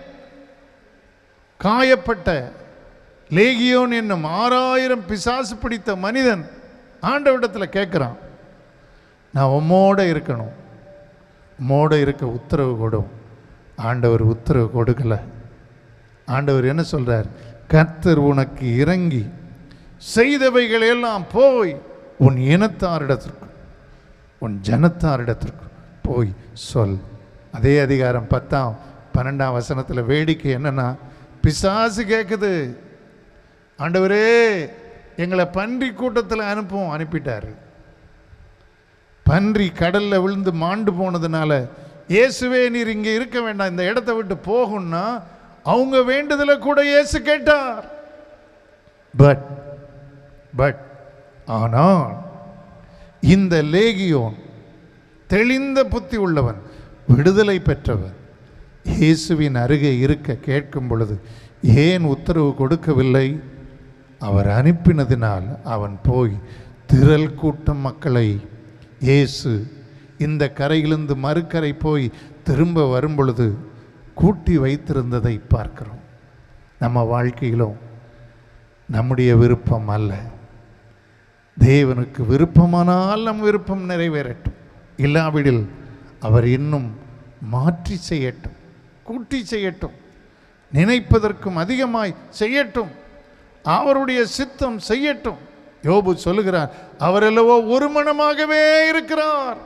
காயப்பட்ட லேகியோன் என்னும் ஆறாயிரம் பிசாசு பிடித்த மனிதன் ஆண்டவரிடத்தில் கேட்குறான் நான் உம்மோட இருக்கணும் உம்மோட இருக்க உத்தரவு கொடும் ஆண்டவர் உத்தரவு கொடுக்கல ஆண்டவர் என்ன சொல்றார் கர்த்தர் உனக்கு இறங்கி செய்தவைகள் எல்லாம் போய் உன் இனத்தாரிடத்திற்கு உன் ஜனத்தாரிடத்திற்கு போய் சொல் அதே அதிகாரம் பத்தாம் பன்னெண்டாம் வசனத்தில் வேடிக்கை என்னன்னா பிசாசு கேட்குது ஆண்டவரே எங்களை பன்றி கூட்டத்தில் அனுப்பும் அனுப்பிட்டாரு பன்றி கடல்ல விழுந்து மாண்டு போனதுனால இயேசுவே நீர் இங்கே இருக்க வேண்டாம் இந்த இடத்த விட்டு போகும்னா அவங்க வேண்டுதலை கூட இயேசு கேட்டார் பட் பட் ஆனால் இந்த லேகியோன் தெளிந்த புத்தி உள்ளவன் விடுதலை பெற்றவன் இயேசுவின் அருகே இருக்க கேட்கும் பொழுது ஏன் உத்தரவு கொடுக்கவில்லை அவர் அனுப்பினதினால் அவன் போய் திரள் கூட்டம் மக்களை இயேசு இந்த கரையிலிருந்து மறுக்கரை போய் திரும்ப வரும் பொழுது கூட்டி வைத்திருந்ததை பார்க்கிறோம் நம்ம வாழ்க்கையிலும் நம்முடைய விருப்பம் அல்ல தேவனுக்கு விருப்பமானால் நம் விருப்பம் நிறைவேறட்டும் இல்லாவிடில் அவர் இன்னும் மாற்றி செய்யட்டும் கூட்டி செய்யட்டும் நினைப்பதற்கும் அதிகமாய் செய்யட்டும் அவருடைய சித்தம் செய்யட்டும் யோபு சொல்லுகிறார் அவரெல்லவோ ஒரு மனமாகவே இருக்கிறார்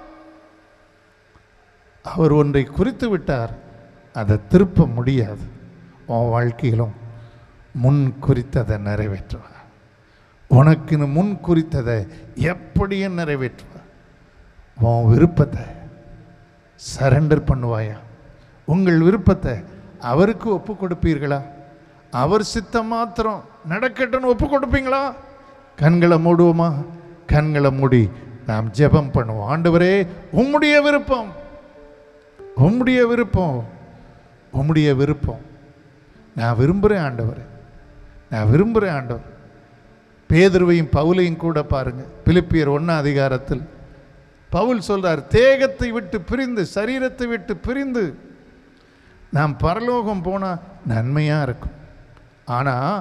அவர் ஒன்றை குறித்து விட்டார் அதை திருப்ப முடியாது உன் வாழ்க்கையிலும் முன் குறித்ததை நிறைவேற்றுவார் உனக்குன்னு முன் குறித்ததை எப்படியும் நிறைவேற்றுவார் உன் விருப்பத்தை சரண்டர் பண்ணுவாயா உங்கள் விருப்பத்தை அவருக்கு ஒப்பு கொடுப்பீர்களா அவர் சித்தம் மாத்திரம் நடக்கட்டும்னு ஒப்பு கொடுப்பீங்களா கண்களை மூடுவோமா கண்களை மூடி நாம் ஜெபம் பண்ணுவோம் ஆண்டவரே உம்முடைய விருப்பம் உம்முடைய விருப்பம் உம்முடைய விருப்பம் நான் விரும்புகிறேன் ஆண்டவரே நான் விரும்புகிறேன் ஆண்டவர் பேதுருவையும் பவுலையும் கூட பாருங்க பிலிப்பியர் ஒன்னா அதிகாரத்தில் பவுல் சொல்றார் தேகத்தை விட்டு பிரிந்து சரீரத்தை விட்டு பிரிந்து நாம் பரலோகம் போனால் நன்மையாக இருக்கும் ஆனால்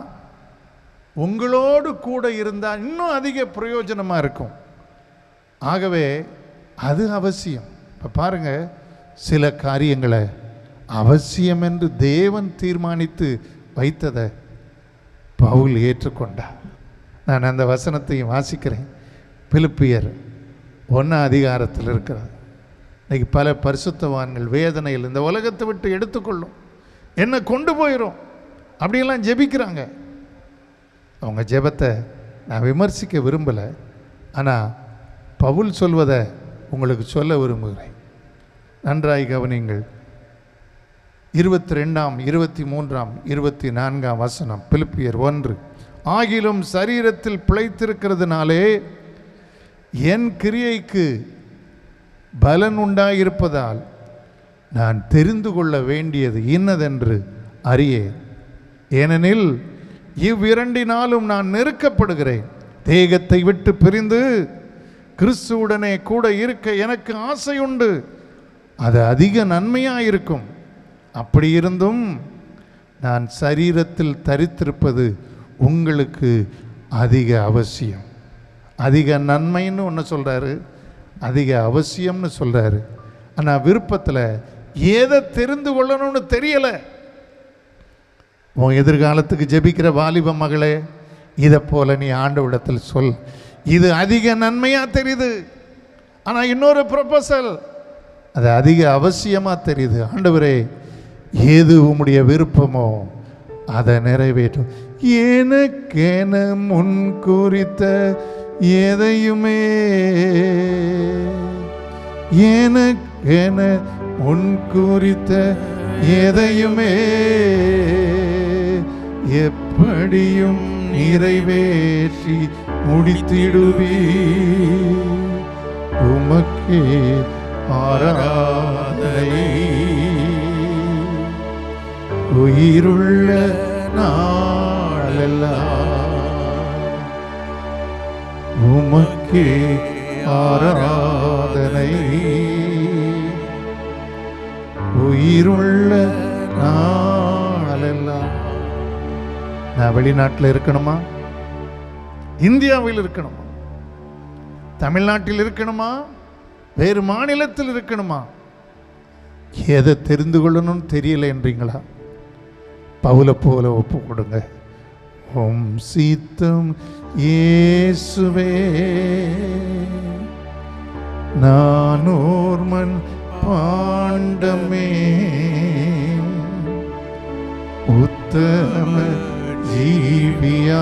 உங்களோடு கூட இருந்தால் இன்னும் அதிக பிரயோஜனமாக இருக்கும் ஆகவே அது அவசியம் இப்போ பாருங்க சில காரியங்களை அவசியம் என்று தேவன் தீர்மானித்து வைத்ததை பவுல் ஏற்றுக்கொண்டார் நான் அந்த வசனத்தையும் வாசிக்கிறேன் பிலிப்பியர் ஒன்றா அதிகாரத்தில் இருக்கிறது இன்னைக்கு பல பரிசுத்தவான்கள் வேதனையில் இந்த உலகத்தை விட்டு எடுத்துக்கொள்ளும் என்ன கொண்டு போயிடும் அப்படியெல்லாம் ஜெபிக்கிறாங்க அவங்க ஜெபத்தை நான் விமர்சிக்க விரும்பலை ஆனால் பவுல் சொல்வதை உங்களுக்கு சொல்ல விரும்புகிறேன் நன்றாய் கவனிங்கள் இருபத்தி ரெண்டாம் இருபத்தி மூன்றாம் இருபத்தி நான்காம் வசனம் பிலிப்பியர் ஒன்று ஆகிலும் சரீரத்தில் பிழைத்திருக்கிறதுனாலே என் கிரியைக்கு பலன் உண்டாயிருப்பதால் நான் தெரிந்து கொள்ள வேண்டியது இன்னதென்று அறியேன் ஏனெனில் இவ்விரண்டினாலும் நான் நெருக்கப்படுகிறேன் தேகத்தை விட்டு பிரிந்து கிறிஸ்துவுடனே கூட இருக்க எனக்கு ஆசை உண்டு அது அதிக நன்மையாக இருக்கும் அப்படி இருந்தும் நான் சரீரத்தில் தரித்திருப்பது உங்களுக்கு அதிக அவசியம் அதிக நன்மைன்னு ஒன்று சொல்கிறாரு அதிக அவசியம்னு சொல்கிறாரு ஆனால் விருப்பத்தில் எதை தெரிந்து கொள்ளணும்னு தெரியலை உன் எதிர்காலத்துக்கு ஜெபிக்கிற வாலிப மகளே இதை போல நீ ஆண்டவிடத்தில் சொல் இது அதிக நன்மையாக தெரியுது ஆனால் இன்னொரு ப்ரொபோசல் அது அதிக அவசியமாக தெரியுது ஆண்டவரே எது உம்முடைய விருப்பமோ அதை நிறைவேற்றும் எனக்கென முன் குறித்த எதையுமே எனக்கென முன் குறித்த எதையுமே எப்படியும் நிறைவேற்றி முடித்திடுவி உமக்கே ஆராதனை உயிருள்ள நாளெல்லாம் உமக்கே ஆராதனை உயிருள்ள நாளெல்லாம் நான் வெளிநாட்டில் இருக்கணுமா இந்தியாவில் இருக்கணுமா தமிழ்நாட்டில் இருக்கணுமா வேறு மாநிலத்தில் இருக்கணுமா எதை தெரிந்து கொள்ளணும்னு தெரியல என்றீங்களா பவுல போல ஒப்பு கொடுங்க உம் சீத்தம் இயேசுவே நானோர்மன் பாண்டமே உத்தம ஜீவியா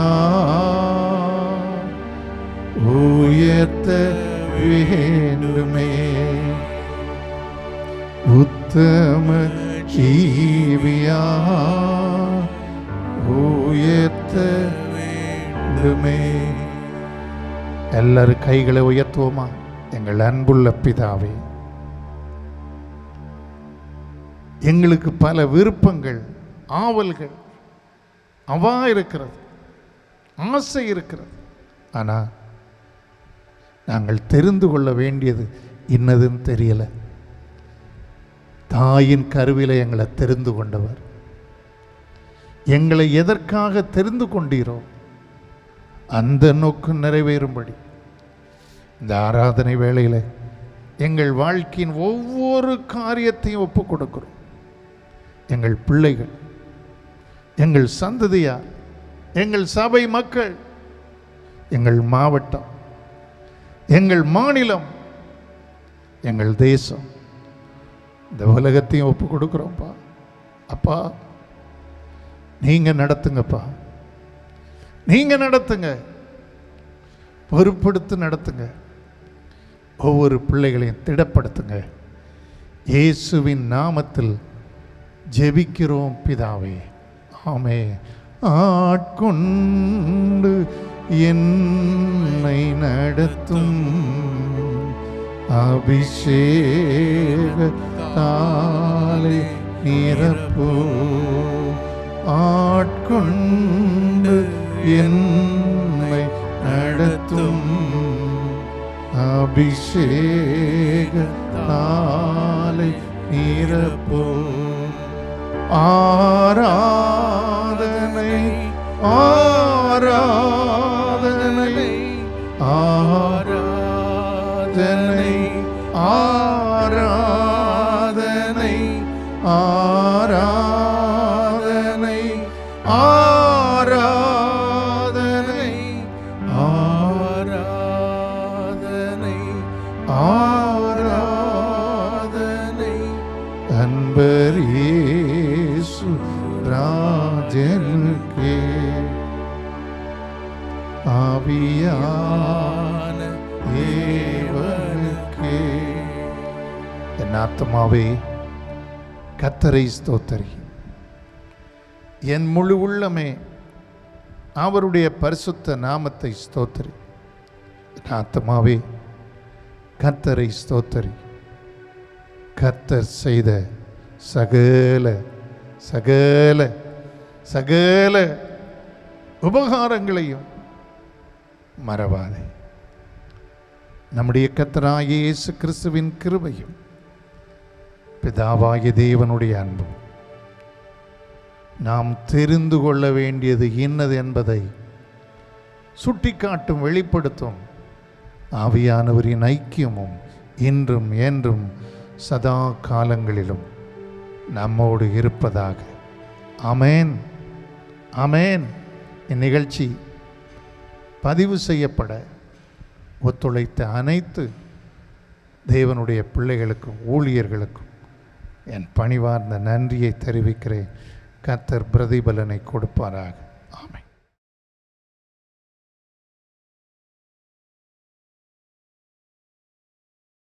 உயர்த்த வேண்டுமே உத்தம ஜீவியா உயர்த்த வேண்டுமே எல்லாரும் கைகளை உயர்த்துவோமா எங்கள் அன்புள்ள பிதாவே எங்களுக்கு பல விருப்பங்கள் ஆவல்கள் அவா இருக்கிறது ஆசை இருக்கிறது ஆனால் நாங்கள் தெரிந்து கொள்ள வேண்டியது இன்னதுன்னு தெரியல தாயின் கருவில எங்களை தெரிந்து கொண்டவர் எங்களை எதற்காக தெரிந்து கொண்டீரோ அந்த நோக்கம் நிறைவேறும்படி இந்த ஆராதனை வேளையில் எங்கள் வாழ்க்கையின் ஒவ்வொரு காரியத்தையும் ஒப்பு கொடுக்கிறோம் எங்கள் பிள்ளைகள் எங்கள் சந்ததியார் எங்கள் சபை மக்கள் எங்கள் மாவட்டம் எங்கள் மாநிலம் எங்கள் தேசம் இந்த உலகத்தையும் ஒப்பு கொடுக்குறோம்ப்பா அப்பா நீங்க நடத்துங்கப்பா நீங்க நடத்துங்க பொறுப்படுத்து நடத்துங்க ஒவ்வொரு பிள்ளைகளையும் திடப்படுத்துங்க இயேசுவின் நாமத்தில் ஜெபிக்கிறோம் பிதாவே ஆமே ஆட்கொண்டு என்னை நடத்தும் அபிஷேகத்தாலே நிரப்பு ஆட்கொண்டு என்னை நடத்தும் அபிஷேகத்தாலே நிரப்பு ஆராதனை ஆராதனை ஆராதனை ஆராதனை ஆராதனை ஆராதனை ஆராதனை ஆராதனை அன்பர் இயேசு ராஜனுக்கே ஆவியான தேவனுக்கே என் ஆத்மாவே கத்தரை ஸ்தோத்தரி என் முழு உள்ளமே அவருடைய பரிசுத்த நாமத்தை ஸ்தோத்தரி என் ஆத்மாவே கத்தரை ஸ்தோத்தரி கர்த்தர் செய்த சகல சகல சகல உபகாரங்களையும் மறவாதே நம்முடைய கர்த்தராகிய இயேசு கிறிஸ்துவின் கிருபையும் பிதாவாகிய தேவனுடைய அன்பும் நாம் தெரிந்து கொள்ள வேண்டியது இன்னது என்பதை சுட்டிக்காட்டும் வெளிப்படுத்தும் ஆவியானவரின் ஐக்கியமும் இன்றும் என்றும் சதா காலங்களிலும் நம்மோடு இருப்பதாக அமேன் அமேன் இந்நிகழ்ச்சி பதிவு செய்யப்பட ஒத்துழைத்த அனைத்து தேவனுடைய பிள்ளைகளுக்கும் ஊழியர்களுக்கும் என் பணிவார்ந்த நன்றியை தெரிவிக்கிறேன் கர்த்தர் பிரதிபலனை கொடுப்பாராக